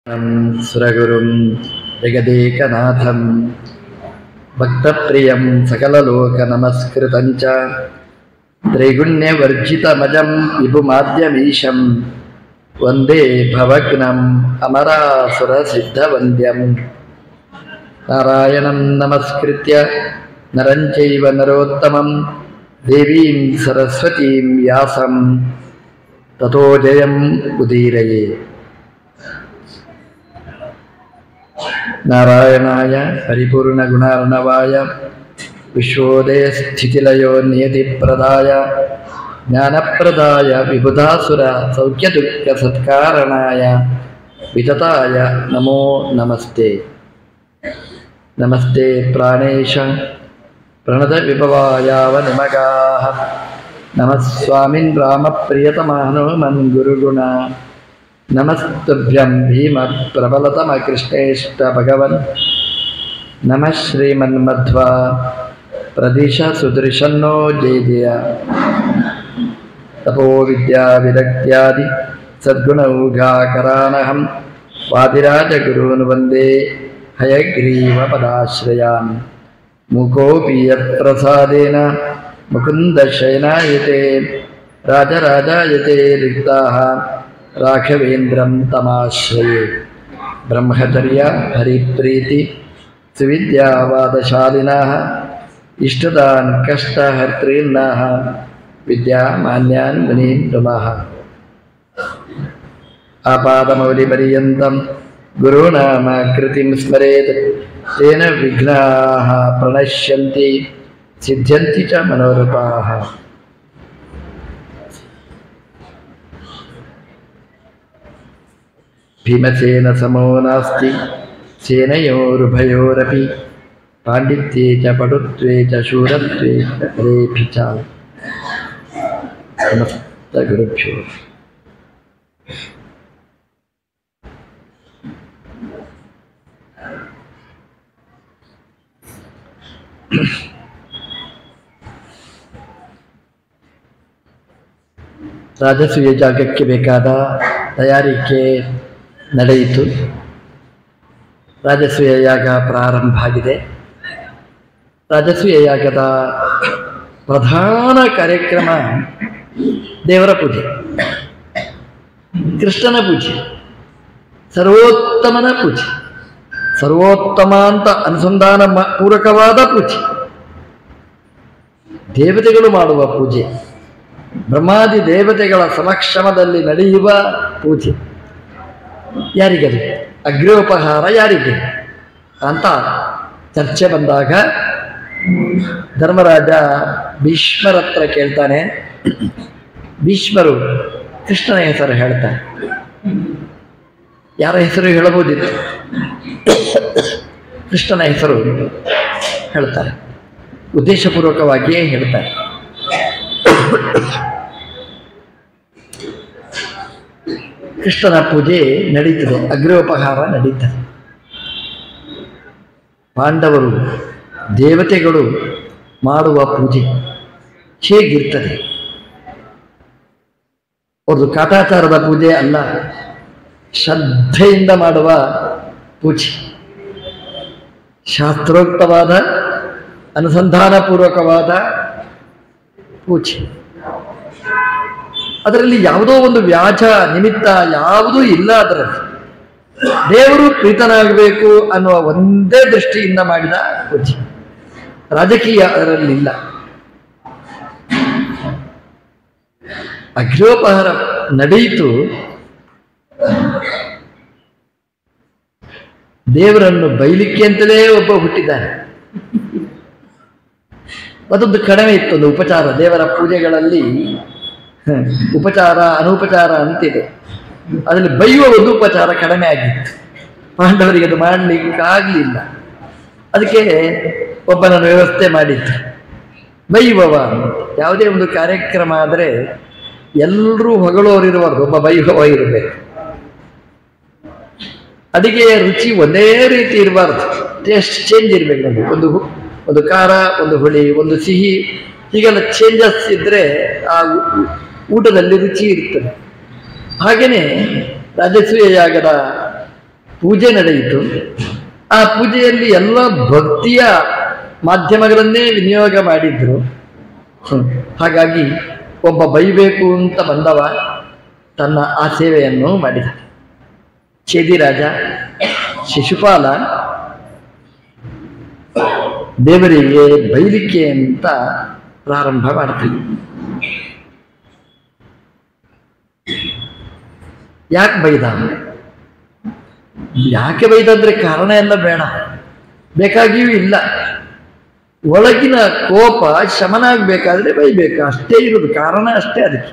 ಸುರಗುರುಂ ಜಗದೇಕನಾಥಂ ಭಕ್ತಪ್ರಿಯಂ ಸಕಲಲೋಕನಮಸ್ಕೃತಂಚ ತ್ರೈಗುಣ್ಯವರ್ಜಿತಮಜಂ ವಿಭುಮಾದ್ಯಮೀಶಂ ವಂದೇ ಭವಗ್ನಂ ಅಮರಾಸುರಸಿದ್ಧವಂದ್ಯಂ ನಾರಾಯಣಂ ನಮಸ್ಕೃತ್ಯ ನರಂ ಚೈವ ನರೋತ್ತಮಂ ದೇವೀಂ ಸರಸ್ವತೀಂ ವ್ಯಾಸಂ ತಥೋ ಜಯಂ ಉದೀರಯೇ ನಾರಾಯಣಾಯ ಪರಿಪೂರ್ಣಗುಣಾರ್ಣವಾಯ ವಿಶ್ವೋದಯ ಸ್ಥಿತಿಲಯೋ ನಿಯತಿಪ್ರದಾಯ ಜ್ಞಾನಪ್ರದಾಯ ವಿಬುಧಾಸುರ ಸೌಖ್ಯದುಃಖ ಸತ್ಕಾರಣಾಯ ವಿತತಾಯ ನಮೋ ನಮಸ್ತೆ ನಮಸ್ತೆ ಪ್ರಾಣೇಶ ಪ್ರಣತ ವಿಭವಾಯಾವ ನಿಮಗಾಹ ನಮಃ ಸ್ವಾಮಿನ್ ರಾಮಪ್ರಿಯತಮಾನೋ ಮನ್ ಗುರುಗುಣ ನಮಸ್ತುಭ್ಯಂ ಭೀಮ ಪ್ರಬಲತಮ ಕೃಷ್ಣೇಷ್ಟ ಭಗವನ್ ನಮಃ ಶ್ರೀಮನ್ಮಧ್ವ ಪ್ರದಿಶ ಸುದೃಶನ್ನೋ ಜಯ ಜಯ ತಪೋ ವಿದ್ಯಾ ವಿರಕ್ತ್ಯಾದಿ ಸದ್ಗುಣೌಘಾಕರಾನಹಂ ವಾದಿರಾಜಗುರೂನ್ ವಂದೇ ಹಯಗ್ರೀವ ಪದಾಶ್ರಯಾನ್ ಮುಕೋಪಿ ಯತ್ಪ್ರಸಾದೇನ ಮುಕುಂದಶಯನಾಯತೆ ರಾಜರಾಜಾಯತೆ ರಿಕ್ತಾಃ ರಾಘವೇಂದ್ರಂ ತಮಾಶ್ರಯೇ ಬ್ರಹ್ಮಚರ್ಯ ಹರಿಪ್ರೀತಿ ಸುವಿದ್ಯಾವಾದಶಾಲಿನಃ ಇಷ್ಟದಾನ್ ಕಷ್ಟಹರ್ತॄನ್ನಃ ವಿದ್ಯಾಮಾನ್ಯಾನ್ ಮುನೀನ್ ನುಮಃ ಆಪಾದಮೌಲಿಪರ್ಯಂతం ಗುರುನಾಮ ಕೃತಿಂ ಸ್ಮರೇತ್ ತೇನ ವಿಘ್ನಾಃ ಪ್ರಣಶ್ಯಂತಿ ಸಿದ್ಧ್ಯಂತಿ ಚ ಮನೋರಥಾಃ ಭೀಮಸೇನ ಸಮೋ ನಾಸ್ತಿ ಸೇನಯೋರುಭಯೋರಪಿ ಪಾಂಡಿತ್ಯೇ ಚ ಪಟುತ್ವೇ ಚ ಶೂರತ್ವೇ ರೇಪಿ ಚ ಸಮಸ್ತ ಗುರುಭ್ಯೋ ರಾಜಸೂಯ ಜಾಗಕ್ಕೆ ಬೇಕಾದ ತಯಾರಿಕೆ ನಡೆಯಿತು ರಾಜಸೂಯ ಯಾಗ ಪ್ರಾರಂಭ ಆಗಿದೆ ರಾಜಸೂಯ ಯಾಗದ ಪ್ರಧಾನ ಕಾರ್ಯಕ್ರಮ ದೇವರ ಪೂಜೆ ಕೃಷ್ಣನ ಪೂಜೆ ಸರ್ವೋತ್ತಮನ ಪೂಜೆ ಸರ್ವೋತ್ತಮ ಅಂತ ಅನುಸಂಧಾನ ಮ- ಪೂರಕವಾದ ಪೂಜೆ ದೇವತೆಗಳು ಮಾಡುವ ಪೂಜೆ ಬ್ರಹ್ಮಾದಿ ದೇವತೆಗಳ ಸಮಕ್ಷಮದಲ್ಲಿ ನಡೆಯುವ ಪೂಜೆ ಯಾರಿಗದು ಅಗ್ರೋಪಹಾರ ಯಾರಿಗೆ ಅಂತ ಚರ್ಚೆ ಬಂದಾಗ ಧರ್ಮರಾಜ ಭೀಷ್ಮರ ಹತ್ರ ಕೇಳ್ತಾನೆ ಭೀಷ್ಮರು ಕೃಷ್ಣನ ಹೆಸರು ಹೇಳ್ತಾರೆ ಯಾರ ಹೆಸರು ಹೇಳಬಹುದಿತ್ತು ಕೃಷ್ಣನ ಹೆಸರು ಹೇಳ್ತಾರೆ ಉದ್ದೇಶಪೂರ್ವಕವಾಗಿಯೇ ಹೇಳ್ತಾರೆ ಕೃಷ್ಣನ ಪೂಜೆ ನಡೀತದೆ ಅಗ್ರೋಪಹಾರ ನಡೀತದೆ ಪಾಂಡವರು ದೇವತೆಗಳು ಮಾಡುವ ಪೂಜೆ ಹೇಗಿರ್ತದೆ ಅವ್ರದ್ದು ಕಾಟಾಚಾರದ ಪೂಜೆ ಅಲ್ಲ ಶ್ರದ್ಧೆಯಿಂದ ಮಾಡುವ ಪೂಜೆ ಶಾಸ್ತ್ರೋಕ್ತವಾದ ಅನುಸಂಧಾನಪೂರ್ವಕವಾದ ಪೂಜೆ ಅದರಲ್ಲಿ ಯಾವುದೋ ಒಂದು ವ್ಯಾಜ ನಿಮಿತ್ತ ಯಾವುದೂ ಇಲ್ಲ ಅದರಲ್ಲಿ ದೇವರು ಪ್ರೀತನಾಗಬೇಕು ಅನ್ನುವ ಒಂದೇ ದೃಷ್ಟಿಯಿಂದ ಮಾಡಿದ ಪೂಜೆ ರಾಜಕೀಯ ಅದರಲ್ಲಿಲ್ಲ ಅಗ್ರೋಪಹಾರ ನಡೆಯಿತು ದೇವರನ್ನು ಬೈಲಿಕ್ಕೆ ಅಂತಲೇ ಒಬ್ಬ ಹುಟ್ಟಿದ್ದಾನೆ ಅದೊಂದು ಕಡಿಮೆ ಇತ್ತು ಒಂದು ಉಪಚಾರ ದೇವರ ಪೂಜೆಗಳಲ್ಲಿ ಹ, ಉಪಚಾರ ಅನುಪಚಾರ ಅಂತಿದೆ ಅದರಲ್ಲಿ ಬೈಯುವ ಒಂದು ಉಪಚಾರ ಕಡಿಮೆ ಆಗಿತ್ತು ಪಾಂಡವರಿಗೆ ಅದು ಮಾಡಲಿಕ್ಕಾಗಲಿಲ್ಲ ಅದಕ್ಕೆ ಒಬ್ಬನನ್ನು ವ್ಯವಸ್ಥೆ ಮಾಡಿತ್ತು ಬೈಯುವವ ಯಾವುದೇ ಒಂದು ಕಾರ್ಯಕ್ರಮ ಆದರೆ ಎಲ್ಲರೂ ಹೊಗಳೋರಿರುವವರು ಒಬ್ಬ ಬೈಯುವವ ಇರಬೇಕು ಅಡಿಗೆಯ ರುಚಿ ಒಂದೇ ರೀತಿ ಇರಬಾರ್ದು ಟೇಸ್ಟ್ ಚೇಂಜ್ ಇರಬೇಕು ನಮಗೆ ಒಂದು ಹು- ಒಂದು ಖಾರ ಒಂದು ಹುಳಿ ಒಂದು ಸಿಹಿ ಹೀಗೆಲ್ಲ ಚೇಂಜಸ್ ಇದ್ದರೆ ಆ ಊ- ಊಟದಲ್ಲಿ ರುಚಿ ಇರ್ತದೆ ಹಾಗೆಯೇ ರಾಜಸೂಯ ಯಾಗದ ಪೂಜೆ ನಡೆಯಿತು ಆ ಪೂಜೆಯಲ್ಲಿ ಎಲ್ಲ ಭಕ್ತಿಯ ಮಾಧ್ಯಮಗಳನ್ನೇ ವಿನಿಯೋಗ ಮಾಡಿದ್ರು ಹ್ಮ್. ಹಾಗಾಗಿ ಒಬ್ಬ ಬೈಬೇಕು ಅಂತ ಬಂದವ ತನ್ನ ಆ ಸೇವೆಯನ್ನು ಮಾಡಿದ ಚೇದಿರಾಜ ಶಿಶುಪಾಲ ದೇವರಿಗೆ ಬೈಲಿಕ್ಕೆ ಅಂತ ಪ್ರಾರಂಭ ಮಾಡ್ತೀವಿ ಯಾಕೆ ಬೈದ ಯಾಕೆ ಬೈದಂದ್ರೆ ಕಾರಣ ಎಲ್ಲ ಬೇಡ ಬೇಕಾಗಿಯೂ ಇಲ್ಲ ಒಳಗಿನ ಕೋಪ ಶಮನ ಆಗ್ಬೇಕಾದ್ರೆ ಬೈಬೇಕು ಅಷ್ಟೇ ಇರುವುದು ಕಾರಣ ಅಷ್ಟೇ ಅದಕ್ಕೆ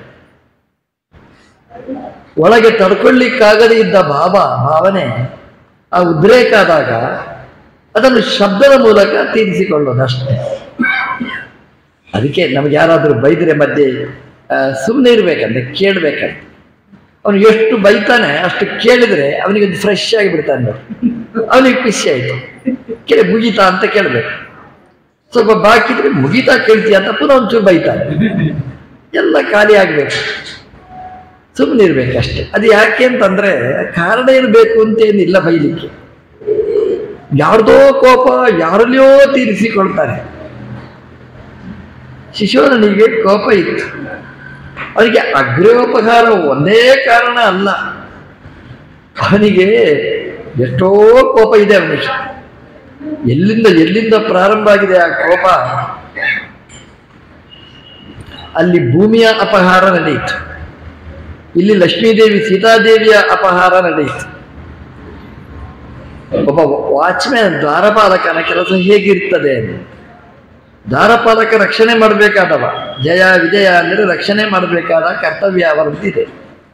ಒಳಗೆ ತಡ್ಕೊಳ್ಳಿಕ್ಕಾಗದೇ ಇದ್ದ ಭಾವ ಭಾವನೆ ಆ ಉದ್ರೇಕ ಆದಾಗ ಅದನ್ನು ಶಬ್ದದ ಮೂಲಕ ತೀರಿಸಿಕೊಳ್ಳೋದು ಅಷ್ಟೇ ಅದಕ್ಕೆ ನಮ್ಗೆ ಯಾರಾದರೂ ಬೈದರೆ ಮಧ್ಯೆ ಸುಮ್ಮನೆ ಇರ್ಬೇಕಂದ್ರೆ ಕೇಳಬೇಕಂತ ಅವನು ಎಷ್ಟು ಬೈತಾನೆ ಅಷ್ಟು ಕೇಳಿದ್ರೆ ಅವನಿಗೆ ಒಂದು ಫ್ರೆಶ್ ಆಗಿ ಬಿಡ್ತಾನೆ ನೋಡಿ ಅವನಿಗೆ ಖುಷಿ ಆಯ್ತು ಕೇಳಿ ಮುಗೀತಾ ಅಂತ ಕೇಳಬೇಕು ಸ್ವಲ್ಪ ಬಾಕಿ ಇದ್ರೆ ಮುಗೀತಾ ಕೇಳ್ತೀಯ ಅಂತ ಪುನಃ ಒಂಚೂರು ಬೈತಾನೆ ಎಲ್ಲ ಖಾಲಿ ಆಗ್ಬೇಕು ಸುಮ್ಮನೆ ಇರ್ಬೇಕಷ್ಟೆ ಅದು ಯಾಕೆ ಅಂತಂದ್ರೆ ಕಾರಣ ಇರಬೇಕು ಅಂತೇನಿಲ್ಲ ಬೈಲಿಕ್ಕೆ ಯಾರ್ದೋ ಕೋಪ ಯಾರಲ್ಲಿಯೋ ತೀರಿಸಿಕೊಳ್ತಾರೆ ಶಿಶುವನಿಗೆ ಕೋಪ ಇತ್ತು ಅವನಿಗೆ ಅಗ್ರೋಪಕಾರ ಒಂದೇ ಕಾರಣ ಅಲ್ಲ ಅವನಿಗೆ ಎಷ್ಟೋ ಕೋಪ ಇದೆ ಅವನಿಗೆ ಎಲ್ಲಿಂದ ಎಲ್ಲಿಂದ ಪ್ರಾರಂಭ ಆಗಿದೆ ಆ ಕೋಪ ಅಲ್ಲಿ ಭೂಮಿಯ ಅಪಹಾರ ನಡೆಯಿತು ಇಲ್ಲಿ ಲಕ್ಷ್ಮೀದೇವಿ ಸೀತಾದೇವಿಯ ಅಪಹಾರ ನಡೆಯಿತು ಒಬ್ಬ ವಾಚ್ಮ್ಯಾನ್ ದ್ವಾರಪಾಲಕನ ಕೆಲಸ ಹೇಗಿರ್ತದೆ ದ್ವಾರಪಾಲಕ ರಕ್ಷಣೆ ಮಾಡಬೇಕಾದವ ಜಯ ವಿಜಯ ಅಂದರೆ ರಕ್ಷಣೆ ಮಾಡಬೇಕಾದ ಕರ್ತವ್ಯ ಅವರದ್ದಿದೆ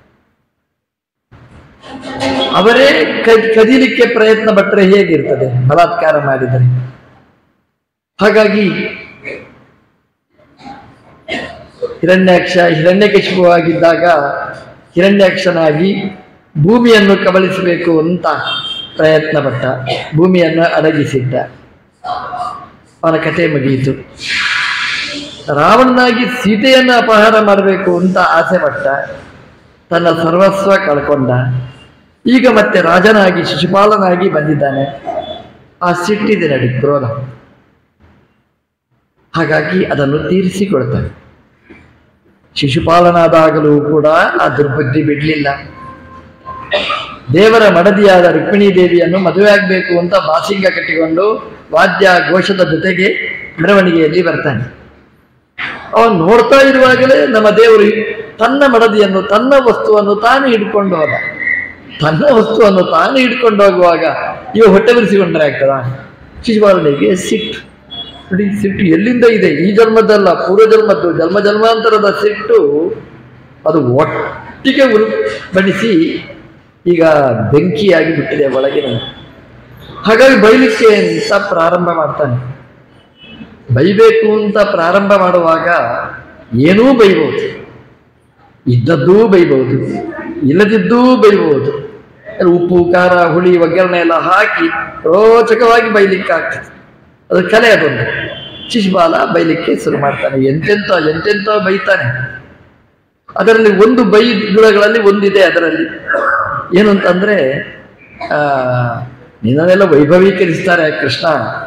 ಅವರೇ ಕ- ಕದೀಲಿಕ್ಕೆ ಪ್ರಯತ್ನ ಪಟ್ಟರೆ ಹೇಗಿರ್ತದೆ ಬಲಾತ್ಕಾರ ಮಾಡಿದರೆ ಹಾಗಾಗಿ ಹಿರಣ್ಯಾಕ್ಷ ಹಿರಣ್ಯಕಶಿಪುವಾಗಿದ್ದಾಗ ಹಿರಣ್ಯಾಕ್ಷನಾಗಿ ಭೂಮಿಯನ್ನು ಕಬಳಿಸಬೇಕು ಅಂತ ಪ್ರಯತ್ನ ಪಟ್ಟ ಭೂಮಿಯನ್ನು ಅಡಗಿಸಿದ್ದ ಅವನ ಕಥೆ ಮುಗಿಯಿತು ರಾವಣನಾಗಿ ಸೀತೆಯನ್ನು ಅಪಹಾರ ಮಾಡಬೇಕು ಅಂತ ಆಸೆ ಪಟ್ಟ ತನ್ನ ಸರ್ವಸ್ವ ಕಳ್ಕೊಂಡ ಈಗ ಮತ್ತೆ ರಾಜನಾಗಿ ಶಿಶುಪಾಲನಾಗಿ ಬಂದಿದ್ದಾನೆ ಆ ಸಿಟ್ಟಿದೆ ನಡಿ ಕ್ರೋಧ ಹಾಗಾಗಿ ಅದನ್ನು ತೀರಿಸಿಕೊಳ್ತಾನೆ ಶಿಶುಪಾಲನಾದಾಗಲೂ ಕೂಡ ಆ ದುರ್ಬುದ್ಧಿ ಬಿಡಲಿಲ್ಲ ದೇವರ ಮಡದಿಯಾದ ರುಕ್ಮಿಣೀ ದೇವಿಯನ್ನು ಮದುವೆ ಆಗಬೇಕು ಅಂತ ಬಾಸಿಂಗ ಕಟ್ಟಿಕೊಂಡು ವಾದ್ಯ ಘೋಷದ ಜೊತೆಗೆ ಮೆರವಣಿಗೆಯಲ್ಲಿ ಬರ್ತಾನೆ ಅವನು ನೋಡ್ತಾ ಇರುವಾಗಲೇ ನಮ್ಮ ದೇವರು ತನ್ನ ಮಡದಿಯನ್ನು ತನ್ನ ವಸ್ತುವನ್ನು ತಾನು ಹಿಡ್ಕೊಂಡು ಹೋದ ತನ್ನ ವಸ್ತುವನ್ನು ತಾನು ಹಿಡ್ಕೊಂಡು ಹೋಗುವಾಗ ಇವ ಹೊಟ್ಟೆ ಬಿರಿಸಿಕೊಂಡ್ರೆ ಆಗ್ತದ ಶಿಶುಪಾಲನಿಗೆ ಸಿಟ್ಟು ನೋಡಿ ಸಿಟ್ಟು ಎಲ್ಲಿಂದ ಇದೆ ಈ ಜನ್ಮದಲ್ಲ ಪೂರ್ವ ಜನ್ಮದ್ದು ಜನ್ಮ ಜನ್ಮಾಂತರದ ಸಿಟ್ಟು ಅದು ಒಟ್ಟಿಗೆ ಉರು ಬಡಿಸಿ ಈಗ ಬೆಂಕಿಯಾಗಿ ಬಿಟ್ಟಿದೆ ಒಳಗಿನ ಹಾಗಾಗಿ ಬೈಲಿಕ್ಕೆ ಅಂತ ಪ್ರಾರಂಭ ಮಾಡ್ತಾನೆ ಬೈಬೇಕು ಅಂತ ಪ್ರಾರಂಭ ಮಾಡುವಾಗ ಏನೂ ಬೈಬೋದು ಇದ್ದದ್ದೂ ಬೈಬಹುದು ಇಲ್ಲದಿದ್ದೂ ಬೈಬಹುದು ಅಲ್ಲಿ ಉಪ್ಪು ಖಾರ ಹುಳಿ ಒಗ್ಗರಣೆ ಎಲ್ಲ ಹಾಕಿ ರೋಚಕವಾಗಿ ಬೈಲಿಕ್ಕೆ ಆಗ್ತದೆ ಅದು ಕಲೆ ಅದೊಂದು ಶಿಶುಪಾಲ ಬೈಲಿಕ್ಕೆ ಶುರು ಮಾಡ್ತಾನೆ ಎಂತೆಂತ ಎಂತೆಂತ ಬೈತಾನೆ ಅದರಲ್ಲಿ ಒಂದು ಬೈ ಗುಣಗಳಲ್ಲಿ ಒಂದಿದೆ ಅದರಲ್ಲಿ ಏನು ಅಂತಂದ್ರೆ ಆ ನಿನ್ನನ್ನೆಲ್ಲ ವೈಭವೀಕರಿಸ್ತಾರೆ ಕೃಷ್ಣ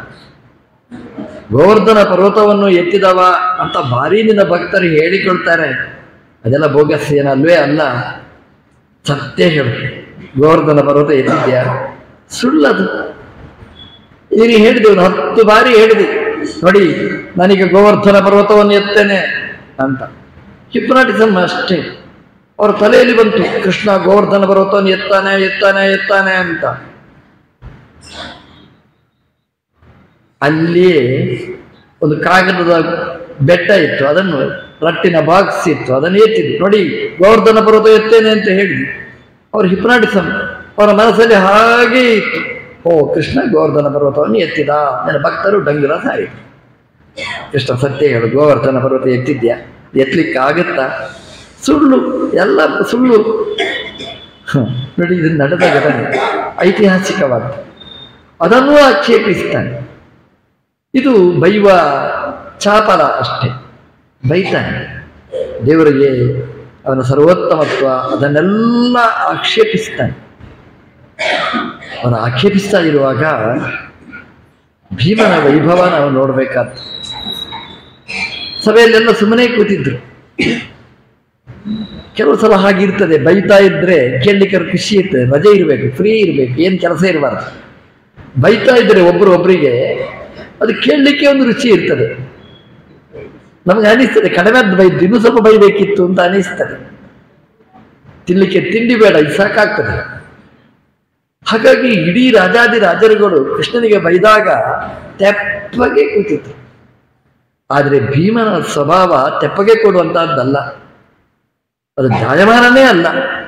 ಗೋವರ್ಧನ ಪರ್ವತವನ್ನು ಎತ್ತಿದವ ಅಂತ ಭಾರಿ ನಿನ್ನ ಭಕ್ತರು ಹೇಳಿಕೊಳ್ತಾರೆ ಅದೆಲ್ಲ ಬೋಗಸ್ ಏನಲ್ವೇ ಅಲ್ಲ ಸತ್ಯ ಹೇಳು ಗೋವರ್ಧನ ಪರ್ವತ ಎತ್ತಿದ್ಯಾ ಸುಳ್ಳದು ನೀನು ಹೇಳಿದೆ ಒಂದು ಹತ್ತು ಬಾರಿ ಹೇಳಿದೆ ನೋಡಿ ನನಗೆ ಗೋವರ್ಧನ ಪರ್ವತವನ್ನು ಎತ್ತೇನೆ ಅಂತ ಹಿಪ್ನಾಟಿಸಮ್ ಅಷ್ಟೇ ಅವ್ರ ತಲೆಯಲ್ಲಿ ಬಂತು ಕೃಷ್ಣ ಗೋವರ್ಧನ ಪರ್ವತವನ್ನು ಎತ್ತಾನೆ ಎತ್ತಾನೆ ಎತ್ತಾನೆ ಅಂತ ಅಲ್ಲಿಯೇ ಒಂದು ಕಾಗದದ ಬೆಟ್ಟ ಇತ್ತು ಅದನ್ನು ರಟ್ಟಿನ ಬಾಕ್ಸ್ ಇತ್ತು ಅದನ್ನು ಎತ್ತಿದ್ರು ನೋಡಿ ಗೋವರ್ಧನ ಪರ್ವತ ಎತ್ತೇನೆ ಅಂತ ಹೇಳಿದ್ರು ಅವ್ರ ಹಿಪ್ನಾಟಿಸಮ್ ಅವರ ಮನಸ್ಸಲ್ಲಿ ಹಾಗೇ ಇತ್ತು ಓ ಕೃಷ್ಣ ಗೋವರ್ಧನ ಪರ್ವತವನ್ನು ಎತ್ತಿದ ನನ್ನ ಭಕ್ತರು ಡಂಗುರ ಸಾರಿ ಕೃಷ್ಣ ಸತ್ಯ ಹೇಳು ಗೋವರ್ಧನ ಪರ್ವತ ಎತ್ತಿದ್ಯಾ ಎತ್ತಲಿಕ್ಕೆ ಆಗುತ್ತಾ ಸುಳ್ಳು ಎಲ್ಲ ಸುಳ್ಳು ಹ್ಮ್. ನೋಡಿ ಇದು ನಡೆದ ಘಟನೆ ಐತಿಹಾಸಿಕವಾದ ಅದನ್ನೂ ಆಕ್ಷೇಪಿಸ್ತಾನೆ ಇದು ಬೈವ ಚಾಪಲ ಅಷ್ಟೇ ಬೈತಾನೆ ದೇವರಿಗೆ ಅವನ ಸರ್ವೋತ್ತಮತ್ವ ಅದನ್ನೆಲ್ಲ ಆಕ್ಷೇಪಿಸ್ತಾನೆ ಅವನು ಆಕ್ಷೇಪಿಸ್ತಾ ಇರುವಾಗ ಭೀಮನ ವೈಭವ ನಾವು ನೋಡ್ಬೇಕಾದ್ದು ಸಭೆಯಲ್ಲೆಲ್ಲ ಸುಮ್ಮನೆ ಕೂತಿದ್ರು ಕೆಲವು ಸಲ ಹಾಗಿರ್ತದೆ ಬೈತಾ ಇದ್ರೆ ಕೇಳಲಿಕ್ಕೆ ಖುಷಿ ಇರ್ತದೆ ರಜೆ ಇರಬೇಕು ಫ್ರೀ ಇರಬೇಕು ಏನು ಕೆಲಸ ಇರಬಾರ್ದು ಬೈತಾ ಇದ್ರೆ ಒಬ್ಬರು ಒಬ್ಬರಿಗೆ ಅದು ಕೇಳಲಿಕ್ಕೆ ಒಂದು ರುಚಿ ಇರ್ತದೆ ನಮಗೆ ಅನಿಸ್ತದೆ ಕಡಿಮೆ ಬೈದು ಇನ್ನೂ ಸ್ವಲ್ಪ ಬೈಬೇಕಿತ್ತು ಅಂತ ಅನಿಸ್ತದೆ ತಿನ್ನಲಿಕ್ಕೆ ತಿಂಡಿ ಬೇಡ ಇದು ಸಾಕಾಗ್ತದೆ ಹಾಗಾಗಿ ಇಡೀ ರಾಜಾದಿ ರಾಜರುಗಳು ಕೃಷ್ಣನಿಗೆ ಬೈದಾಗ ತೆಪ್ಪಗೆ ಕೂತಿದ್ರು ಆದರೆ ಭೀಮನ ಸ್ವಭಾವ ತೆಪ್ಪಗೆ ಕೊಡುವಂತಹದ್ದಲ್ಲ ಅದು ಜಾಯಮಾನನೇ ಅಲ್ಲ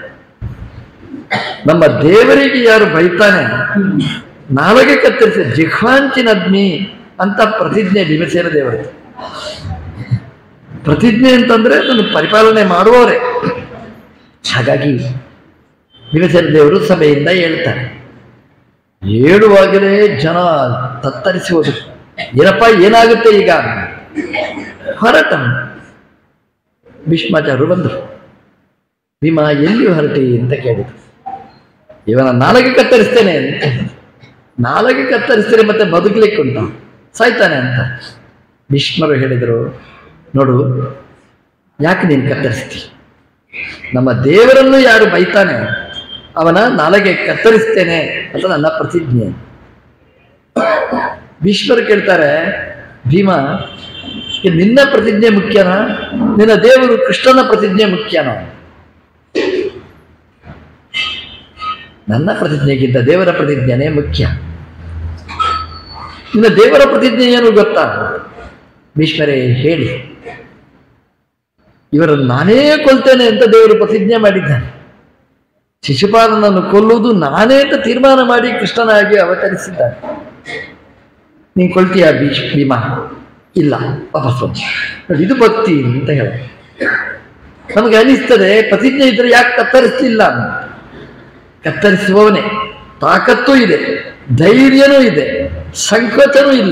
ನಮ್ಮ ದೇವರಿಗೆ ಯಾರು ಬೈತಾನೆ ನಾಲಗೆ ಕತ್ತರಿಸಿ ಜಿಹ್ವಾಂಚಿನಗ್ನಿ ಅಂತ ಪ್ರತಿಜ್ಞೆ ಭೀಮಸೇನ ದೇವರದು ಪ್ರತಿಜ್ಞೆ ಅಂತಂದ್ರೆ ಅದನ್ನು ಪರಿಪಾಲನೆ ಮಾಡುವವರೇ ಹಾಗಾಗಿ ಭೀಮಸೇನ ದೇವರು ಸಭೆಯಿಂದ ಹೇಳ್ತಾರೆ ಹೇಳುವಾಗಲೇ ಜನ ತತ್ತರಿಸುವುದು ಏನಪ್ಪ ಏನಾಗುತ್ತೆ ಈಗ ಹೊರಟ ಭೀಷ್ಮಾಚಾರ್ಯರು ಬಂದರು ಭೀಮ ಎಲ್ಲಿ ಹೊರಟಿ ಅಂತ ಕೇಳಿದ್ರು ಇವನ ನಾಲಗೆ ಕತ್ತರಿಸ್ತೇನೆ ಅಂತ ನಾಲಗೆ ಕತ್ತರಿಸ್ತೇನೆ ಮತ್ತೆ ಬದುಕಲಿಕ್ಕೆ ಉಂಟು ಸಾಯ್ತಾನೆ ಅಂತ ಭೀಷ್ಮರು ಹೇಳಿದರು ನೋಡು ಯಾಕೆ ನೀನು ಕತ್ತರಿಸ್ತಿ ನಮ್ಮ ದೇವರನ್ನು ಯಾರು ಬೈತಾನೆ ಅವನ ನಾಲಗೆ ಕತ್ತರಿಸ್ತೇನೆ ಅಂತ ನನ್ನ ಪ್ರತಿಜ್ಞೆ ಭೀಷ್ಮರು ಕೇಳ್ತಾರೆ ಭೀಮ ಈ ನಿನ್ನ ಪ್ರತಿಜ್ಞೆ ಮುಖ್ಯನಾ ನಿನ್ನ ದೇವರು ಕೃಷ್ಣನ ಪ್ರತಿಜ್ಞೆ ಮುಖ್ಯನಾ ನನ್ನ ಪ್ರತಿಜ್ಞೆಗಿಂತ ದೇವರ ಪ್ರತಿಜ್ಞೆನೇ ಮುಖ್ಯ ನಿನ್ನ ದೇವರ ಪ್ರತಿಜ್ಞೆ ಏನು ಗೊತ್ತಾ ಭೀಷ್ಮರೇ ಹೇಳಿ ಇವರನ್ನು ನಾನೇ ಕೊಲ್ತೇನೆ ಅಂತ ದೇವರು ಪ್ರತಿಜ್ಞೆ ಮಾಡಿದ್ದಾನೆ ಶಿಶುಪಾಲನನ್ನು ಕೊಲ್ಲುವುದು ನಾನೇ ಅಂತ ತೀರ್ಮಾನ ಮಾಡಿ ಕೃಷ್ಣನಾಗಿ ಅವತರಿಸಿದ್ದಾನೆ ನೀನು ಕೊಲ್ತೀಯ ಭೀಷ್ ಭೀಮ ಇಲ್ಲ ವಾಪಸ್ ಬಂದು ನೋಡಿ ಇದು ಭಕ್ತಿ ಅಂತ ಹೇಳ ನಮಗೆ ಅನಿಸ್ತದೆ ಪ್ರತಿಜ್ಞೆ ಇದ್ರೆ ಯಾಕೆ ಕತ್ತರಿಸ್ತಿಲ್ಲ ಅಂತ ಕತ್ತರಿಸುವವನೇ ತಾಕತ್ತೂ ಇದೆ ಧೈರ್ಯನೂ ಇದೆ ಸಂಕೋಚನೂ ಇಲ್ಲ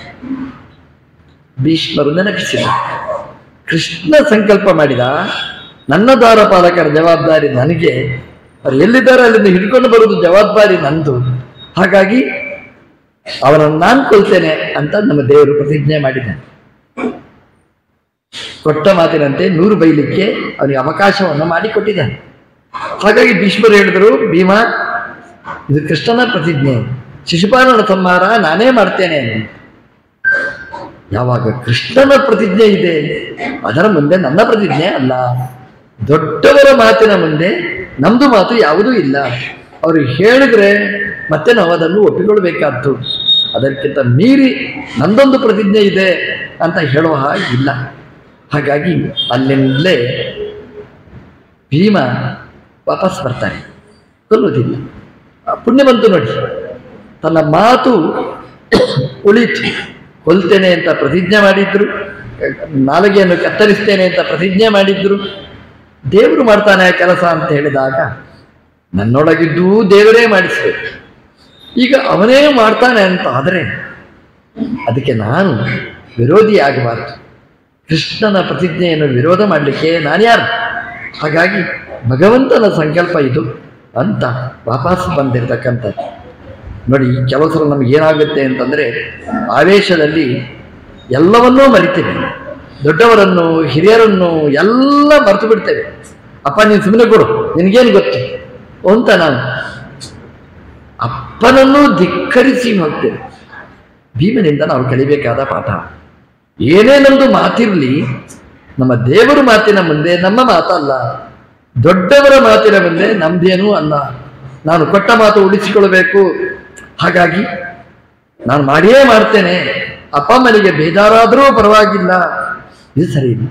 ಭೀಷ್ಮರು ನೆನಪಿಸಿದ ಕೃಷ್ಣ ಸಂಕಲ್ಪ ಮಾಡಿದ ನನ್ನ ದ್ವಾರಪಾಲಕರ ಜವಾಬ್ದಾರಿ ನನಗೆ ಅವ್ರು ಎಲ್ಲಿದ್ದಾರೆ ಅಲ್ಲಿಂದ ಹಿಡ್ಕೊಂಡು ಬರುವುದು ಜವಾಬ್ದಾರಿ ನಂದು ಹಾಗಾಗಿ ಅವರನ್ನು ನಾನು ಕೊಲ್ತೇನೆ ಅಂತ ನಮ್ಮ ದೇವರು ಪ್ರತಿಜ್ಞೆ ಮಾಡಿದ್ದಾನೆ ಕೊಟ್ಟ ಮಾತಿನಂತೆ ನೂರು ಬೈಲಿಕ್ಕೆ ಅವನಿಗೆ ಅವಕಾಶವನ್ನು ಮಾಡಿಕೊಟ್ಟಿದ್ದಾನೆ ಹಾಗಾಗಿ ಭೀಷ್ಮರು ಹೇಳಿದರು ಭೀಮ ಇದು ಕೃಷ್ಣನ ಪ್ರತಿಜ್ಞೆ ಶಿಶುಪಾಲನ ಸಂಹಾರ ನಾನೇ ಮಾಡ್ತೇನೆ ಅಂತ. ಯಾವಾಗ ಕೃಷ್ಣನ ಪ್ರತಿಜ್ಞೆ ಇದೆ ಅದರ ಮುಂದೆ ನನ್ನ ಪ್ರತಿಜ್ಞೆ ಅಲ್ಲ ದೊಡ್ಡವರ ಮಾತಿನ ಮುಂದೆ ನಮ್ದು ಮಾತು ಯಾವುದೂ ಇಲ್ಲ ಅವರು ಹೇಳಿದ್ರೆ ಮತ್ತೆ ನಾವು ಅದನ್ನು ಒಪ್ಪಿಕೊಳ್ಬೇಕಾದ್ದು ಅದಕ್ಕಿಂತ ಮೀರಿ ನಂದೊಂದು ಪ್ರತಿಜ್ಞೆ ಇದೆ ಅಂತ ಹೇಳುವ ಹಾಗಿಲ್ಲ ಹಾಗಾಗಿ ಅಲ್ಲಿಂದಲೇ ಭೀಮ ವಾಪಸ್ ಬರ್ತಾನೆ ಕೊಲ್ಲುವುದಿಲ್ಲ ಆ ಪುಣ್ಯ ಬಂತು ನೋಡಿ ತನ್ನ ಮಾತು ಉಳಿತು ಕೊಲ್ತೇನೆ ಅಂತ ಪ್ರತಿಜ್ಞೆ ಮಾಡಿದ್ರು ನಾಲಿಗೆಯನ್ನು ಕತ್ತರಿಸ್ತೇನೆ ಅಂತ ಪ್ರತಿಜ್ಞೆ ಮಾಡಿದ್ರು ದೇವರು ಮಾಡ್ತಾನೆ ಆ ಕೆಲಸ ಅಂತ ಹೇಳಿದಾಗ ನನ್ನೊಳಗಿದ್ದೂ ದೇವರೇ ಮಾಡಿಸ್ಬೇಕು ಈಗ ಅವನೇ ಮಾಡ್ತಾನೆ ಅಂತ ಆದರೆ ಅದಕ್ಕೆ ನಾನು ವಿರೋಧಿ ಆಗಬಾರ್ದು ಕೃಷ್ಣನ ಪ್ರತಿಜ್ಞೆಯನ್ನು ವಿರೋಧ ಮಾಡಲಿಕ್ಕೆ ನಾನ್ಯಾರು ಹಾಗಾಗಿ ಭಗವಂತನ ಸಂಕಲ್ಪ ಇದು ಅಂತ ವಾಪಸ್ ಬಂದಿರತಕ್ಕಂಥದ್ದು ನೋಡಿ ಕೆಲವು ಸಲ ನಮ್ಗೆ ಏನಾಗುತ್ತೆ ಅಂತಂದರೆ ಆವೇಶದಲ್ಲಿ ಎಲ್ಲವನ್ನೂ ಮರಿತೇವೆ ದೊಡ್ಡವರನ್ನು ಹಿರಿಯರನ್ನು ಎಲ್ಲ ಮರೆತು ಬಿಡ್ತೇವೆ ಅಪ್ಪ ನೀನು ಸುಮ್ಮನೆ ಕೊಡು ನಿನಗೇನು ಗೊತ್ತು ಅಂತ ನಾನು ಅಪ್ಪನನ್ನು ಧಿಕ್ಕರಿಸಿ ಹೋಗ್ತೇವೆ ಭೀಮನಿಂದ ನಾವು ಕಲಿಬೇಕಾದ ಪಾಠ ಏನೇ ನಮ್ದು ಮಾತಿರಲಿ ನಮ್ಮ ದೇವರ ಮಾತಿನ ಮುಂದೆ ನಮ್ಮ ಮಾತಲ್ಲ ದೊಡ್ಡವರ ಮಾತಿನ ಮುಂದೆ ನಮ್ದೇನೂ ಅಲ್ಲ ನಾನು ಕೊಟ್ಟ ಮಾತು ಉಳಿಸಿಕೊಳ್ಬೇಕು ಹಾಗಾಗಿ ನಾನು ಮಾಡಿಯೇ ಮಾಡ್ತೇನೆ ಅಪ್ಪ ಅಮ್ಮನಿಗೆ ಬೇಜಾರಾದರೂ ಪರವಾಗಿಲ್ಲ ಇದು ಸರಿ ಇಲ್ಲ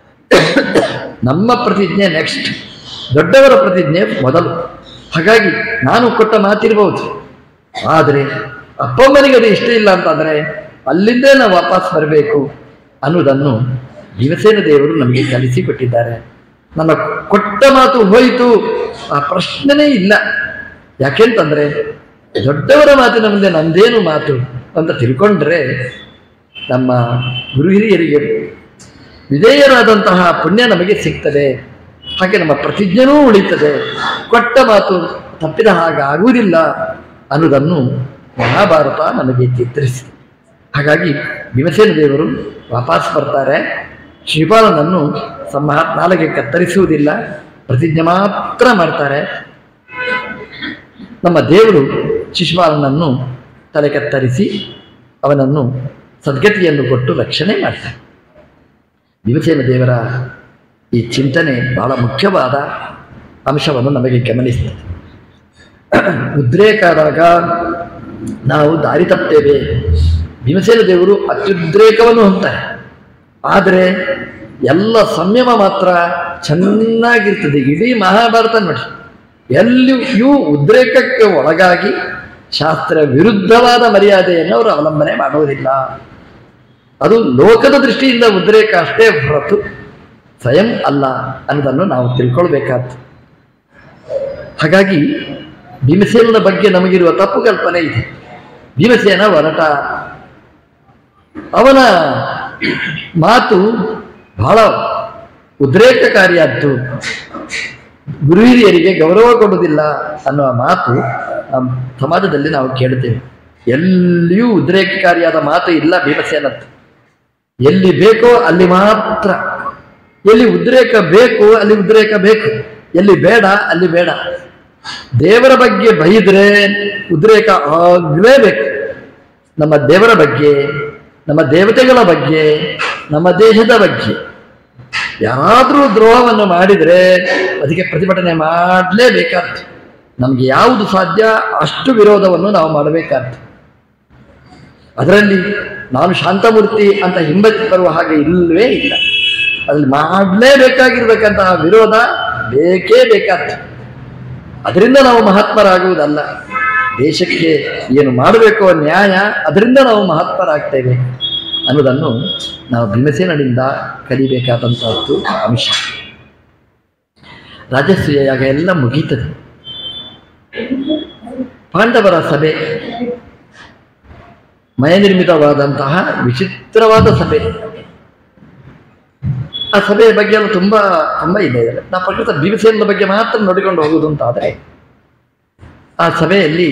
ನಮ್ಮ ಪ್ರತಿಜ್ಞೆ ನೆಕ್ಸ್ಟ್ ದೊಡ್ಡವರ ಪ್ರತಿಜ್ಞೆ ಮೊದಲು ಹಾಗಾಗಿ ನಾನು ಕೊಟ್ಟ ಮಾತಿರ್ಬೋದು ಆದರೆ ಅಪ್ಪಮ್ಮನಿಗೆ ಅದು ಇಷ್ಟ ಇಲ್ಲ ಅಂತಂದರೆ ಅಲ್ಲಿಂದೇ ನಾವು ವಾಪಸ್ ಬರಬೇಕು ಅನ್ನೋದನ್ನು ಭೀಮಸೇನ ದೇವರು ನಮಗೆ ಕಲಿಸಿಕೊಟ್ಟಿದ್ದಾರೆ ನನ್ನ ಕೊಟ್ಟ ಮಾತು ಹೋಯಿತು ಆ ಪ್ರಶ್ನೆನೇ ಇಲ್ಲ ಯಾಕೆಂತಂದರೆ ದೊಡ್ಡವರ ಮಾತಿನ ಮುಂದೆ ನಂದೇನು ಮಾತು ಅಂತ ತಿಳ್ಕೊಂಡ್ರೆ ನಮ್ಮ ಗುರು ಹಿರಿಯರಿಗೆ ವಿಧೇಯರಾದಂತಹ ಪುಣ್ಯ ನಮಗೆ ಸಿಗ್ತದೆ ಹಾಗೆ ನಮ್ಮ ಪ್ರತಿಜ್ಞೆನೂ ಉಳಿತದೆ ಕೊಟ್ಟ ಮಾತು ತಪ್ಪಿದ ಹಾಗಾಗುವುದಿಲ್ಲ ಅನ್ನೋದನ್ನು ಮಹಾಭಾರತ ನಮಗೆ ಚಿತ್ರಿಸಿದೆ ಹಾಗಾಗಿ ಭೀಮಸೇನ ದೇವರು ವಾಪಸ್ ಬರ್ತಾರೆ ಶ್ರೀಪಾಲನನ್ನು ಸಂಹ ನಾಲಿಗೆ ಕತ್ತರಿಸುವುದಿಲ್ಲ ಪ್ರತಿಜ್ಞೆ ಮಾತ್ರ ಮಾಡ್ತಾರೆ ನಮ್ಮ ದೇವರು ಶಿಶುಪಾಲನನ್ನು ತಲೆ ಕತ್ತರಿಸಿ ಅವನನ್ನು ಸದ್ಗತಿಯನ್ನು ಕೊಟ್ಟು ರಕ್ಷಣೆ ಮಾಡ್ತಾರೆ ಭೀಮಸೇನ ದೇವರ ಈ ಚಿಂತನೆ ಬಹಳ ಮುಖ್ಯವಾದ ಅಂಶವನ್ನು ನಮಗೆ ಗಮನಿಸ್ತದೆ ಉದ್ರೇಕ ಆದಾಗ ನಾವು ದಾರಿ ತಪ್ಪುತ್ತೇವೆ ಭೀಮಸೇನ ದೇವರು ಅತ್ಯುದ್ರೇಕವನ್ನು ಹೊಂತಾರೆ ಆದರೆ ಎಲ್ಲ ಸಂಯಮ ಮಾತ್ರ ಚೆನ್ನಾಗಿರ್ತದೆ ಇಡೀ ಮಹಾಭಾರತ ನೋಡಿ ಎಲ್ಲಿಯೂ ಉದ್ರೇಕಕ್ಕೆ ಒಳಗಾಗಿ ಶಾಸ್ತ್ರ ವಿರುದ್ಧವಾದ ಮರ್ಯಾದೆಯನ್ನು ಅವರು ಅವಲಂಬನೆ ಮಾಡುವುದಿಲ್ಲ ಅದು ಲೋಕದ ದೃಷ್ಟಿಯಿಂದ ಉದ್ರೇಕ ಅಷ್ಟೇ ಹೊರತು ಸ್ವಯಂ ಅಲ್ಲ ಅನ್ನೋದನ್ನು ನಾವು ತಿಳ್ಕೊಳ್ಬೇಕಾದ್ದು ಹಾಗಾಗಿ ಭೀಮಸೇನನ ಬಗ್ಗೆ ನಮಗಿರುವ ತಪ್ಪು ಕಲ್ಪನೆ ಇದೆ ಭೀಮಸೇನ ಹೊರಟ ಅವನ ಮಾತು ಬಹಳ ಉದ್ರೇಕಕಾರಿಯಾದ್ದು ಗುರು ಹಿರಿಯರಿಗೆ ಗೌರವ ಕೊಡುವುದಿಲ್ಲ ಅನ್ನುವ ಮಾತು ನಮ್ಮ ಸಮಾಜದಲ್ಲಿ ನಾವು ಕೇಳುತ್ತೇವೆ ಎಲ್ಲಿಯೂ ಉದ್ರೇಕಕಾರಿಯಾದ ಮಾತು ಇಲ್ಲ ಭೀಮಸೇನದ್ದು ಎಲ್ಲಿ ಬೇಕೋ ಅಲ್ಲಿ ಮಾತ್ರ ಎಲ್ಲಿ ಉದ್ರೇಕ ಬೇಕು ಅಲ್ಲಿ ಉದ್ರೇಕ ಬೇಕು ಎಲ್ಲಿ ಬೇಡ ಅಲ್ಲಿ ಬೇಡ ದೇವರ ಬಗ್ಗೆ ಬೈದ್ರೆ ಉದ್ರೇಕ ಆಗಲೇಬೇಕು ನಮ್ಮ ದೇವರ ಬಗ್ಗೆ ನಮ್ಮ ದೇವತೆಗಳ ಬಗ್ಗೆ ನಮ್ಮ ದೇಶದ ಬಗ್ಗೆ ಯಾರಾದರೂ ದ್ರೋಹವನ್ನು ಮಾಡಿದರೆ ಅದಕ್ಕೆ ಪ್ರತಿಭಟನೆ ಮಾಡಲೇಬೇಕಾದ್ದು ನಮಗೆ ಯಾವುದು ಸಾಧ್ಯ ಅಷ್ಟು ವಿರೋಧವನ್ನು ನಾವು ಮಾಡಬೇಕಾದ್ದು ಅದರಲ್ಲಿ ನಾನು ಶಾಂತಮೂರ್ತಿ ಅಂತ ಹಿಂಬದಿ ಬರುವ ಹಾಗೆ ಇಲ್ಲವೇ ಇಲ್ಲ ಅದ್ರಲ್ಲಿ ಮಾಡಲೇಬೇಕಾಗಿರ್ಬೇಕಂತಹ ವಿರೋಧ ಬೇಕೇ ಬೇಕಾದ್ದು ಅದರಿಂದ ನಾವು ಮಹಾತ್ಮರಾಗುವುದಲ್ಲ ದೇಶಕ್ಕೆ ಏನು ಮಾಡಬೇಕೋ ನ್ಯಾಯ ಅದರಿಂದ ನಾವು ಮಹಾತ್ಮರಾಗ್ತೇವೆ ಅನ್ನೋದನ್ನು ನಾವು ಭೀಮಸೇನನಿಂದ ಕಲಿಬೇಕಾದಂತಹದ್ದು ಅಂಶ ರಾಜಸೂಯ ಯಾಗ ಎಲ್ಲ ಮುಗೀತದೆ ಪಾಂಡವರ ಸಭೆ ಮಯನಿರ್ಮಿತವಾದಂತಹ ವಿಚಿತ್ರವಾದ ಸಭೆ ಆ ಸಭೆಯ ಬಗ್ಗೆ ಎಲ್ಲ ತುಂಬ ತುಂಬ ಇದೆ ಇದರಲ್ಲಿ. ನಾವು ಪ್ರಕೃತ ಭೀಮಸೇನದ ಬಗ್ಗೆ ಮಾತ್ರ ನೋಡಿಕೊಂಡು ಹೋಗುವುದು ಅಂತ ಆದರೆ ಆ ಸಭೆಯಲ್ಲಿ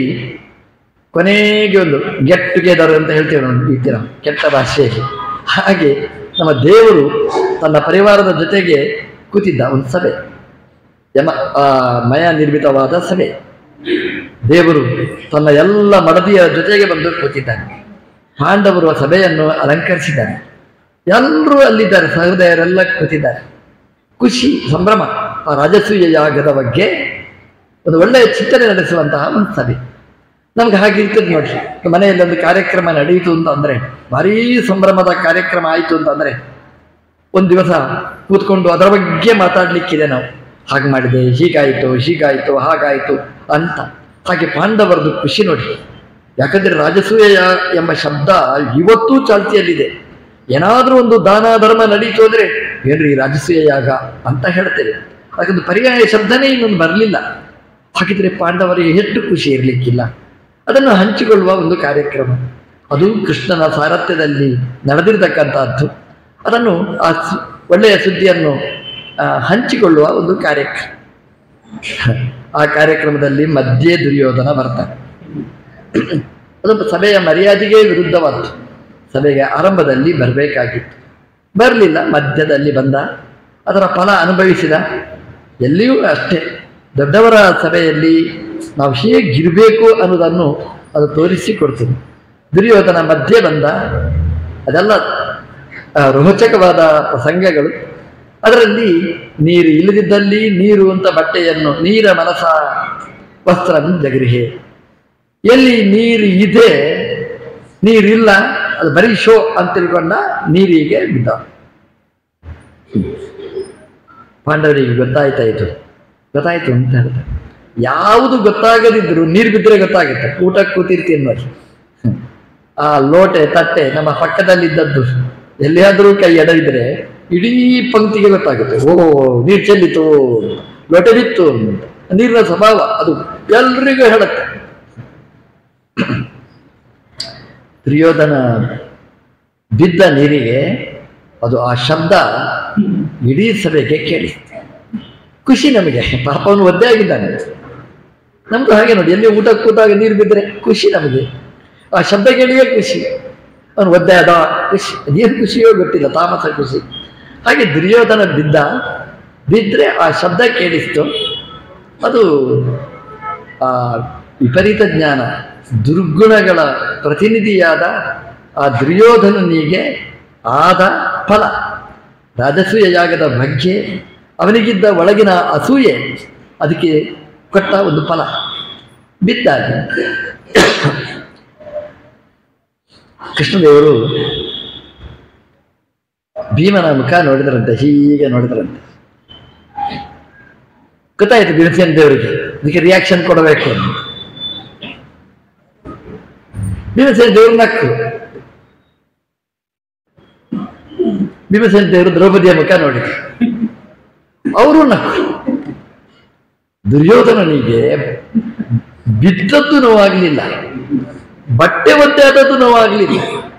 ಕೊನೆಗೆ ಒಂದು ಗೆಟ್ ಟುಗೆದರ್ ಅಂತ ಹೇಳ್ತೇವೆ ನಾವು ಈ ದಿನ ಕೆಟ್ಟ ಭಾಷೆಯಲ್ಲಿ ಹಾಗೆ ನಮ್ಮ ದೇವರು ತನ್ನ ಪರಿವಾರದ ಜೊತೆಗೆ ಕೂತಿದ್ದ ಒಂದು ಸಭೆ ಯಮ ಆ ಮಯ ನಿರ್ಮಿತವಾದ ಸಭೆ ದೇವರು ತನ್ನ ಎಲ್ಲ ಮಡದಿಯ ಜೊತೆಗೆ ಬಂದು ಕೂತಿದ್ದಾನೆ ಪಾಂಡವರು ಆ ಸಭೆಯನ್ನು ಅಲಂಕರಿಸಿದ್ದಾರೆ ಎಲ್ಲರೂ ಅಲ್ಲಿದ್ದಾರೆ ಸಹೃದಯರೆಲ್ಲ ಕೂತಿದ್ದಾರೆ ಖುಷಿ ಸಂಭ್ರಮ ಆ ರಾಜಸೂಯ ಯಾಗದ ಬಗ್ಗೆ ಒಂದು ಒಳ್ಳೆಯ ಚಿಂತನೆ ನಡೆಸುವಂತಹ ಒಂದು ಸಭೆ ನಮ್ಗೆ ಹಾಗಿರ್ತದೆ ನೋಡ್ರಿ ಮನೆಯಲ್ಲಿ ಒಂದು ಕಾರ್ಯಕ್ರಮ ನಡೆಯಿತು ಅಂತ ಅಂದ್ರೆ ಭಾರೀ ಸಂಭ್ರಮದ ಕಾರ್ಯಕ್ರಮ ಆಯಿತು ಅಂತಂದ್ರೆ ಒಂದು ದಿವಸ ಕೂತ್ಕೊಂಡು ಅದರ ಬಗ್ಗೆ ಮಾತಾಡ್ಲಿಕ್ಕಿದೆ ನಾವು ಹಾಗೆ ಮಾಡಿದೆ ಹೀಗಾಯಿತು ಹೀಗಾಯಿತು ಹಾಗಾಯಿತು ಅಂತ ಹಾಗೆ ಪಾಂಡವರದು ಖುಷಿ ನೋಡಿ ಯಾಕಂದ್ರೆ ರಾಜಸೂಯ ಯಾ- ಎಂಬ ಶಬ್ದ ಇವತ್ತೂ ಚಾಲ್ತಿಯಲ್ಲಿದೆ ಏನಾದರೂ ಒಂದು ದಾನ ಧರ್ಮ ನಡೀತು ಅಂದ್ರೆ ಏನ್ರಿ ರಾಜಸೂಯ ಯಾಗ ಅಂತ ಹೇಳ್ತೇವೆ ಹಾಗೊಂದು ಪರ್ಯಾಯ ಶಬ್ದನೇ ಇನ್ನೊಂದು ಬರಲಿಲ್ಲ ಹಾಗಿದ್ರೆ ಪಾಂಡವರಿಗೆ ಎಷ್ಟು ಖುಷಿ ಇರಲಿಕ್ಕಿಲ್ಲ ಅದನ್ನು ಹಂಚಿಕೊಳ್ಳುವ ಒಂದು ಕಾರ್ಯಕ್ರಮ ಅದು ಕೃಷ್ಣನ ಸಾರಥ್ಯದಲ್ಲಿ ನಡೆದಿರತಕ್ಕಂಥದ್ದು ಅದನ್ನು ಆ ಸು- ಒಳ್ಳೆಯ ಸುದ್ದಿಯನ್ನು ಆ, ಹಂಚಿಕೊಳ್ಳುವ ಒಂದು ಕಾರ್ಯಕ್ರಮ ಆ ಕಾರ್ಯಕ್ರಮದಲ್ಲಿ ಮಧ್ಯೆ ದುರ್ಯೋಧನ ಬರ್ತಾನೆ ಅದು ಸಭೆಯ ಮರ್ಯಾದೆಗೆ ವಿರುದ್ಧವಾದ್ದು ಸಭೆಗೆ ಆರಂಭದಲ್ಲಿ ಬರಬೇಕಾಗಿತ್ತು ಬರಲಿಲ್ಲ ಮಧ್ಯದಲ್ಲಿ ಬಂದ ಅದರ ಫಲ ಅನುಭವಿಸಿದ ಎಲ್ಲಿಯೂ ಅಷ್ಟೇ ದೊಡ್ಡವರ ಸಭೆಯಲ್ಲಿ ನಾವು ಹೇಗಿರಬೇಕು ಅನ್ನೋದನ್ನು ಅದು ತೋರಿಸಿಕೊಡ್ತದೆ ದುರ್ಯೋಧನ ಮಧ್ಯೆ ಬಂದ ಅದೆಲ್ಲ ಆ, ರೋಚಕವಾದ ಪ್ರಸಂಗಗಳು ಅದರಲ್ಲಿ ನೀರು ಇಲ್ಲದಿದ್ದಲ್ಲಿ ನೀರು ಅಂತ ಬಟ್ಟೆಯನ್ನು ನೀರ ಮನಸ ವಸ್ತ್ರ ಜಗರಿಹೆ ಎಲ್ಲಿ ನೀರು ಇದೆ ನೀರಿಲ್ಲ ಅದು ಬರೀ ಶೋ ಅಂತ ತಿಳ್ಕೊಂಡ ನೀರಿಗೆ ಬಿದ್ದ ಪಾಂಡವರಿಗೆ ಗೊತ್ತಾಯ್ತಾ ಇದು ಗೊತ್ತಾಯ್ತು ಅಂತ ಹೇಳ್ತಾರೆ ಯಾವುದು ಗೊತ್ತಾಗದಿದ್ರು ನೀರು ಬಿದ್ದರೆ ಗೊತ್ತಾಗುತ್ತೆ ಊಟ ಕೂತಿರ್ತೀನಿ ನೋಡಿ ಹ್ಮ್. ಆ ಲೋಟೆ ತಟ್ಟೆ ನಮ್ಮ ಪಕ್ಕದಲ್ಲಿದ್ದದ್ದು ಎಲ್ಲಿಯಾದರೂ ಕೈ ಎಡವಿದ್ರೆ ಇಡೀ ಪಂಕ್ತಿಗೆ ಗೊತ್ತಾಗುತ್ತೆ ಓ ನೀರು ಚೆಲ್ಲಿತು ಲೋಟೆ ಬಿತ್ತು ಅಂತ. ನೀರಿನ ಸ್ವಭಾವ ಅದು ಎಲ್ರಿಗೂ ಹೇಳುತ್ತೆ ದುರ್ಯೋಧನ ಬಿದ್ದ ನೀರಿಗೆ ಅದು ಆ ಶಬ್ದ ಇಡೀ ಸಭೆಗೆ ಕೇಳಿಸ್ತು ಖುಷಿ ನಮಗೆ ಪಾಪ ಅವನು ಒದ್ದೆ ಆಗಿದ್ದಾನೆ ನಮ್ದು ಹಾಗೆ ನೋಡಿ ಎಲ್ಲಿ ಊಟ ಕೂತಾಗ ನೀರು ಬಿದ್ದರೆ ಖುಷಿ ನಮಗೆ ಆ ಶಬ್ದ ಕೇಳಿಯೇ ಖುಷಿ ಅವನು ಒದ್ದಾಡ ಖುಷಿ ನೀರು ಖುಷಿಯೋ ಗೊತ್ತಿಲ್ಲ ತಾಮಸ ಖುಷಿ ಹಾಗೆ ದುರ್ಯೋಧನ ಬಿದ್ದ ಬಿದ್ದರೆ ಆ ಶಬ್ದ ಕೇಳಿಸ್ತು ಅದು ಆ ವಿಪರೀತ ಜ್ಞಾನ ದುರ್ಗುಣಗಳ ಪ್ರತಿನಿಧಿಯಾದ ಆ ದುರ್ಯೋಧನನಿಗೆ ಆದ ಫಲ ರಾಜಸೂಯ ಯಾಗದ ಬಗ್ಗೆ ಅವನಿಗಿದ್ದ ಒಳಗಿನ ಅಸೂಯೆ ಅದಕ್ಕೆ ಕೊಟ್ಟ ಒಂದು ಫಲ ಬಿದ್ದಾಗ ಕೃಷ್ಣದೇವರು ಭೀಮನ ಮುಖ ನೋಡಿದ್ರಂತೆ ಹೀಗೆ ನೋಡಿದ್ರಂತೆ ಗೊತ್ತಾಯ್ತು ಭೀಮಸೇನ ದೇವರಿಗೆ ಅದಕ್ಕೆ ರಿಯಾಕ್ಷನ್ ಕೊಡಬೇಕು ಅಂತ ಭೀಮಸೇನ ದೇವರು ನಕ್ಕು ಭೀಮಸೇನ ದೇವರು ದ್ರೌಪದಿಯ ಮುಖ ನೋಡಿದ್ರು ಅವರು ನಕ್ಕು ದುರ್ಯೋಧನನಿಗೆ ಬಿದ್ದದ್ದು ನೋವಾಗಲಿಲ್ಲ ಬಟ್ಟೆ ಒದ್ದೆ ಆದದ್ದು ನೋವಾಗಲಿಲ್ಲ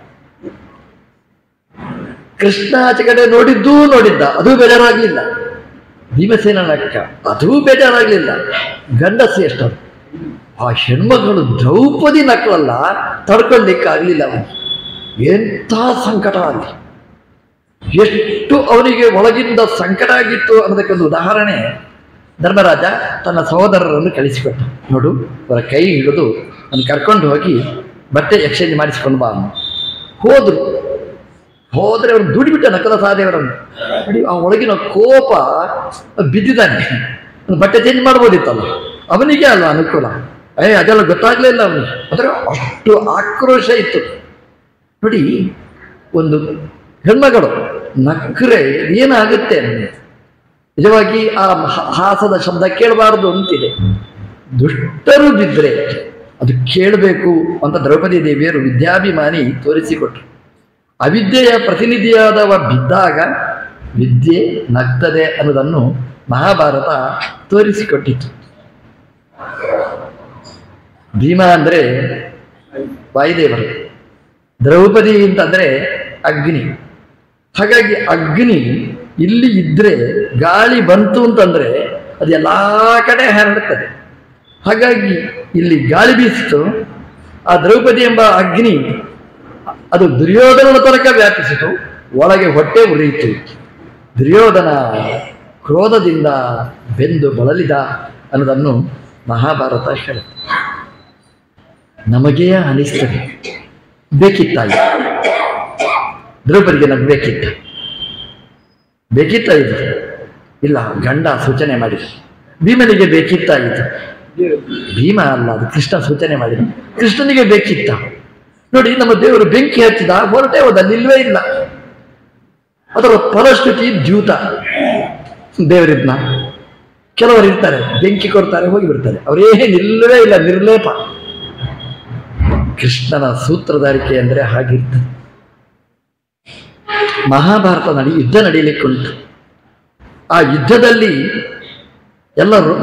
ಕೃಷ್ಣ ಆಚೆ ಕಡೆ ನೋಡಿದ್ದೂ ನೋಡಿದ್ದ ಅದು ಬೇಜಾರಾಗಲಿಲ್ಲ ಭೀಮಸೇನ ನಕ್ಕ ಅದೂ ಬೇಜಾರಾಗಲಿಲ್ಲ ಗಂಡಸು ಎಷ್ಟದು ಆ ಹೆಣ್ಮಗಳು ದ್ರೌಪದಿ ನಕ್ಕಳಲ್ಲ ತಡ್ಕೊಳ್ಳಿಕ್ಕಾಗಲಿಲ್ಲ ಅವನಿಗೆ ಎಂಥ ಸಂಕಟ ಅಲ್ಲಿ ಎಷ್ಟು ಅವನಿಗೆ ಒಳಗಿಂದ ಸಂಕಟ ಆಗಿತ್ತು ಅನ್ನೋದಕ್ಕೊಂದು ಉದಾಹರಣೆ ಧರ್ಮರಾಜ ತನ್ನ ಸಹೋದರರನ್ನು ಕಳಿಸಿಕೊಟ್ಟ ನೋಡು ಅವರ ಕೈ ಹಿಡಿದು ಅವನು ಕರ್ಕೊಂಡು ಹೋಗಿ ಬಟ್ಟೆ ಎಕ್ಸ್ಚೇಂಜ್ ಮಾಡಿಸ್ಕೊಂಡು ಬಾ ಅಂದ. ಹೋದ್ರು ಹೋದ್ರೆ ಅವ್ರು ದುಡಿಬಿಟ್ಟ ನಕಲ ಸಹದೇವರನ್ನು ನೋಡಿ ಆ ಒಳಗಿನ ಕೋಪ ಬಿದ್ದಿದ್ದಾನೆ ಅವ್ನು ಬಟ್ಟೆ ಚೇಂಜ್ ಮಾಡ್ಬೋದಿತ್ತಲ್ಲ ಅವನಿಗೆ ಅಲ್ವಾ ಅನುಕೂಲ ಏ ಅದೆಲ್ಲ ಗೊತ್ತಾಗ್ಲೇ ಇಲ್ಲ ಅವನಿಗೆ ಅಂದ್ರೆ ಅಷ್ಟು ಆಕ್ರೋಶ ಇತ್ತು ನೋಡಿ ಒಂದು ಹೆಣ್ಮಗಳು ನಕ್ರೆ ಏನಾಗುತ್ತೆ ನಿಜವಾಗಿ ಆ ಹ- ಹಾಸದ ಶಬ್ದ ಕೇಳಬಾರದು ಅಂತಿದೆ ದುಷ್ಟರು ಬಿದ್ದರೆ ಅದು ಕೇಳಬೇಕು ಅಂತ ದ್ರೌಪದಿ ದೇವಿಯರು ವಿದ್ಯಾಭಿಮಾನಿ ತೋರಿಸಿಕೊಟ್ರು ಅವಿದ್ಯೆಯ ಪ್ರತಿನಿಧಿಯಾದವ ಬಿದ್ದಾಗ ವಿದ್ಯೆ ನಗ್ತದೆ ಅನ್ನೋದನ್ನು ಮಹಾಭಾರತ ತೋರಿಸಿಕೊಟ್ಟಿತು ಭೀಮ ಅಂದರೆ ವಾಯುದೇವರು ದ್ರೌಪದಿ ಅಂತಂದರೆ ಅಗ್ನಿ ಹಾಗಾಗಿ ಅಗ್ನಿ ಇಲ್ಲಿ ಇದ್ರೆ ಗಾಳಿ ಬಂತು ಅಂತಂದ್ರೆ ಅದು ಎಲ್ಲ ಕಡೆ ಹರಡುತ್ತದೆ ಹಾಗಾಗಿ ಇಲ್ಲಿ ಗಾಳಿ ಬೀಸಿತು ಆ ದ್ರೌಪದಿ ಎಂಬ ಅಗ್ನಿ ಅದು ದುರ್ಯೋಧನನ ತನಕ ವ್ಯಾಪಿಸಿತು ಒಳಗೆ ಹೊಟ್ಟೆ ಉರಿಯಿತು ದುರ್ಯೋಧನ ಕ್ರೋಧದಿಂದ ಬೆಂದು ಬಳಲಿದ ಅನ್ನೋದನ್ನು ಮಹಾಭಾರತ ಹೇಳುತ್ತೆ ನಮಗೇ ಅನಿಸ್ತದೆ ಬೇಕಿತ್ತಾಗಿ ದ್ರೌಪದಿಗೆ ನಮ್ಗೆ ಬೇಕಿತ್ತ ಬೇಕಿತ್ತ ಇದು ಇಲ್ಲ ಗಂಡ ಸೂಚನೆ ಮಾಡಿದ ಭೀಮನಿಗೆ ಬೇಕಿತ್ತ ಇದು ಭೀಮ ಅಲ್ಲ ಅದು ಕೃಷ್ಣ ಸೂಚನೆ ಮಾಡಿದ ಕೃಷ್ಣನಿಗೆ ಬೇಕಿತ್ತ ನೋಡಿ ನಮ್ಮ ದೇವರು ಬೆಂಕಿ ಹಚ್ಚಿದ ಹೊರಟೆ ಹೋದ ನಿಲ್ವೇ ಇಲ್ಲ ಅದರ ಫಲಶ್ರುತಿ ದ್ಯೂತ ದೇವರಿದ್ನ ಕೆಲವರು ಇರ್ತಾರೆ ಬೆಂಕಿ ಕೊಡ್ತಾರೆ ಹೋಗಿ ಬಿಡ್ತಾರೆ ಅವರೇನು ನಿಲ್ಲವೇ ಇಲ್ಲ ನಿರ್ಲೇಪ ಕೃಷ್ಣನ ಸೂತ್ರಧಾರಿಕೆ ಅಂದರೆ ಹಾಗಿರ್ತದೆ ಮಹಾಭಾರತ ನಡಿ ಯುದ್ಧ ನಡೀಲಿಕ್ಕುಂಟು ಆ ಯುದ್ಧದಲ್ಲಿ ಎಲ್ಲರೂ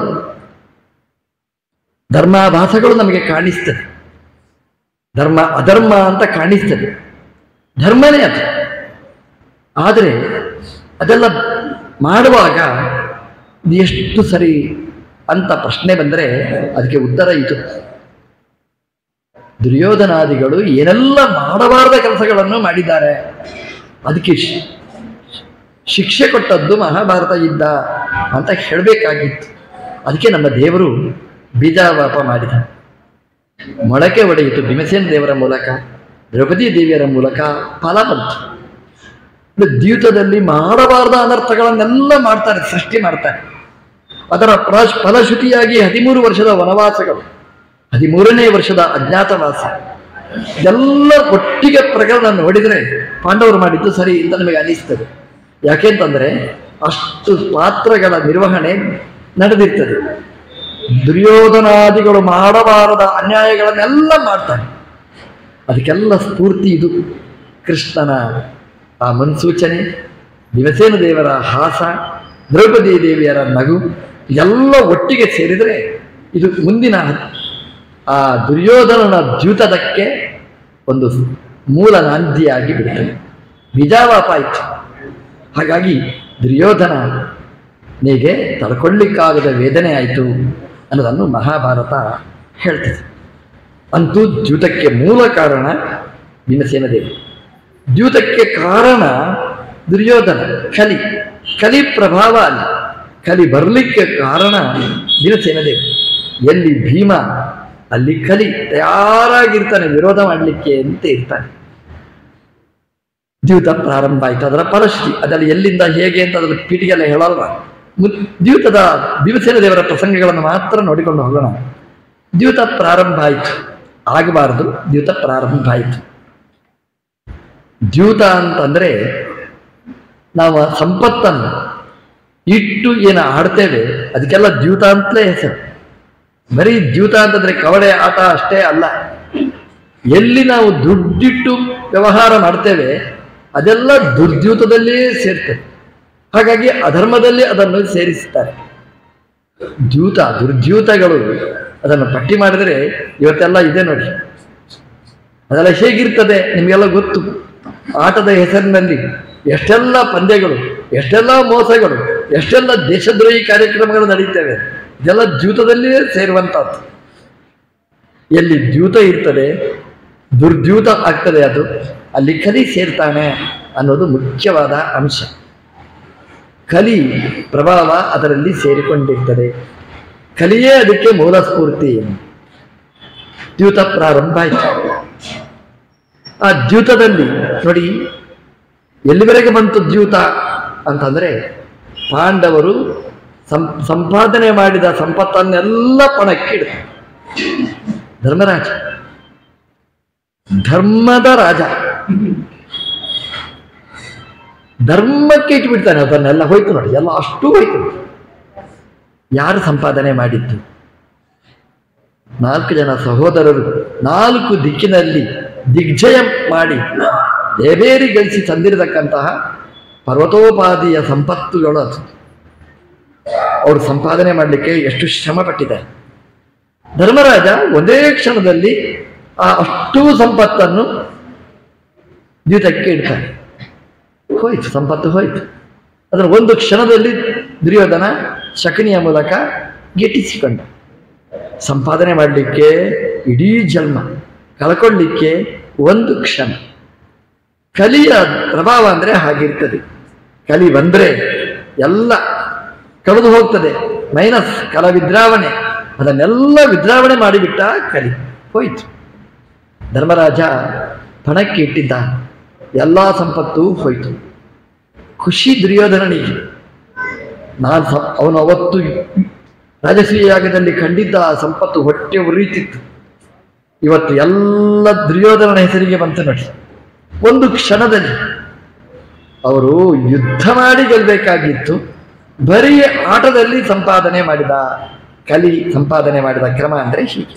ಧರ್ಮಾಭಾಸಗಳು ನಮಗೆ ಕಾಣಿಸ್ತದೆ ಧರ್ಮ ಅಧರ್ಮ ಅಂತ ಕಾಣಿಸ್ತದೆ ಧರ್ಮನೇ ಅದು ಆದರೆ ಅದೆಲ್ಲ ಮಾಡುವಾಗ ಇದು ಎಷ್ಟು ಸರಿ ಅಂತ ಪ್ರಶ್ನೆ ಬಂದರೆ ಅದಕ್ಕೆ ಉತ್ತರ ಇದು ದುರ್ಯೋಧನಾದಿಗಳು ಏನೆಲ್ಲ ಮಾಡಬಾರದ ಕೆಲಸಗಳನ್ನು ಮಾಡಿದ್ದಾರೆ ಅದಕ್ಕೆ ಶಿ- ಶಿಕ್ಷೆ ಕೊಟ್ಟದ್ದು ಮಹಾಭಾರತ ಯುದ್ಧ ಅಂತ ಹೇಳಬೇಕಾಗಿತ್ತು ಅದಕ್ಕೆ ನಮ್ಮ ದೇವರು ಬೀಜಾವಾಪ ಮಾಡಿದ ಮೊಳಕೆ ಒಡೆಯಿತು ಭೀಮಸೇನ ದೇವರ ಮೂಲಕ ದ್ರೌಪದಿ ದೇವಿಯರ ಮೂಲಕ ಫಲ ಬಂತು ಇದು ದ್ಯೂತದಲ್ಲಿ ಮಾಡಬಾರದ ಅನರ್ಥಗಳನ್ನೆಲ್ಲ ಮಾಡ್ತಾರೆ ಸೃಷ್ಟಿ ಮಾಡ್ತಾರೆ ಅದರ ಫಲ- ಫಲಶ್ರುತಿಯಾಗಿ ಹದಿಮೂರು ವರ್ಷದ ವನವಾಸಗಳು ಹದಿಮೂರನೇ ವರ್ಷದ ಅಜ್ಞಾತವಾಸ ಎಲ್ಲ ಒಟ್ಟಿಗೆ ಪ್ರಕರಣ ನೋಡಿದರೆ ಪಾಂಡವರು ಮಾಡಿದ್ದು ಸರಿ ಅಂತ ನಮಗೆ ಅನಿಸ್ತದೆ ಯಾಕೆಂತಂದ್ರೆ ಅಷ್ಟು ಪಾತ್ರಗಳ ನಿರ್ವಹಣೆ ನಡೆದಿರ್ತದೆ ದುರ್ಯೋಧನಾದಿಗಳು ಮಾಡಬಾರದ ಅನ್ಯಾಯಗಳನ್ನೆಲ್ಲ ಮಾಡ್ತಾರೆ ಅದಕ್ಕೆಲ್ಲ ಸ್ಫೂರ್ತಿ ಇದು ಕೃಷ್ಣನ ಆ ಮುನ್ಸೂಚನೆ ಭೀಮಸೇನ ದೇವರ ಹಾಸ ದ್ರೌಪದಿ ದೇವಿಯರ ನಗು ಎಲ್ಲ ಒಟ್ಟಿಗೆ ಸೇರಿದರೆ ಇದು ಮುಂದಿನ ಆ ದುರ್ಯೋಧನನ ದ್ಯೂತದಕ್ಕೆ ಒಂದು ಮೂಲ ನಾಂದಿಯಾಗಿ ಬಿಡುತ್ತದೆ ಬೀಜಾವಾಪ ಆಯಿತು ಹಾಗಾಗಿ ದುರ್ಯೋಧನನಿಗೆ ತಡ್ಕೊಳ್ಳಿಕ್ಕಾಗದ ವೇದನೆ ಆಯಿತು ಅನ್ನೋದನ್ನು ಮಹಾಭಾರತ ಹೇಳ್ತದೆ ಅಂತೂ ದ್ಯೂತಕ್ಕೆ ಮೂಲ ಕಾರಣ ಭೀಮಸೇನ ದೇವಿ ದ್ಯೂತಕ್ಕೆ ಕಾರಣ ದುರ್ಯೋಧನ ಕಲಿ ಕಲಿ ಪ್ರಭಾವ ಅಲ್ಲ ಕಲಿ ಬರಲಿಕ್ಕೆ ಕಾರಣ ಭೀಮಸೇನ ದೇವಿ ಎಲ್ಲಿ ಭೀಮ ಅಲ್ಲಿ ಕಲಿ ತಯಾರಾಗಿರ್ತಾನೆ ವಿರೋಧ ಮಾಡಲಿಕ್ಕೆ ಅಂತ ಇರ್ತಾನೆ ದ್ಯೂತ ಪ್ರಾರಂಭ ಆಯಿತು ಅದರ ಪರಿಸ್ಥಿತಿ ಅದರಲ್ಲಿ ಎಲ್ಲಿಂದ ಹೇಗೆ ಅಂತ ಅದರ ಪೀಠಿಗೆಲ್ಲ ಹೇಳಲ್ವ ಮು- ದ್ಯೂತದ ಭೀಮಸೇನ ದೇವರ ಪ್ರಸಂಗಗಳನ್ನು ಮಾತ್ರ ನೋಡಿಕೊಂಡು ಹೋಗೋಣ ದ್ಯೂತ ಪ್ರಾರಂಭ ಆಯಿತು ಆಗಬಾರದು ದ್ಯೂತ ಪ್ರಾರಂಭ ಆಯಿತು ದ್ಯೂತ ಅಂತಂದ್ರೆ ನಾವು ಆ ಸಂಪತ್ತನ್ನು ಇಟ್ಟು ಏನು ಆಡ್ತೇವೆ ಅದಕ್ಕೆಲ್ಲ ದ್ಯೂತ ಅಂತಲೇ ಹೆಸರು ಬರೀ ದ್ಯೂತ ಅಂತಂದ್ರೆ ಕವಡೆ ಆಟ ಅಷ್ಟೇ ಅಲ್ಲ ಎಲ್ಲಿ ನಾವು ದುಡ್ಡಿಟ್ಟು ವ್ಯವಹಾರ ಮಾಡ್ತೇವೆ ಅದೆಲ್ಲ ದುರ್ದ್ಯೂತದಲ್ಲಿಯೇ ಸೇರ್ತದೆ ಹಾಗಾಗಿ ಅಧರ್ಮದಲ್ಲಿ ಅದನ್ನು ಸೇರಿಸುತ್ತಾರೆ ದ್ಯೂತ ದುರ್ದ್ಯೂತಗಳು ಅದನ್ನು ಪಟ್ಟಿ ಮಾಡಿದರೆ ಇವತ್ತೆಲ್ಲ ಇದೆ ನೋಡಿ ಅದೆಲ್ಲ ಹೇಗಿರ್ತದೆ ನಿಮಗೆಲ್ಲ ಗೊತ್ತು ಆಟದ ಹೆಸರಿನಲ್ಲಿ ಎಷ್ಟೆಲ್ಲ ಪಂದ್ಯಗಳು ಎಷ್ಟೆಲ್ಲ ಮೋಸಗಳು ಎಷ್ಟೆಲ್ಲ ದೇಶದ್ರೋಹಿ ಕಾರ್ಯಕ್ರಮಗಳು ನಡೀತವೆ ಇದೆಲ್ಲ ದ್ಯೂತದಲ್ಲಿಯೇ ಸೇರುವಂಥದ್ದು ಎಲ್ಲಿ ದ್ಯೂತ ಇರ್ತದೆ ದುರ್ದ್ಯೂತ ಆಗ್ತದೆ ಅದು ಅಲ್ಲಿ ಕಲಿ ಸೇರ್ತಾನೆ ಅನ್ನೋದು ಮುಖ್ಯವಾದ ಅಂಶ ಕಲಿ ಪ್ರಭಾವ ಅದರಲ್ಲಿ ಸೇರಿಕೊಂಡಿರ್ತದೆ ಕಲಿಯೇ ಅದಕ್ಕೆ ಮೂಲ ಸ್ಫೂರ್ತಿ ದ್ಯೂತ ಪ್ರಾರಂಭ ಆಯಿತು ಆ ದ್ಯೂತದಲ್ಲಿ ನೋಡಿ ಎಲ್ಲಿವರೆಗೆ ಬಂತು ದ್ಯೂತ ಅಂತಂದ್ರೆ ಪಾಂಡವರು ಸಂ ಸಂಪಾದನೆ ಮಾಡಿದ ಸಂಪತ್ತನ್ನೆಲ್ಲ ಪಣಕ್ಕಿಡ್ತಾರೆ ಧರ್ಮರಾಜ ಧರ್ಮದ ರಾಜ ಧರ್ಮಕ್ಕೆ ಇಟ್ಬಿಡ್ತಾನೆ ಅದನ್ನೆಲ್ಲ ಹೋಯ್ತು ನೋಡಿ ಎಲ್ಲ ಅಷ್ಟು ಹೋಯ್ತು ಯಾರು ಸಂಪಾದನೆ ಮಾಡಿದ್ದು ನಾಲ್ಕು ಜನ ಸಹೋದರರು ನಾಲ್ಕು ದಿಕ್ಕಿನಲ್ಲಿ ದಿಗ್ಜಯ ಮಾಡಿ ದೇವೇರಿ ಗಳಿಸಿ ತಂದಿರತಕ್ಕಂತಹ ಪರ್ವತೋಪಾದಿಯ ಸಂಪತ್ತುಗಳು ಅದು ಅವರು ಸಂಪಾದನೆ ಮಾಡಲಿಕ್ಕೆ ಎಷ್ಟು ಶ್ರಮ ಪಟ್ಟಿದ್ದಾರೆ ಧರ್ಮರಾಜ ಒಂದೇ ಕ್ಷಣದಲ್ಲಿ ಆ ಅಷ್ಟೂ ಸಂಪತ್ತನ್ನು ದ್ಯೂತಕ್ಕೆ ಇಡ್ತಾನೆ ಹೋಯ್ತು ಸಂಪತ್ತು ಹೋಯ್ತು ಅದರ ಒಂದು ಕ್ಷಣದಲ್ಲಿ ದುರ್ಯೋಧನ ಶಕನಿಯ ಮೂಲಕ ಗಿಟ್ಟಿಸಿಕೊಂಡ ಸಂಪಾದನೆ ಮಾಡಲಿಕ್ಕೆ ಇಡೀ ಜನ್ಮ ಕಳ್ಕೊಳ್ಳಿಕ್ಕೆ ಒಂದು ಕ್ಷಣ ಕಲಿಯ ಪ್ರಭಾವ ಅಂದರೆ ಹಾಗಿರ್ತದೆ ಕಲಿ ಬಂದರೆ ಎಲ್ಲ ಕಳೆದು ಹೋಗ್ತದೆ ಮೈನಸ್ ಕಲ ವಿದ್ರಾವಣೆ ಅದನ್ನೆಲ್ಲ ವಿದ್ರಾವಣೆ ಮಾಡಿಬಿಟ್ಟ ಕಲಿ ಹೋಯ್ತು ಧರ್ಮರಾಜ ಪಣಕ್ಕೆ ಇಟ್ಟಿದ್ದ ಎಲ್ಲ ಸಂಪತ್ತು ಹೋಯ್ತು ಖುಷಿ ದುರ್ಯೋಧನನಿಗೆ ನಾನು ಸ ಅವನು ಅವತ್ತು ರಾಜಸೂಯ ಯಾಗದಲ್ಲಿ ಕಂಡಿದ್ದ ಆ ಸಂಪತ್ತು ಹೊಟ್ಟೆ ಉರಿಯುತ್ತಿತ್ತು ಇವತ್ತು ಎಲ್ಲ ದುರ್ಯೋಧನನ ಹೆಸರಿಗೆ ಬಂತು ನೋಡಿ ಒಂದು ಕ್ಷಣದಲ್ಲಿ ಅವರು ಯುದ್ಧ ಮಾಡಿ ಗೆಲ್ಲಬೇಕಾಗಿತ್ತು ಬರೀ ಆಟದಲ್ಲಿ ಸಂಪಾದನೆ ಮಾಡಿದ ಕಲಿ ಸಂಪಾದನೆ ಮಾಡಿದ ಕ್ರಮ ಅಂದ್ರೆ ಹೀಗೆ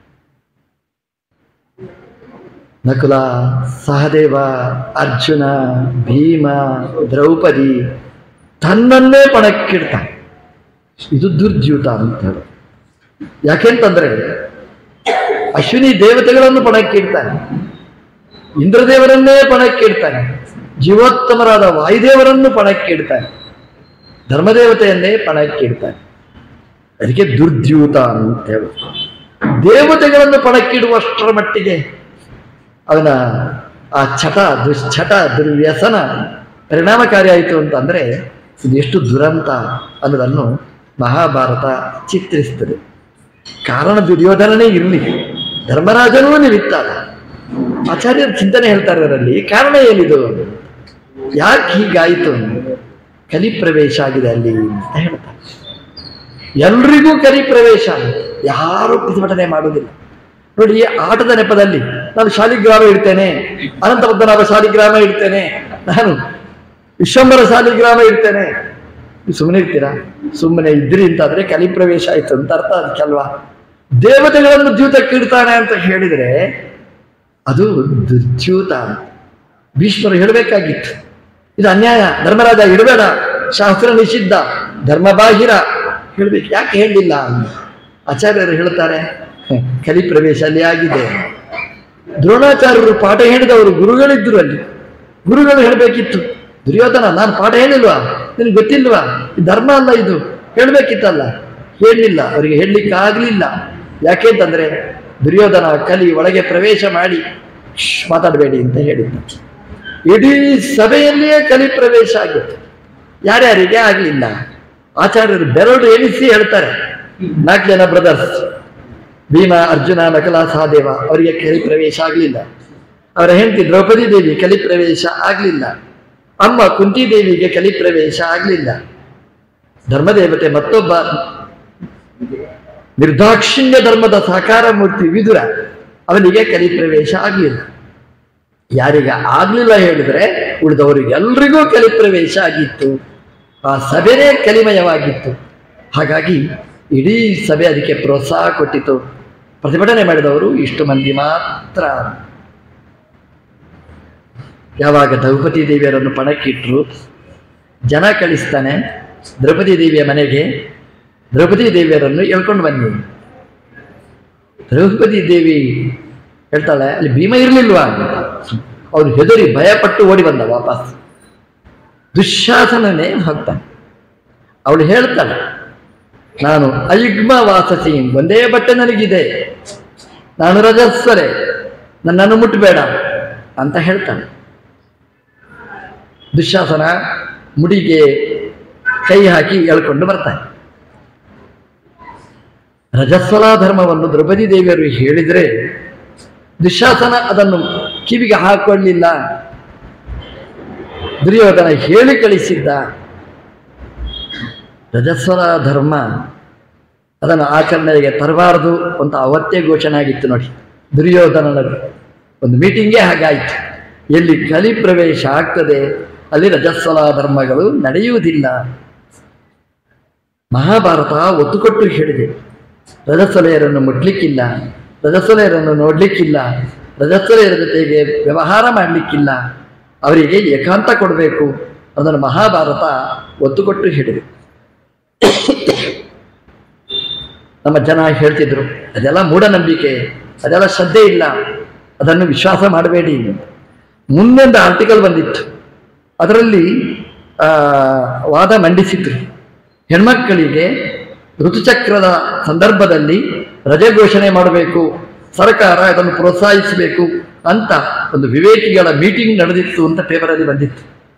ನಕುಲ ಸಹದೇವ ಅರ್ಜುನ ಭೀಮ ದ್ರೌಪದಿ ತನ್ನನ್ನೇ ಪಣಕ್ಕಿಡ್ತಾನೆ ಇದು ದುರ್ದ್ಯೂತ ಅಂತ ಹೇಳಿ ಯಾಕೆಂತಂದ್ರೆ ಅಶ್ವಿನಿ ದೇವತೆಗಳನ್ನು ಪಣಕ್ಕಿಡ್ತಾನೆ ಇಂದ್ರದೇವರನ್ನೇ ಪಣಕ್ಕಿಡ್ತಾನೆ ಜೀವೋತ್ತಮರಾದ ವಾಯುದೇವರನ್ನು ಪಣಕ್ಕಿಡ್ತಾನೆ ಧರ್ಮದೇವತೆಯನ್ನೇ ಪಣಕ್ಕಿಡ್ತಾನೆ ಅದಕ್ಕೆ ದುರ್ದ್ಯೂತ ಅಂತ ಹೇಳು ದೇವತೆಗಳನ್ನು ಪಣಕ್ಕಿಡುವಷ್ಟರ ಮಟ್ಟಿಗೆ ಅವನ ಆ ಚಟ ದುಶ್ಚಟ ದುರ್ವ್ಯಸನ ಪರಿಣಾಮಕಾರಿಯಾಯಿತು ಅಂತಂದ್ರೆ ಇದು ಎಷ್ಟು ದುರಂತ ಅನ್ನೋದನ್ನು ಮಹಾಭಾರತ ಚಿತ್ರಿಸ್ತದೆ ಕಾರಣ ದುರ್ಯೋಧನನೇ ಇರಲಿ ಧರ್ಮರಾಜನೂ ನಿಮಿತ್ತ ಆಚಾರ್ಯರು ಚಿಂತನೆ ಹೇಳ್ತಾರೆ ಅದರಲ್ಲಿ ಕಾರಣ ಏನಿದು ಯಾಕೆ ಹೀಗಾಯಿತು ಕಲಿ ಪ್ರವೇಶ ಆಗಿದೆ ಅಲ್ಲಿ ಅಂತ ಹೇಳ್ತಾರೆ ಎಲ್ರಿಗೂ ಕಲಿ ಪ್ರವೇಶ ಯಾರೂ ಪ್ರತಿಭಟನೆ ಮಾಡುವುದಿಲ್ಲ ನೋಡಿ ಆಟದ ನೆಪದಲ್ಲಿ ನಾನು ಶಾಲಿಗ್ರಾಮ ಇಡ್ತೇನೆ ಅನಂತ ಪದ್ಮನಾಭ ಶಾಲಿಗ್ರಾಮ ಇಡ್ತೇನೆ ನಾನು ವಿಶ್ವಂಬರ ಶಾಲಿಗ್ರಾಮ ಇಡ್ತೇನೆ ನೀವು ಸುಮ್ಮನೆ ಇರ್ತೀರಾ ಸುಮ್ಮನೆ ಇದ್ರಿ ಅಂತಾದ್ರೆ ಕಲಿ ಪ್ರವೇಶ ಆಯ್ತು ಅಂತ ಅರ್ಥ ಅದಕ್ಕಲ್ವಾ ದೇವತೆಗಳನ್ನು ದ್ಯೂತಕ್ಕೆ ಇಡ್ತಾನೆ ಅಂತ ಹೇಳಿದ್ರೆ ಅದು ದುರ್ದ್ಯೂತ ಭೀಷ್ಮರು ಹೇಳಬೇಕಾಗಿತ್ತು ಇದು ಅನ್ಯಾಯ ಧರ್ಮರಾಜ ಇಡಬೇಡ ಶಾಸ್ತ್ರ ನಿಷಿದ್ಧ ಧರ್ಮಬಾಹಿರ ಹೇಳ್ಬೇಕು ಯಾಕೆ ಹೇಳಲಿಲ್ಲ ಆಚಾರ್ಯರು ಹೇಳ್ತಾರೆ "ಹೆ, ಕಲಿ ಪ್ರವೇಶ ಅಲ್ಲಿ ಆಗಿದೆ ದ್ರೋಣಾಚಾರ್ಯರು ಪಾಠ ಹೇಳಿದವರು ಗುರುಗಳಿದ್ರು ಅಲ್ಲಿ ಗುರುಗಳು ಹೇಳಬೇಕಿತ್ತು ದುರ್ಯೋಧನ ನಾನು ಪಾಠ ಹೇಳಿಲ್ವಾ ನಿನಗೆ ಗೊತ್ತಿಲ್ವಾ ಇದು ಧರ್ಮ ಅಲ್ಲ ಇದು ಹೇಳಬೇಕಿತ್ತಲ್ಲ ಹೇಳಲಿಲ್ಲ ಅವರಿಗೆ ಹೇಳಲಿಕ್ಕೆ ಆಗಲಿಲ್ಲ ಯಾಕೆಂತಂದ್ರೆ ದುರ್ಯೋಧನ ಕಲಿ ಒಳಗೆ ಪ್ರವೇಶ ಮಾಡಿ "ಶ್ಶ್, ಮಾತಾಡಬೇಡಿ ಅಂತ ಹೇಳಿದ್ದ ಇಡೀ ಸಭೆಯಲ್ಲಿಯೇ ಕಲಿ ಪ್ರವೇಶ ಆಗಿತ್ತು ಯಾರ್ಯಾರಿಗೆ ಆಗಲಿಲ್ಲ ಆಚಾರ್ಯರು ಬೆರಳು ಎಣಿಸಿ ಹೇಳ್ತಾರೆ ನಾಲ್ಕು ಜನ ಬ್ರದರ್ಸ್ ಭೀಮ ಅರ್ಜುನ ನಕಲ ಸಹದೇವ ಅವರಿಗೆ ಕಲಿ ಪ್ರವೇಶ ಆಗಲಿಲ್ಲ ಅವರ ಹೆಂಡತಿ ದ್ರೌಪದಿ ದೇವಿ ಕಲಿ ಪ್ರವೇಶ ಆಗಲಿಲ್ಲ ಅಮ್ಮ ಕುಂತಿ ದೇವಿಗೆ ಕಲಿ ಪ್ರವೇಶ ಆಗಲಿಲ್ಲ ಧರ್ಮದೇವತೆ ಮತ್ತೊಬ್ಬ ನಿರ್ದಾಕ್ಷಿಣ್ಯ ಧರ್ಮದ ಸಾಕಾರ ಮೂರ್ತಿ ವಿದುರ ಅವನಿಗೆ ಕಲಿ ಪ್ರವೇಶ ಆಗಲಿಲ್ಲ ಯಾರಿಗೆ ಆಗ್ಲಿಲ್ಲ ಹೇಳಿದ್ರೆ ಉಳಿದವರಿಗೆಲ್ರಿಗೂ ಕಲಿ ಪ್ರವೇಶ ಆಗಿತ್ತು ಆ ಸಭೆನೇ ಕಲಿಮಯವಾಗಿತ್ತು ಹಾಗಾಗಿ ಇಡೀ ಸಭೆ ಅದಕ್ಕೆ ಪ್ರೋತ್ಸಾಹ ಕೊಟ್ಟಿತು ಪ್ರತಿಭಟನೆ ಮಾಡಿದವರು ಇಷ್ಟು ಮಂದಿ ಮಾತ್ರ ಯಾವಾಗ ದ್ರೌಪದಿ ದೇವಿಯರನ್ನು ಪಣಕ್ಕಿಟ್ರು ಜನ ಕಳಿಸ್ತಾನೆ ದ್ರೌಪದಿ ದೇವಿಯ ಮನೆಗೆ ದ್ರೌಪದಿ ದೇವಿಯರನ್ನು ಎಳ್ಕೊಂಡು ಬನ್ನಿ ದ್ರೌಪದಿ ದೇವಿ ಹೇಳ್ತಾಳೆ ಅಲ್ಲಿ ಭೀಮ ಇರಲಿಲ್ವಾ ಅವ್ರು ಹೆದರಿ ಭಯಪಟ್ಟು ಓಡಿ ಬಂದ ವಾಪಸ್ ದುಶ್ಯಾಸನನೇ ಹೋಗ್ತಾನೆ ಅವಳು ಹೇಳ್ತಾಳೆ ನಾನು ಅಯುಗ್ಮ ವಾಸಸಿ ಒಂದೇ ಬಟ್ಟೆ ನನಗಿದೆ ನಾನು ರಜಸ್ವರೆ ನನ್ನನ್ನು ಮುಟ್ಟಬೇಡ ಅಂತ ಹೇಳ್ತಾನೆ ದುಶ್ಯಾಸನ ಮುಡಿಗೆ ಕೈ ಹಾಕಿ ಎಳ್ಕೊಂಡು ಬರ್ತಾನೆ ರಜಸ್ವಲ ಧರ್ಮವನ್ನು ದ್ರೌಪದಿ ದೇವಿಯರು ಹೇಳಿದರೆ ದುಶ್ಯಾಸನ ಅದನ್ನು ಕಿವಿಗೆ ಹಾಕೊಳ್ಳಿಲ್ಲ ದುರ್ಯೋಧನ ಹೇಳಿ ಕಳಿಸಿದ್ದ ರಜಸ್ವಲ ಧರ್ಮ ಅದನ್ನು ಆಚರಣೆಗೆ ತರಬಾರದು ಅಂತ ಅವತ್ತೇ ಘೋಷಣೆ ಆಗಿತ್ತು ನೋಡಿ ದುರ್ಯೋಧನನ ಒಂದು ಮೀಟಿಂಗೇ ಹಾಗಾಯಿತು ಎಲ್ಲಿ ಕಲಿ ಪ್ರವೇಶ ಆಗ್ತದೆ ಅಲ್ಲಿ ರಜಸ್ವಲ ಧರ್ಮಗಳು ನಡೆಯುವುದಿಲ್ಲ ಮಹಾಭಾರತ ಒತ್ತು ಕೊಟ್ಟು ಹೇಳಿದೆ ರಜಸ್ವಲೆಯರನ್ನು ಮುಟ್ಲಿಕ್ಕಿಲ್ಲ ರಜಸ್ವಲೆಯರನ್ನು ನೋಡ್ಲಿಕ್ಕಿಲ್ಲ ರಜಸ್ವಲೆಯರ ಜೊತೆಗೆ ವ್ಯವಹಾರ ಮಾಡಲಿಕ್ಕಿಲ್ಲ ಅವರಿಗೆ ಏಕಾಂತ ಕೊಡಬೇಕು ಅದನ್ನು ಮಹಾಭಾರತ ಒತ್ತು ಕೊಟ್ಟು ಹೇಳಿದೆ ನಮ್ಮ ಜನ ಹೇಳ್ತಿದ್ರು ಅದೆಲ್ಲ ಮೂಢನಂಬಿಕೆ ಅದೆಲ್ಲ ಶ್ರದ್ಧೆ ಇಲ್ಲ ಅದನ್ನು ವಿಶ್ವಾಸ ಮಾಡಬೇಡಿ ಮುಂದೊಂದು ಆರ್ಟಿಕಲ್ ಬಂದಿತ್ತು ಅದರಲ್ಲಿ ಆ, ವಾದ ಮಂಡಿಸಿದ್ರು ಹೆಣ್ಮಕ್ಕಳಿಗೆ ಋತುಚಕ್ರದ ಸಂದರ್ಭದಲ್ಲಿ ರಜೆ ಘೋಷಣೆ ಮಾಡಬೇಕು ಸರ್ಕಾರ ಅದನ್ನು ಪ್ರೋತ್ಸಾಹಿಸಬೇಕು ಅಂತ ಒಂದು ವಿವೇಕಿಗಳ ಮೀಟಿಂಗ್ ನಡೆದಿತ್ತು ಅಂತ ಪೇಪರಲ್ಲಿ ಬಂದಿತ್ತು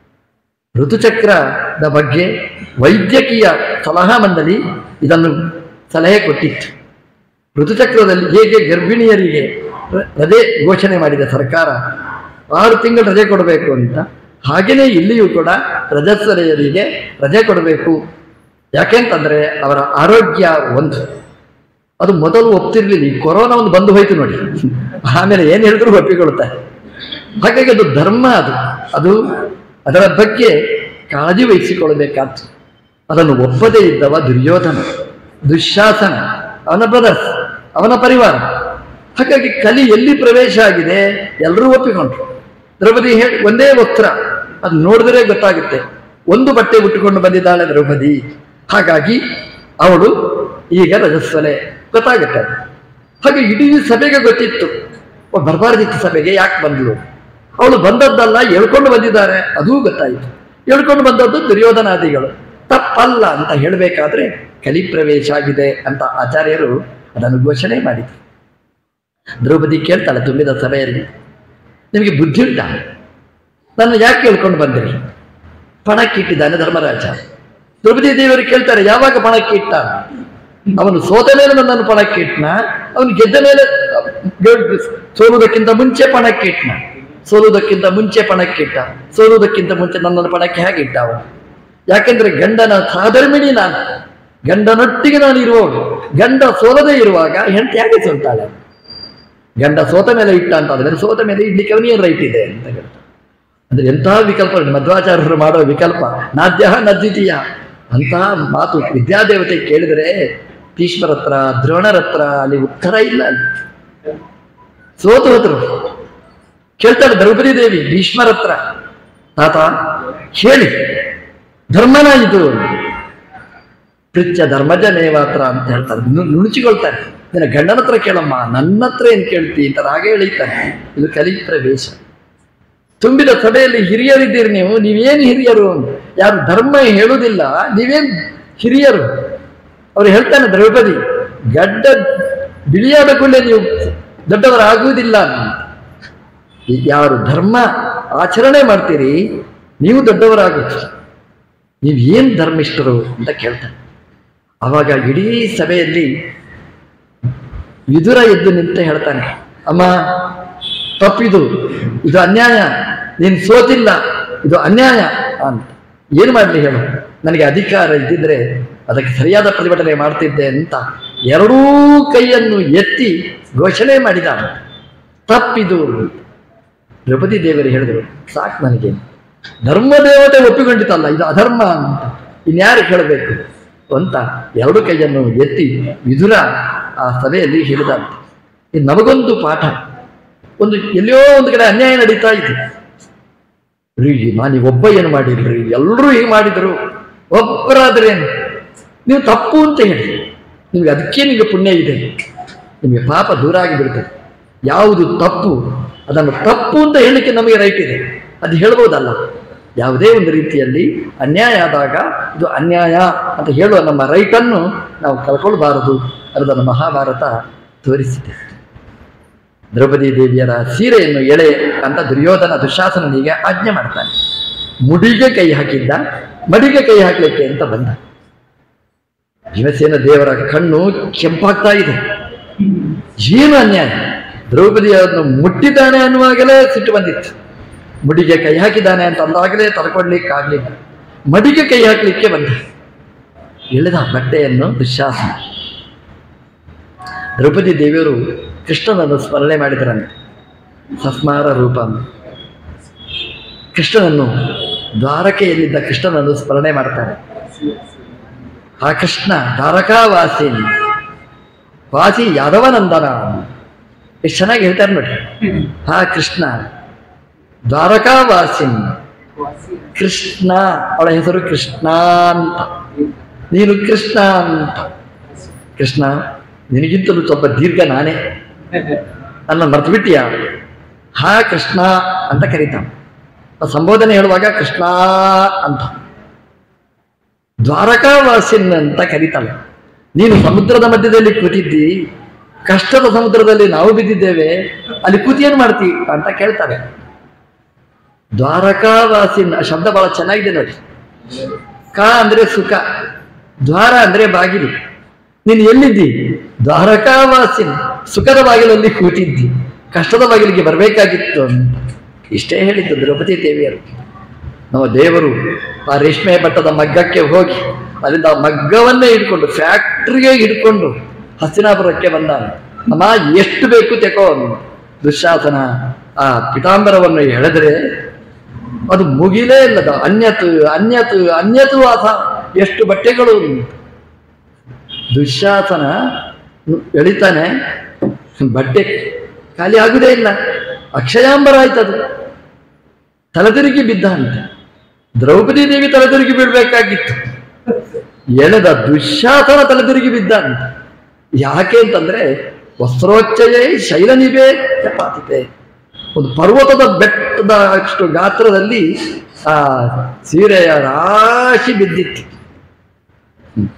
ಋತುಚಕ್ರದ ಬಗ್ಗೆ ವೈದ್ಯಕೀಯ ಸಲಹಾ ಮಂಡಳಿ ಇದನ್ನು ಸಲಹೆ ಕೊಟ್ಟಿತ್ತು ಋತುಚಕ್ರದಲ್ಲಿ ಹೇಗೆ ಗರ್ಭಿಣಿಯರಿಗೆ ರ- ರಜೆ ಘೋಷಣೆ ಮಾಡಿದೆ ಸರ್ಕಾರ ಆರು ತಿಂಗಳು ರಜೆ ಕೊಡಬೇಕು ಅಂತ ಹಾಗೆಯೇ ಇಲ್ಲಿಯೂ ಕೂಡ ರಜಸ್ವಲೆಯರಿಗೆ ರಜೆ ಕೊಡಬೇಕು ಯಾಕೆಂತಂದ್ರೆ ಅವರ ಆರೋಗ್ಯ ಒಂದು ಅದು ಮೊದಲು ಒಪ್ತಿರ್ಲಿಲ್ಲ ಈ ಕೊರೋನಾ ಒಂದು ಬಂದು ಹೋಯ್ತು ನೋಡಿ ಆಮೇಲೆ ಏನು ಹೇಳಿದ್ರು ಒಪ್ಪಿಕೊಳ್ತಾರೆ ಹಾಗಾಗಿ ಅದು ಧರ್ಮ ಅದು ಅದು ಅದರ ಬಗ್ಗೆ ಕಾಳಜಿ ವಹಿಸಿಕೊಳ್ಳಬೇಕಾದ್ದು ಅದನ್ನು ಒಪ್ಪದೇ ಇದ್ದವ ದುರ್ಯೋಧನ ದುಶ್ಯಾಸನ ಅವನ ಬ್ರದರ್ಸ್ ಅವನ ಪರಿವಾರ ಹಾಗಾಗಿ ಕಲಿ ಎಲ್ಲಿ ಪ್ರವೇಶ ಆಗಿದೆ ಎಲ್ಲರೂ ಒಪ್ಪಿಕೊಂಡ್ರು ದ್ರೌಪದಿ ಹೇಳಿ ಒಂದೇ ವಸ್ತ್ರ ಅದು ನೋಡಿದ್ರೆ ಗೊತ್ತಾಗುತ್ತೆ ಒಂದು ಬಟ್ಟೆ ಉಟ್ಟುಕೊಂಡು ಬಂದಿದ್ದಾಳೆ ದ್ರೌಪದಿ ಹಾಗಾಗಿ ಅವಳು ಈಗ ರಜಸ್ವಲೆ ಗೊತ್ತಾಗುತ್ತೆ ಅದು. ಹಾಗೆ ಇಡೀ ಸಭೆಗೆ ಗೊತ್ತಿತ್ತು ಓ, ಬರಬಾರ್ದಿತ್ತು ಸಭೆಗೆ ಯಾಕೆ ಬಂದಳು ಅವಳು ಬಂದದ್ದಲ್ಲ ಹೇಳ್ಕೊಂಡು ಬಂದಿದ್ದಾರೆ ಅದೂ ಗೊತ್ತಾಯಿತು ಹೇಳ್ಕೊಂಡು ಬಂದದ್ದು ದುರ್ಯೋಧನಾದಿಗಳು ತಪ್ಪಲ್ಲ ಅಂತ ಹೇಳಬೇಕಾದ್ರೆ ಕಲಿ ಪ್ರವೇಶ ಆಗಿದೆ ಅಂತ ಆಚಾರ್ಯರು ಅದನ್ನು ಘೋಷಣೆ ಮಾಡಿದರು ದ್ರೌಪದಿ ಕೇಳ್ತಾಳೆ ತುಂಬಿದ ಸಭೆಯಲ್ಲಿ ನಿಮಗೆ ಬುದ್ಧಿ ಉಂಟಾ ನನ್ನ ಯಾಕೆ ಕೇಳ್ಕೊಂಡು ಬಂದಿರಿ ಪಣಕ್ಕಿಟ್ಟಿದ್ದಾನೆ ಧರ್ಮರಾಜ ದ್ರೌಪದಿ ದೇವರು ಕೇಳ್ತಾರೆ ಯಾವಾಗ ಪಣಕ್ಕಿಟ್ಟ ಅವನು ಸೋತ ಮೇಲೆ ನನ್ನನ್ನು ಪಣಕ್ಕಿಟ್ನ ಅವನು ಗೆದ್ದ ಮೇಲೆ ಗೆಡ್- ಸೋಲುವುದಕ್ಕಿಂತ ಮುಂಚೆ ಪಣಕ್ಕಿಟ್ನ ಸೋಲುವುದಕ್ಕಿಂತ ಮುಂಚೆ ಪಣಕ್ಕಿಟ್ಟ ಸೋಲುವುದಕ್ಕಿಂತ ಮುಂಚೆ ನನ್ನನ್ನು ಪಣಕ್ಕೆ ಹೇಗೆ ಇಟ್ಟ ಅವನು ಯಾಕೆಂದ್ರೆ ಗಂಡನ ಸಾಧರ್ಮಿಣಿ ನಾನು ಗಂಡನೊಟ್ಟಿಗೆ ನಾನು ಇರುವವಳು ಗಂಡ ಸೋಲದೇ ಇರುವಾಗ ಹೆಂಡತಿ ಯಾಕೆ ಸೋಲ್ತಾಳೆ ಗಂಡ ಸೋತ ಮೇಲೆ ಇಟ್ಟ ಅಂತ ಆದ್ರೆ ಸೋತ ಮೇಲೆ ಇಡ್ಲಿಕ್ಕೆ ಅವನೇನು ರೈಟ್ ಇದೆ ಅಂತ ಹೇಳ್ತಾರೆ ಅಂದ್ರೆ ಎಂತಹ ವಿಕಲ್ಪ ನೋಡಿ, ಮಧ್ವಾಚಾರ್ಯರು ಮಾಡೋ ವಿಕಲ್ಪ ನಾದ್ಯ ನದ್ವಿತೀಯ ಅಂತಹ ಮಾತು ವಿದ್ಯಾದೇವತೆ ಕೇಳಿದರೆ ಭೀಷ್ಮರ ಹತ್ರ ದ್ರೋಣರ ಹತ್ರ ಅಲ್ಲಿ ಉತ್ತರ ಇಲ್ಲ ಅಲ್ಲಿ ಸೋತು ಹೋದ್ರು ಕೇಳ್ತಾಳೆ ದ್ರೌಪದಿ ದೇವಿ ಭೀಷ್ಮರ ಹತ್ರ ತಾತ ಹೇಳಿ ಧರ್ಮನ ಇದು ಪೃಚ್ಛ ಧರ್ಮಜನೇವಾತ್ರ ಅಂತ ಹೇಳ್ತಾರೆ ನು- ನುಣುಚಿಕೊಳ್ತಾರೆ ನಿನ್ನ ಗಂಡನ ಹತ್ರ ಕೇಳಮ್ಮ ನನ್ನ ಹತ್ರ ಏನು ಕೇಳ್ತಿ ಅಂತ ಹಾಗೆ ಎಳೀತಾನೆ ಇದು ಕಲಿ ಪ್ರವೇಶ ತುಂಬಿದ ಸಭೆಯಲ್ಲಿ ಹಿರಿಯರಿದ್ದೀರಿ ನೀವು ನೀವೇನು ಹಿರಿಯರು ಯಾರು ಧರ್ಮ ಹೇಳುವುದಿಲ್ಲ ನೀವೇನು ಹಿರಿಯರು ಅವ್ರು ಹೇಳ್ತಾನೆ ದ್ರೌಪದಿ ಗಡ್ಡ ಬಿಳಿಯಾದ ಕೂಡಲೇ ನೀವು ದೊಡ್ಡವರಾಗುವುದಿಲ್ಲ ಅಂತ. ಈ ಯಾರು ಧರ್ಮ ಆಚರಣೆ ಮಾಡ್ತೀರಿ ನೀವು ದೊಡ್ಡವರಾಗುತ್ತೆ ನೀವು ಏನು ಧರ್ಮಿಷ್ಠರು ಅಂತ ಕೇಳ್ತಾನೆ ಅವಾಗ ಇಡೀ ಸಭೆಯಲ್ಲಿ ವಿದುರ ಎದ್ದು ನಿಂತ ಹೇಳ್ತಾನೆ ಅಮ್ಮ ತಪ್ಪಿದು ಇದು ಅನ್ಯಾಯ ನೀನು ಸೋತಿಲ್ಲ ಇದು ಅನ್ಯಾಯ ಅಂತ ಏನು ಮಾಡಲಿ ಹೇಳು ನನಗೆ ಅಧಿಕಾರ ಇದ್ದಿದ್ರೆ ಅದಕ್ಕೆ ಸರಿಯಾದ ಪ್ರತಿಭಟನೆ ಮಾಡ್ತಿದ್ದೆ ಅಂತ ಎರಡೂ ಕೈಯನ್ನು ಎತ್ತಿ ಘೋಷಣೆ ಮಾಡಿದ ತಪ್ಪಿದು ದ್ರೌಪದಿ ದೇವರು ಹೇಳಿದರು ಸಾಕು ನನಗೆ ಧರ್ಮದೇವತೆ ಒಪ್ಪಿಕೊಂಡಿತಲ್ಲ ಇದು ಅಧರ್ಮ ಅಂತ ಇನ್ಯಾರು ಹೇಳಬೇಕು ಅಂತ ಎರಡು ಕೈಯನ್ನು ಎತ್ತಿ ವಿದುರ ಆ ಸಭೆಯಲ್ಲಿ ಹೇಳಿದಂತೆ ಇದು ನಮಗೊಂದು ಪಾಠ ಒಂದು ಎಲ್ಲಿಯೋ ಒಂದು ಕಡೆ ಅನ್ಯಾಯ ನಡೀತಾ ಇದೆ ರೀ ನಾನು ಒಬ್ಬ ಏನು ಮಾಡಿಲ್ರಿ ಎಲ್ಲರೂ ಹೀಗೆ ಮಾಡಿದರು ಒಬ್ಬರಾದ್ರೇನು ನೀವು ತಪ್ಪು ಅಂತ ಹೇಳಿ ನಿಮಗೆ ಅದಕ್ಕೆ ನಿಮಗೆ ಪುಣ್ಯ ಇದೆ ನಿಮಗೆ ಪಾಪ ದೂರ ಆಗಿಬಿಡ್ತದೆ ಯಾವುದು ತಪ್ಪು ಅದನ್ನು ತಪ್ಪು ಅಂತ ಹೇಳಲಿಕ್ಕೆ ನಮಗೆ ರೈಟ್ ಇದೆ ಅದು ಹೇಳ್ಬೋದಲ್ಲ ಯಾವುದೇ ಒಂದು ರೀತಿಯಲ್ಲಿ ಅನ್ಯಾಯ ಆದಾಗ ಇದು ಅನ್ಯಾಯ ಅಂತ ಹೇಳುವ ನಮ್ಮ ರೈಟನ್ನು ನಾವು ಕಳ್ಕೊಳ್ಬಾರದು ಅನ್ನೋದನ್ನು ಮಹಾಭಾರತ ತೋರಿಸಿದೆ ದ್ರೌಪದಿ ದೇವಿಯರ ಸೀರೆಯನ್ನು ಎಳೆ ಅಂತ ದುರ್ಯೋಧನ ದುಶಾಸನನಿಗೆ ಆಜ್ಞೆ ಮಾಡ್ತಾನೆ ಮುಡಿಗೆ ಕೈ ಹಾಕಿದ್ದ ಮಡಿಗೆ ಕೈ ಹಾಕಲಿಕ್ಕೆ ಅಂತ ಬಂದ ಭೀಮಸೇನ ದೇವರ ಕಣ್ಣು ಕೆಂಪಾಗ್ತಾ ಇದೆ ಏನು ಅನ್ಯಾಯ ದ್ರೌಪದಿಯನ್ನು ಮುಟ್ಟಿದ್ದಾನೆ ಅನ್ನುವಾಗಲೇ ಸಿಟ್ಟು ಬಂದಿತ್ತು ಮುಡಿಗೆ ಕೈ ಹಾಕಿದ್ದಾನೆ ಅಂತ ಅಂದಾಗಲೇ ತಡ್ಕೊಡ್ಲಿಕ್ಕಾಗಲಿಲ್ಲ ಮಡಿಗೆ ಕೈ ಹಾಕಲಿಕ್ಕೆ ಬಂದ ಎಳೆದ ಬಟ್ಟೆಯನ್ನು ದುಶ್ಯಾಸನ ದ್ರೌಪದಿ ದೇವಿಯರು ಕೃಷ್ಣನನ್ನು ಸ್ಮರಣೆ ಮಾಡಿದರಂತೆ ಸಸ್ಮಾರ ರೂಪ ಕೃಷ್ಣನನ್ನು ದ್ವಾರಕೆಯಲ್ಲಿದ್ದ ಕೃಷ್ಣನನ್ನು ಸ್ಮರಣೆ ಮಾಡ್ತಾರೆ ಆ ಕೃಷ್ಣ ದ್ವಾರಕಾವಾಸಿನ್ ವಾಸಿ ಯಾದವನಂದನ ಎಷ್ಟು ಚೆನ್ನಾಗಿ ಹೇಳ್ತಾರೆ ನೋಡಿ ಆ ಕೃಷ್ಣ ದ್ವಾರಕಾವಾಸಿನ್ ಕೃಷ್ಣ ಅವಳ ಹೆಸರು ಕೃಷ್ಣ ಅಂತ ನೀನು ಕೃಷ್ಣ ಅಂತ ಕೃಷ್ಣ ನಿನಗಿಂತಲೂ ಸ್ವಲ್ಪ ದೀರ್ಘ ನಾನೇ ನನ್ನ ಮರ್ತು ಬಿಟ್ಟಿಯ ಹಾ ಕೃಷ್ಣ ಅಂತ ಕರೀತಾನೆ ಆ ಸಂಬೋಧನೆ ಹೇಳುವಾಗ ಕೃಷ್ಣ ಅಂತ ದ್ವಾರಕಾವಾಸಿನ್ ಅಂತ ಕರೀತಾಳೆ ನೀನು ಸಮುದ್ರದ ಮಧ್ಯದಲ್ಲಿ ಕೂತಿದ್ದಿ ಕಷ್ಟದ ಸಮುದ್ರದಲ್ಲಿ ನಾವು ಬಿದ್ದಿದ್ದೇವೆ ಅಲ್ಲಿ ಕೂತಿ ಏನು ಮಾಡ್ತಿ ಅಂತ ಕೇಳ್ತಾರೆ ದ್ವಾರಕಾವಾಸಿನ್ ಆ ಶಬ್ದ ಬಹಳ ಚೆನ್ನಾಗಿದೆ ನೋಡಿ ಕ ಅಂದ್ರೆ ಸುಖ ದ್ವಾರ ಅಂದ್ರೆ ಬಾಗಿಲು ನೀನು ಎಲ್ಲಿದ್ದಿ ದ್ವಾರಕಾವಾಸಿನ್ ಸುಖದ ಬಾಗಿಲಲ್ಲಿ ಕೂತಿದ್ದಿ ಕಷ್ಟದ ಬಾಗಿಲಿಗೆ ಬರಬೇಕಾಗಿತ್ತು ಅಂತ ಇಷ್ಟೇ ಹೇಳಿದ್ದು ದ್ರೌಪದಿ ದೇವಿಯರು ನಮ್ಮ ದೇವರು ಆ ರೇಷ್ಮೆ ಬಟ್ಟದ ಮಗ್ಗಕ್ಕೆ ಹೋಗಿ ಅಲ್ಲಿಂದ ಆ ಮಗ್ಗವನ್ನೇ ಹಿಡ್ಕೊಂಡು ಫ್ಯಾಕ್ಟ್ರಿಗೆ ಹಿಡ್ಕೊಂಡು ಹಸ್ತಿನಾಪುರಕ್ಕೆ ಬಂದ ಅಮ್ಮ ಎಷ್ಟು ಬೇಕು ತೆಕೋ ಅಂದ. ದುಶ್ಯಾಸನ ಆ ಪಿತಾಂಬರವನ್ನು ಎಳೆದರೆ ಅದು ಮುಗಿಲೇ ಇಲ್ಲದ ಅನ್ಯತು ಅನ್ಯತು ಅನ್ಯತು ಆಸ ಎಷ್ಟು ಬಟ್ಟೆಗಳು ದುಶ್ಯಾಸನ ಎಳಿತಾನೆ ಬಟ್ಟೆ ಖಾಲಿ ಆಗುದೇ ಇಲ್ಲ ಅಕ್ಷಯಾಂಬರ ಆಯ್ತದು ತಲೆತಿರುಗಿ ಬಿದ್ದ ಅಂತೆ ದ್ರೌಪದಿ ದೇವಿ ತಲೆತಿರುಗಿ ಬೀಳ್ಬೇಕಾಗಿತ್ತು ಎಳೆದ ದುಶ್ಯಾಸನ ತಲೆತಿರುಗಿ ಬಿದ್ದ ಅಂತ ಯಾಕೆ ಅಂತಂದ್ರೆ ವಸ್ತ್ರೋಚ್ಚಯೇ ಶೈಲನಿಬೆ ಪಾತಿತೆ ಒಂದು ಪರ್ವತದ ಬೆಟ್ಟದ ಅಷ್ಟು ಗಾತ್ರದಲ್ಲಿ ಆ ಸೀರೆಯ ರಾಶಿ ಬಿದ್ದಿತ್ತು ಹ್ಮ್.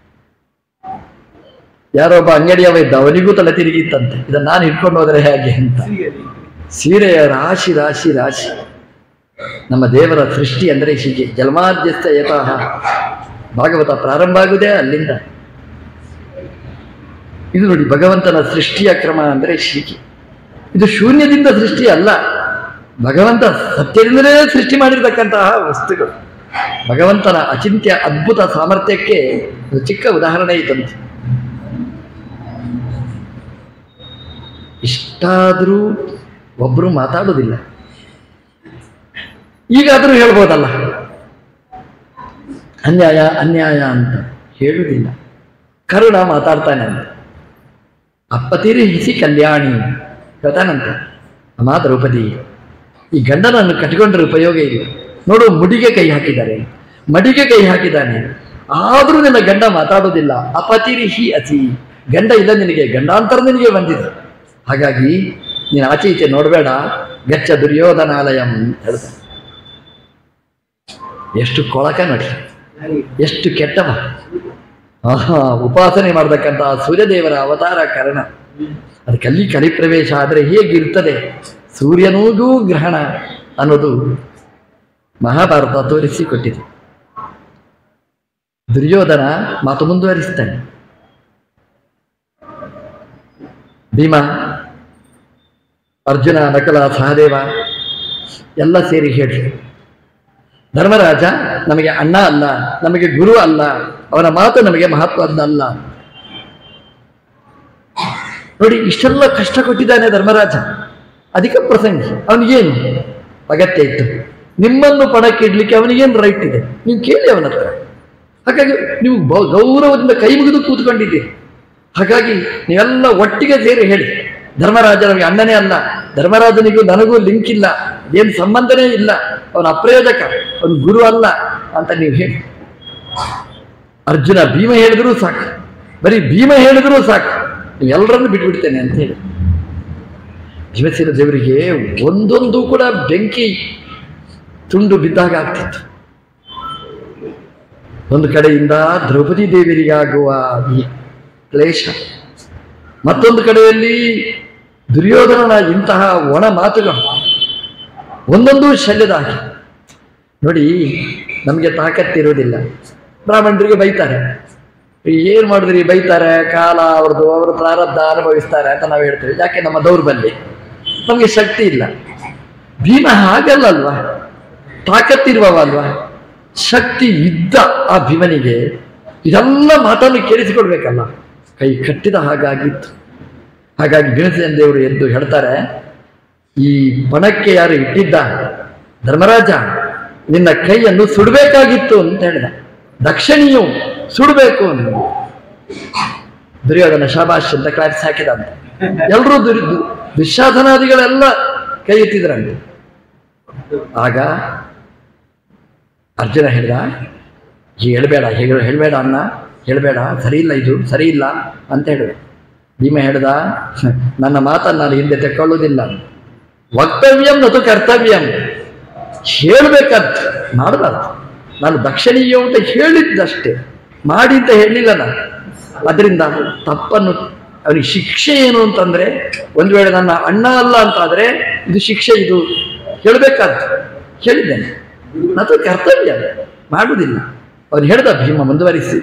ಯಾರೋ ಒಬ್ಬ ಅಂಗಡಿಯವ ಇದ್ದ ಅವನಿಗೂ ತಲೆ ತಿರುಗಿತ್ತಂತೆ ಇದನ್ನ ನಾನು ಇಟ್ಕೊಂಡು ಹೋದ್ರೆ ಹೇಗೆ ಅಂತ ಸೀರೆಯ ರಾಶಿ ರಾಶಿ ರಾಶಿ ನಮ್ಮ ದೇವರ ಸೃಷ್ಟಿ ಅಂದರೆ ಹೀಗೆ ಜನ್ಮಾದ್ಯಸ್ಥ ಯತಃ ಭಾಗವತ ಪ್ರಾರಂಭ ಆಗುವುದೇ ಅಲ್ಲಿಂದ ಇದು ನೋಡಿ ಭಗವಂತನ ಸೃಷ್ಟಿಯ ಕ್ರಮ ಅಂದರೆ ಹೀಗೆ ಇದು ಶೂನ್ಯದಿಂದ ಸೃಷ್ಟಿ ಅಲ್ಲ ಭಗವಂತ ಸತ್ಯದಿಂದಲೇ ಸೃಷ್ಟಿ ಮಾಡಿರ್ತಕ್ಕಂತಹ ವಸ್ತುಗಳು ಭಗವಂತನ ಅಚಿಂತ್ಯ ಅದ್ಭುತ ಸಾಮರ್ಥ್ಯಕ್ಕೆ ಒಂದು ಚಿಕ್ಕ ಉದಾಹರಣೆ ಇದ್ದಂತೆ ಇಷ್ಟಾದರೂ ಒಬ್ಬರು ಮಾತಾಡೋದಿಲ್ಲ ಈಗಾದರೂ ಹೇಳ್ಬೋದಲ್ಲ ಅನ್ಯಾಯ ಅನ್ಯಾಯ ಅಂತ ಹೇಳುವುದಿಲ್ಲ ಕರುಣ ಮಾತಾಡ್ತಾನೆ ಅಂತ ಅಪ್ಪತಿರಿ ಹಿಸಿ ಕಲ್ಯಾಣಿ ಹೇಳ್ತಾನಂತ ಅಮ್ಮ ದ್ರೌಪದಿ ಈ ಗಂಡನನ್ನು ಕಟ್ಟಿಕೊಂಡ್ರೆ ಉಪಯೋಗ ಇಲ್ಲ ನೋಡು ಮುಡಿಗೆ ಕೈ ಹಾಕಿದ್ದಾರೆ ಮಡಿಗೆ ಕೈ ಹಾಕಿದ್ದಾನೆ ಆದರೂ ನಿನ್ನ ಗಂಡ ಮಾತಾಡೋದಿಲ್ಲ ಅಪತಿರಿ ಹಿ ಅತಿ ಗಂಡ ಇಲ್ಲ ನಿನಗೆ ಗಂಡಾಂತರ ನಿನಗೆ ಬಂದಿದೆ ಹಾಗಾಗಿ ನೀನು ಆಚೆ ಈಚೆ ನೋಡಬೇಡ ಗಚ್ಚ ದುರ್ಯೋಧನಾಲಯಂ ಅಂತ ಹೇಳ್ತಾನೆ ಎಷ್ಟು ಕೊಳಕ ನೋಡಿ ಎಷ್ಟು ಕೆಟ್ಟವ ಆಹಾ ಉಪಾಸನೆ ಮಾಡತಕ್ಕಂಥ ಸೂರ್ಯದೇವರ ಅವತಾರ ಕಾರಣ ಅದಕ್ಕಲ್ಲಿ ಕಲಿಪ್ರವೇಶ ಆದರೆ ಹೇಗಿರ್ತದೆ ಸೂರ್ಯನಿಗೂ ಗ್ರಹಣ ಅನ್ನೋದು ಮಹಾಭಾರತ ತೋರಿಸಿಕೊಟ್ಟಿದೆ ದುರ್ಯೋಧನ ಮಾತು ಮುಂದುವರಿಸ್ತಾನೆ ಭೀಮ ಅರ್ಜುನ ನಕಲ ಸಹದೇವ ಎಲ್ಲ ಸೇರಿ ಹೇಳಿ ಧರ್ಮರಾಜ ನಮಗೆ ಅಣ್ಣ ಅಲ್ಲ ನಮಗೆ ಗುರು ಅಲ್ಲ ಅವನ ಮಾತು ನಮಗೆ ಮಹತ್ವದ್ದಲ್ಲ ನೋಡಿ ಇಷ್ಟೆಲ್ಲ ಕಷ್ಟ ಕೊಟ್ಟಿದ್ದಾನೆ ಧರ್ಮರಾಜ ಅಧಿಕ ಪ್ರಸಂಗಿ ಅವನಿಗೇನು ಅಗತ್ಯ ಇತ್ತು ನಿಮ್ಮನ್ನು ಪಣಕ್ಕೆ ಇಡ್ಲಿಕ್ಕೆ ಅವನಿಗೇನು ರೈಟ್ ಇದೆ ನೀವು ಕೇಳಿ ಅವನ ಹತ್ರ ಹಾಗಾಗಿ ನೀವು ಬ- ಗೌರವದಿಂದ ಕೈ ಮುಗಿದು ಕೂತ್ಕೊಂಡಿದ್ದೀರಿ ಹಾಗಾಗಿ ನೀವೆಲ್ಲ ಒಟ್ಟಿಗೆ ಸೇರಿ ಹೇಳಿ ಧರ್ಮರಾಜ ನಮಗೆ ಅಣ್ಣನೇ ಅಲ್ಲ ಧರ್ಮರಾಜನಿಗೂ ನನಗೂ ಲಿಂಕ್ ಇಲ್ಲ ಏನು ಸಂಬಂಧನೇ ಇಲ್ಲ ಅವನ ಅಪ್ರಯೋಜಕ ಅವನು ಗುರು ಅಲ್ಲ ಅಂತ ನೀವು ಹೇಳಿ ಅರ್ಜುನ ಭೀಮ ಹೇಳಿದ್ರೂ ಸಾಕು ಬರೀ ಭೀಮ ಹೇಳಿದ್ರೂ ಸಾಕು ನೀವು ಎಲ್ಲರನ್ನು ಬಿಟ್ಬಿಡ್ತೇನೆ ಅಂತ ಹೇಳಿ ಭೀಮಸೇನ ದೇವರಿಗೆ ಒಂದೊಂದು ಕೂಡ ಬೆಂಕಿ ತುಂಡು ಬಿದ್ದಾಗ ಆಗ್ತಿತ್ತು ಒಂದು ಕಡೆಯಿಂದ ದ್ರೌಪದಿ ದೇವಿಯರಿಗಾಗುವ ಈ ಕ್ಲೇಶ ಮತ್ತೊಂದು ಕಡೆಯಲ್ಲಿ ದುರ್ಯೋಧನನ ಇಂತಹ ಒಣ ಮಾತುಗಳು ಒಂದೊಂದು ಶಲ್ಯದ ಹಾಗೆ ನೋಡಿ ನಮಗೆ ತಾಕತ್ತಿರೋದಿಲ್ಲ ಬ್ರಾಹ್ಮಣರಿಗೆ ಬೈತಾರೆ ಏನು ಮಾಡಿದ್ರಿ ಬೈತಾರೆ ಕಾಲ ಅವ್ರದ್ದು ಅವರು ಪ್ರಾರಬ್ಧ ಅನುಭವಿಸ್ತಾರೆ ಅಂತ ನಾವು ಹೇಳ್ತೇವೆ ಯಾಕೆ ನಮ್ಮ ದೌರ್ಬಲ್ಯ ನಮಗೆ ಶಕ್ತಿ ಇಲ್ಲ ಭೀಮ ಹಾಗಲ್ಲ ಅಲ್ವಾ ತಾಕತ್ತಿರುವವ ಅಲ್ವಾ ಶಕ್ತಿ ಇದ್ದ ಆ ಭೀಮನಿಗೆ ಇದೆಲ್ಲ ಮಾತನ್ನು ಕೇಳಿಸಿಕೊಡ್ಬೇಕಲ್ಲ ಕೈ ಕಟ್ಟಿದ ಹಾಗಾಗಿತ್ತು ಹಾಗಾಗಿ ಭೀಮಸೇನ ದೇವರು ಎದ್ದು ಹೇಳ್ತಾರೆ ಈ ಪಣಕ್ಕೆ ಯಾರು ಇಟ್ಟಿದ್ದ ಧರ್ಮರಾಜ ನಿನ್ನ ಕೈಯನ್ನು ಸುಡಬೇಕಾಗಿತ್ತು ಅಂತ ಹೇಳಿದ ದಕ್ಷಿಣಿಯು ಸುಡಬೇಕು ಅಂತ ದುರ್ಯೋಧನ ಶಾಬಾಷ್ ಅಂತ ಕ್ಲಾಸ್ ಹಾಕಿದಂತೆ ಎಲ್ಲರೂ ದುರ್ ದು- ದುಶ್ಯಾಸನಾದಿಗಳೆಲ್ಲ ಕೈ ಎತ್ತಿದ್ರಂತೆ ಆಗ ಅರ್ಜುನ ಹೇಳಿದ ಹೇಳ್ಬೇಡ ಹೇಳ ಹೇಳ್ಬೇಡ ಅನ್ನ ಹೇಳ್ಬೇಡ ಸರಿ ಇಲ್ಲ ಇದು ಸರಿ ಇಲ್ಲ ಅಂತ ಹೇಳಿದ ಭೀಮ ಹೇಳ್ದ ನನ್ನ ಮಾತನ್ನು ನಾನು ಹಿಂದೆ ತೆಕ್ಕೊಳ್ಳುವುದಿಲ್ಲ ವಕ್ತವ್ಯಂ ನತು ಕರ್ತವ್ಯಂ ಹೇಳ್ಬೇಕಂತ ಮಾಡಬಾರ್ದು ನಾನು ದಕ್ಷಿಣೀಯ ಅಂತ ಹೇಳಿದ್ದಷ್ಟೇ ಮಾಡಿ ಅಂತ ಹೇಳಲಿಲ್ಲ ನಾನು ಅದರಿಂದ ತಪ್ಪನ್ನು ಅವನಿಗೆ ಶಿಕ್ಷೆ ಏನು ಅಂತಂದ್ರೆ ಒಂದು ವೇಳೆ ನನ್ನ ಅಣ್ಣ ಅಲ್ಲ ಅಂತಾದ್ರೆ ಇದು ಶಿಕ್ಷೆ ಇದು ಹೇಳಬೇಕಾದ್ದು ಹೇಳಿದ್ದೇನೆ ನತು ಕರ್ತವ್ಯ ಮಾಡುವುದಿಲ್ಲ ಅವನು ಹೇಳ್ದ ಭೀಮ ಮುಂದುವರಿಸಿ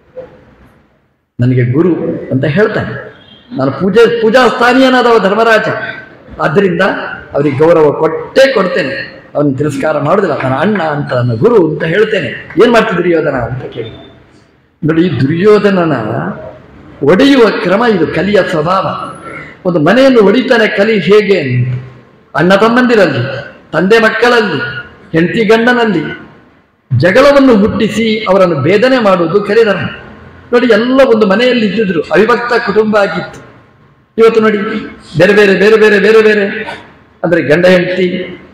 ನನಗೆ ಗುರು ಅಂತ ಹೇಳ್ತಾನೆ ನಾನು ಪೂಜೆ ಪೂಜಾ ಸ್ಥಾನೀಯನಾದವ ಧರ್ಮರಾಜ ಆದ್ದರಿಂದ ಅವರಿಗೆ ಗೌರವ ಕೊಟ್ಟೇ ಕೊಡ್ತೇನೆ ಅವನು ತಿರಸ್ಕಾರ ಮಾಡುದಿಲ್ಲ ನನ್ನ ಅಣ್ಣ ಅಂತ ನನ್ನ ಗುರು ಅಂತ ಹೇಳ್ತೇನೆ ಏನ್ ಮಾಡ್ತಿದ್ರಿ ದುರ್ಯೋಧನ ಅಂತ ಕೇಳಿ ನೋಡಿ ದುರ್ಯೋಧನನ ಒಡೆಯುವ ಕ್ರಮ ಇದು ಕಲಿಯ ಸ್ವಭಾವ ಒಂದು ಮನೆಯನ್ನು ಒಡಿತಾನೆ ಕಲಿ ಹೇಗೆ ಅಂತ ಅಣ್ಣ ತಮ್ಮಂದಿರಲ್ಲಿ ತಂದೆ ಮಕ್ಕಳಲ್ಲಿ ಹೆಂಡತಿ ಗಂಡನಲ್ಲಿ ಜಗಳವನ್ನು ಹುಟ್ಟಿಸಿ ಅವರನ್ನು ಭೇದನೆ ಮಾಡುವುದು ಕಲಿಧರ್ಮ ನೋಡಿ ಎಲ್ಲ ಒಂದು ಮನೆಯಲ್ಲಿ ಇದ್ದಿದ್ರು ಅವಿಭಕ್ತ ಕುಟುಂಬ ಆಗಿತ್ತು ಇವತ್ತು ನೋಡಿ ಬೇರೆ ಬೇರೆ ಬೇರೆ ಬೇರೆ ಬೇರೆ ಬೇರೆ ಅಂದ್ರೆ ಗಂಡ ಹೆಂಡತಿ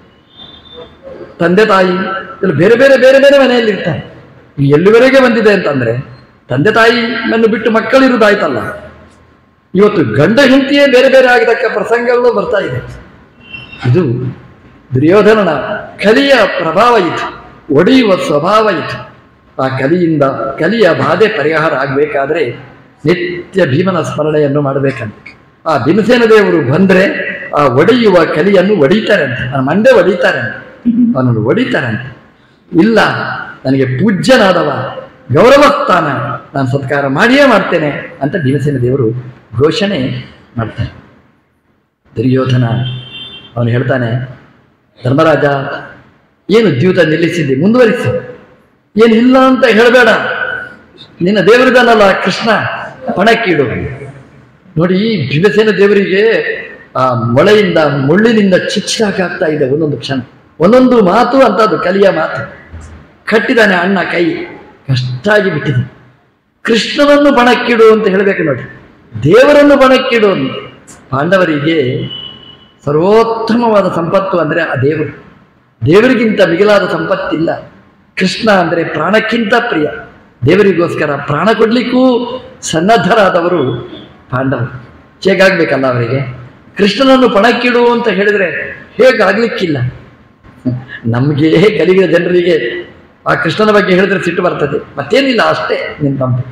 ತಂದೆ ತಾಯಿ ಎಲ್ಲ ಬೇರೆ ಬೇರೆ ಬೇರೆ ಬೇರೆ ಮನೆಯಲ್ಲಿ ಇರ್ತಾರೆ ಈಗ ಎಲ್ಲಿವರೆಗೆ ಬಂದಿದೆ ಅಂತಂದ್ರೆ ತಂದೆ ತಾಯಿಯನ್ನು ಬಿಟ್ಟು ಮಕ್ಕಳಿರುವುದಾಯ್ತಲ್ಲ ಇವತ್ತು ಗಂಡ ಹೆಂಡತಿಯೇ ಬೇರೆ ಬೇರೆ ಆಗತಕ್ಕ ಪ್ರಸಂಗಗಳು ಬರ್ತಾ ಇದೆ ಇದು ದುರ್ಯೋಧನನ ಕಲಿಯ ಪ್ರಭಾವ ಇದು ಒಡೆಯುವ ಸ್ವಭಾವ ಇದು ಆ ಕಲಿಯಿಂದ ಕಲಿಯ ಬಾಧೆ ಪರಿಹಾರ ಆಗಬೇಕಾದ್ರೆ ನಿತ್ಯ ಭೀಮನ ಸ್ಮರಣೆಯನ್ನು ಮಾಡಬೇಕಂತ ಆ ಭೀಮಸೇನ ದೇವರು ಬಂದ್ರೆ ಆ ಒಡೆಯುವ ಕಲಿಯನ್ನು ಒಡಿತಾರಂತೆ ನನ್ನ ಮಂಡೆ ಒಡಿತಾರಂತೆ ಅವನನ್ನು ಒಡಿತಾರಂತೆ ಇಲ್ಲ ನನಗೆ ಪೂಜ್ಯನಾದವ ಗೌರವ ಸ್ಥಾನ ನಾನು ಸತ್ಕಾರ ಮಾಡಿಯೇ ಮಾಡ್ತೇನೆ ಅಂತ ಭೀಮಸೇನ ದೇವರು ಘೋಷಣೆ ಮಾಡ್ತಾರೆ ದುರ್ಯೋಧನ ಅವನು ಹೇಳ್ತಾನೆ ಧರ್ಮರಾಜ ಏನು ದ್ಯೂತ ನಿಲ್ಲಿಸಿದ್ದೆ ಮುಂದುವರಿಸು ಏನು ಇಲ್ಲ ಅಂತ ಹೇಳಬೇಡ ನಿನ್ನ ದೇವರಿದಾನಲ್ಲ ಕೃಷ್ಣ ಪಣಕ್ಕಿಡು ನೋಡಿ ಭೀಮಸೇನ ದೇವರಿಗೆ ಆ ಮೊಳೆಯಿಂದ ಮುಳ್ಳಿನಿಂದ ಚಿಚ್ಚಾಕಾಗ್ತಾ ಇದೆ ಒಂದೊಂದು ಕ್ಷಣ ಒಂದೊಂದು ಮಾತು ಅಂತ ಅದು ಕಲಿಯ ಮಾತು ಕಟ್ಟಿದಾನೆ ಅಣ್ಣ ಕೈ ಕಷ್ಟಾಗಿ ಬಿಟ್ಟಿದೆ ಕೃಷ್ಣನನ್ನು ಬಣಕ್ಕಿಡು ಅಂತ ಹೇಳಬೇಕು ನೋಡಿ ದೇವರನ್ನು ಬಣಕ್ಕಿಡು ಅಂತ ಪಾಂಡವರಿಗೆ ಸರ್ವೋತ್ತಮವಾದ ಸಂಪತ್ತು ಅಂದರೆ ಆ ದೇವರು ದೇವರಿಗಿಂತ ಮಿಗಿಲಾದ ಸಂಪತ್ತಿಲ್ಲ ಕೃಷ್ಣ ಅಂದರೆ ಪ್ರಾಣಕ್ಕಿಂತ ಪ್ರಿಯ ದೇವರಿಗೋಸ್ಕರ ಪ್ರಾಣ ಕೊಡ್ಲಿಕ್ಕೂ ಸನ್ನದ್ಧರಾದವರು ಪಾಂಡವರು ಹೇಗಾಗ್ಬೇಕಲ್ಲ ಅವರಿಗೆ ಕೃಷ್ಣನನ್ನು ಪಣಕ್ಕಿಡು ಅಂತ ಹೇಳಿದ್ರೆ ಹೇಗಾಗ್ಲಿಕ್ಕಿಲ್ಲ ನಮಗೆ ಕಲಿಗಳ ಜನರಿಗೆ ಆ ಕೃಷ್ಣನ ಬಗ್ಗೆ ಹೇಳಿದ್ರೆ ಸಿಟ್ಟು ಬರ್ತದೆ ಮತ್ತೇನಿಲ್ಲ ಅಷ್ಟೇ ನಿನ್ನ ತಂಪು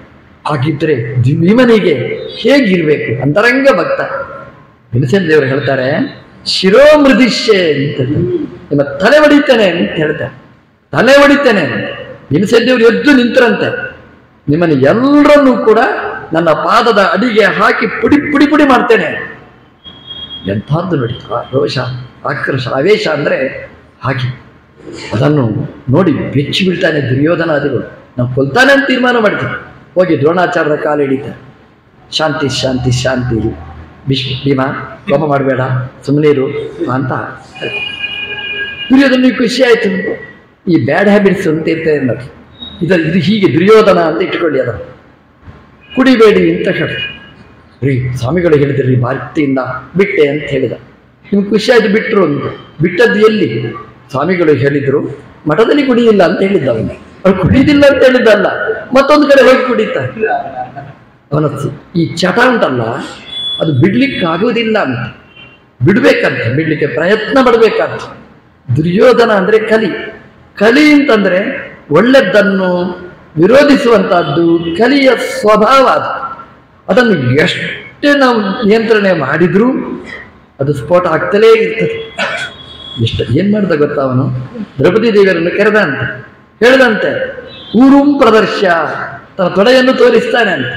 ಹಾಗಿದ್ರೆ ಭೀಮನಿಗೆ ಹೇಗಿರ್ಬೇಕು ಅಂತರಂಗ ಭಕ್ತ ಭೀಮಸೇನ ದೇವರು ಹೇಳ್ತಾರೆ ಶಿರೋಮೃದಿಶ್ಯೆ ಅಂತ ನಿಮ್ಮ ತಲೆ ಹೊಡಿತೇನೆ ಅಂತ ಹೇಳ್ತಾರೆ ತಲೆ ಹೊಡಿತೇನೆ ಅಂತ ಭೀಮಸೇನ ದೇವರು ಎದ್ದು ನಿಂತರಂತೆ ನಿಮ್ಮನ್ನು ಎಲ್ಲರನ್ನೂ ಕೂಡ ನನ್ನ ಪಾದದ ಅಡಿಗೆ ಹಾಕಿ ಪುಡಿ ಪುಡಿ ಪುಡಿ ಮಾಡ್ತೇನೆ ಎಂಥದ್ದು ನೋಡಿ ಆ ರೋಷ ಆಕ್ರೋಶ ಆವೇಶ ಅಂದರೆ ಹಾಗೆ ಅದನ್ನು ನೋಡಿ ಬೆಚ್ಚಿ ಬೀಳ್ತಾನೆ ದುರ್ಯೋಧನಾದಿಗಳು ನಾವು ಕೊಲ್ತಾನೆ ಅಂತ ತೀರ್ಮಾನ ಮಾಡ್ತೀವಿ ಹೋಗಿ ದ್ರೋಣಾಚಾರ್ಯರ ಕಾಲು ಹಿಡಿತಾರೆ ಶಾಂತಿ ಶಾಂತಿ ಶಾಂತಿ ಭೀಷ್ಮ ಭೀಮ ಕೋಪ ಮಾಡಬೇಡ ಸುಮ್ಮನೀರು ಅಂತ ಹೇಳ್ತಾರೆ. ದುರ್ಯೋಧನಿಗೆ ಖುಷಿ ಆಯಿತು ಈ ಬ್ಯಾಡ್ ಹ್ಯಾಬಿಟ್ಸ್ ಅಂತ ಇರ್ತದೆ ನೋಡಿ ಇದು ಇದು ಹೀಗೆ ದುರ್ಯೋಧನ ಅಂತ ಇಟ್ಕೊಳ್ಳಿ ಅದನ್ನು ಕುಡಿಬೇಡಿ ಅಂತ ಹೇಳಿ ರೀ ಸ್ವಾಮಿಗಳು ಹೇಳಿದ್ರಿ ಭಕ್ತಿಯಿಂದ ಬಿಟ್ಟೆ ಅಂತ ಹೇಳಿದ ನಿಮ್ಗೆ ಖುಷಿ ಆಯ್ತು ಬಿಟ್ಟರು ಅಂತ ಬಿಟ್ಟದ್ದು ಎಲ್ಲಿ ಸ್ವಾಮಿಗಳು ಹೇಳಿದ್ರು ಮಠದಲ್ಲಿ ಕುಡಿಯಿಲ್ಲ ಅಂತ ಹೇಳಿದ್ದ ಅವನು ಅವ್ರು ಕುಡಿದಿಲ್ಲ ಅಂತ ಹೇಳಿದ್ದಲ್ಲ ಮತ್ತೊಂದು ಕಡೆ ಹೋಗಿ ಕುಡಿತಾರೆ ಅವನ ಸ- ಈ ಚಟ ಉಂಟಲ್ಲ ಅದು ಬಿಡ್ಲಿಕ್ಕೆ ಆಗುವುದಿಲ್ಲ ಅಂತ ಬಿಡ್ಬೇಕಂತ ಬಿಡ್ಲಿಕ್ಕೆ ಪ್ರಯತ್ನ ಪಡ್ಬೇಕಂತ ದುರ್ಯೋಧನ ಅಂದ್ರೆ ಕಲಿ ಕಲಿ ಅಂತಂದ್ರೆ ಒಳ್ಳೆದ್ದನ್ನು ವಿರೋಧಿಸುವಂತಹದ್ದು ಕಲಿಯ ಸ್ವಭಾವ ಅದು ಅದನ್ನು ಎಷ್ಟೇ ನಾವು ನಿಯಂತ್ರಣೆ ಮಾಡಿದ್ರೂ ಅದು ಸ್ಫೋಟ ಆಗ್ತಲೇ ಇರ್ತದೆ ಎಷ್ಟು ಏನ್ ಮಾಡ್ದ ಗೊತ್ತಾ ಅವನು ದ್ರೌಪದಿ ದೇವಿಯರನ್ನು ಕರೆದಂತೆ ಹೇಳಿದಂತೆ ಊರುಂ ಪ್ರದರ್ಶ ತನ್ನ ತೊಡೆಯನ್ನು ತೋರಿಸ್ತಾನೆ ಅಂತ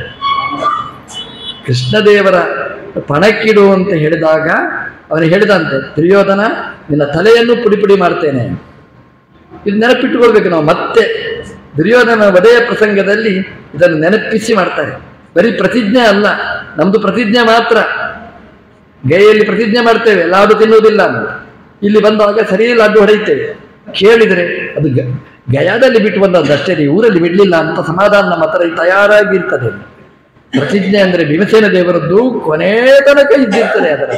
ಕೃಷ್ಣದೇವರ ಪಣಕ್ಕಿಡು ಅಂತ ಹೇಳಿದಾಗ ಅವನು ಹೇಳಿದಂತೆ ದುರ್ಯೋಧನ ನಿನ್ನ ತಲೆಯನ್ನು ಪುಡಿ ಪುಡಿ ಮಾಡ್ತೇನೆ ಇದು ನೆನಪಿಟ್ಟುಕೊಳ್ಬೇಕು ನಾವು ಮತ್ತೆ ದುರ್ಯೋಧನ ವಧೆಯ ಪ್ರಸಂಗದಲ್ಲಿ ಇದನ್ನು ನೆನಪಿಸಿ ಮಾಡ್ತಾರೆ ಬರೀ ಪ್ರತಿಜ್ಞೆ ಅಲ್ಲ ನಮ್ದು ಪ್ರತಿಜ್ಞೆ ಮಾತ್ರ ಗೈಯಲ್ಲಿ ಪ್ರತಿಜ್ಞೆ ಮಾಡ್ತೇವೆ ಲಾಡು ತಿನ್ನುವುದಿಲ್ಲ ಅಂತ ಇಲ್ಲಿ ಬಂದಾಗ ಸರಿ ಲಾಡು ಹೊಡೆಯುತ್ತೇವೆ ಕೇಳಿದರೆ ಅದು ಗ- ಗಯಾದಲ್ಲಿ ಬಿಟ್ಟು ಬಂದದ್ದು ಅಷ್ಟೇ ಈ ಊರಲ್ಲಿ ಬಿಡ್ಲಿಲ್ಲ ಅಂತ ಸಮಾಧಾನ ನಮ್ಮ ಹತ್ರ ತಯಾರಾಗಿರ್ತದೆ ಪ್ರತಿಜ್ಞೆ ಅಂದ್ರೆ ಭೀಮಸೇನ ದೇವರದ್ದು ಕೊನೆ ತನಕ ಇದ್ದಿರ್ತದೆ ಅದರ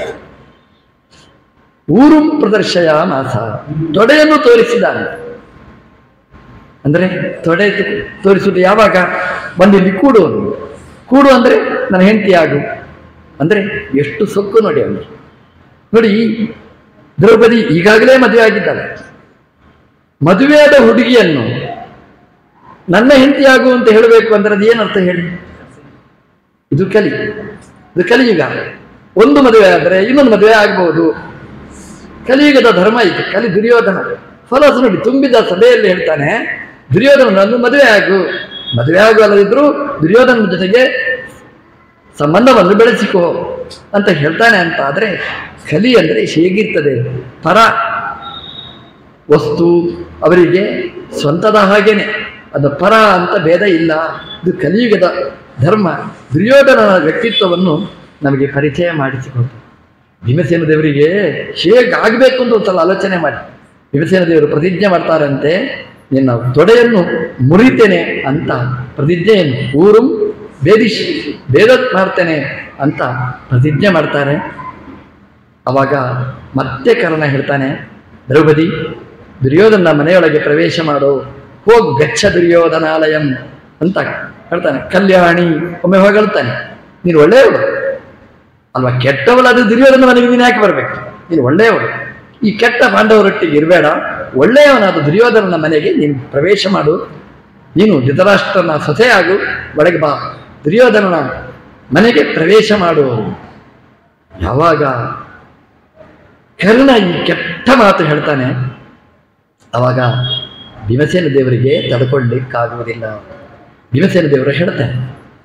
ಊರು ಪ್ರದರ್ಶಯ ಮಾಸ ತೊಡೆಯನ್ನು ತೋರಿಸಿದಾನೆ ಅಂದ್ರೆ ತೊಡೆ ತು- ತೋರಿಸುವುದು ಯಾವಾಗ ಬಂದು ಇಲ್ಲಿ ಕೂಡು ಅಂದ್ರು. ಕೂಡು ಅಂದ್ರೆ ನನ್ನ ಹೆಂಡತಿ ಆಗು ಅಂದ್ರೆ ಎಷ್ಟು ಸೊಕ್ಕು ನೋಡಿ ಅವನಿಗೆ ನೋಡಿ ದ್ರೌಪದಿ ಈಗಾಗಲೇ ಮದುವೆ ಆಗಿದ್ದಾಳೆ ಮದುವೆಯಾದ ಹುಡುಗಿಯನ್ನು ನನ್ನ ಹೆಂಡತಿ ಆಗು ಅಂತ ಹೇಳಬೇಕು ಅಂದ್ರೆ ಅದು ಏನರ್ಥ ಹೇಳಿ ಇದು ಕಲಿ ಇದು ಕಲಿಯುಗ ಒಂದು ಮದುವೆ ಆದರೆ ಇನ್ನೊಂದು ಮದುವೆ ಆಗಬಹುದು ಕಲಿಯುಗದ ಧರ್ಮ ಇದು ಕಲಿ ದುರ್ಯೋಧನ ಫಲಸ್ ನೋಡಿ ತುಂಬಿದ ಸಭೆಯಲ್ಲಿ ಹೇಳ್ತಾನೆ ದುರ್ಯೋಧನನನ್ನು ಮದುವೆ ಆಗು ಮದುವೆ ಆಗು ಅಲ್ಲದಿದ್ರು ದುರ್ಯೋಧನ ಜೊತೆಗೆ ಸಂಬಂಧವನ್ನು ಬೆಳೆಸಿಕೋ ಅಂತ ಹೇಳ್ತಾನೆ ಅಂತ ಆದರೆ ಕಲಿ ಅಂದರೆ ಹೇಗಿರ್ತದೆ ಪರ ವಸ್ತು ಅವರಿಗೆ ಸ್ವಂತದ ಹಾಗೇನೆ ಅದು ಪರ ಅಂತ ಭೇದ ಇಲ್ಲ ಇದು ಕಲಿಯುಗದ ಧರ್ಮ ದುರ್ಯೋಧನನ ವ್ಯಕ್ತಿತ್ವವನ್ನು ನಮಗೆ ಪರಿಚಯ ಮಾಡಿಸಿಕೊಡ್ತು ಭೀಮಸೇನ ದೇವರಿಗೆ ಹೇಗಾಗಬೇಕು ಅಂತ ಒಂದ್ಸಲ ಆಲೋಚನೆ ಮಾಡಿ ಭೀಮಸೇನ ದೇವರು ಪ್ರತಿಜ್ಞೆ ಮಾಡ್ತಾರಂತೆ ನಿನ್ನ ತೊಡೆಯನ್ನು ಮುರಿತೇನೆ ಅಂತ ಪ್ರತಿಜ್ಞೆಯನ್ನು ಊರು ಭೇದಿಶ್ ಭೇದ ಮಾಡ್ತೇನೆ ಅಂತ ಪ್ರತಿಜ್ಞೆ ಮಾಡ್ತಾರೆ ಅವಾಗ ಮತ್ತೆ ಕರ್ಣ ಹೇಳ್ತಾನೆ ದ್ರೌಪದಿ ದುರ್ಯೋಧನ ಮನೆಯೊಳಗೆ ಪ್ರವೇಶ ಮಾಡು ಹೋಗು ಗಚ್ಚ ದುರ್ಯೋಧನಾಲಯಂ ಅಂತ ಹೇಳ್ತಾನೆ ಕಲ್ಯಾಣಿ ಒಮ್ಮೆ ಹೋಗಿ ಹೇಳ್ತಾನೆ ನೀನು ಒಳ್ಳೆಯವಳು ಅಲ್ವಾ ಕೆಟ್ಟವಳಾದ ದುರ್ಯೋಧನ ಮನೆಗೆ ನೀನು ಯಾಕೆ ಬರಬೇಕು ನೀನು ಒಳ್ಳೆಯವಳು ಈ ಕೆಟ್ಟ ಪಾಂಡವರೊಟ್ಟಿಗೆ ಇರಬೇಡ ಒಳ್ಳೆಯವನಾದ ದುರ್ಯೋಧನನ ಮನೆಗೆ ನೀನು ಪ್ರವೇಶ ಮಾಡು ನೀನು ಧೃತರಾಷ್ಟ್ರನ ಸೊಸೆಯಾಗು ಒಳಗೆ ಬಾ ದುರ್ಯೋಧನನ ಮನೆಗೆ ಪ್ರವೇಶ ಮಾಡು ಯಾವಾಗ ಕರ್ಣ ಈ ಕೆಟ್ಟ ಮಾತು ಹೇಳ್ತಾನೆ ಅವಾಗ ಭೀಮಸೇನ ದೇವರಿಗೆ ತಡ್ಕೊಳ್ಳಿಕ್ಕಾಗುವುದಿಲ್ಲ ಭೀಮಸೇನ ದೇವರು ಹೇಳ್ತಾನೆ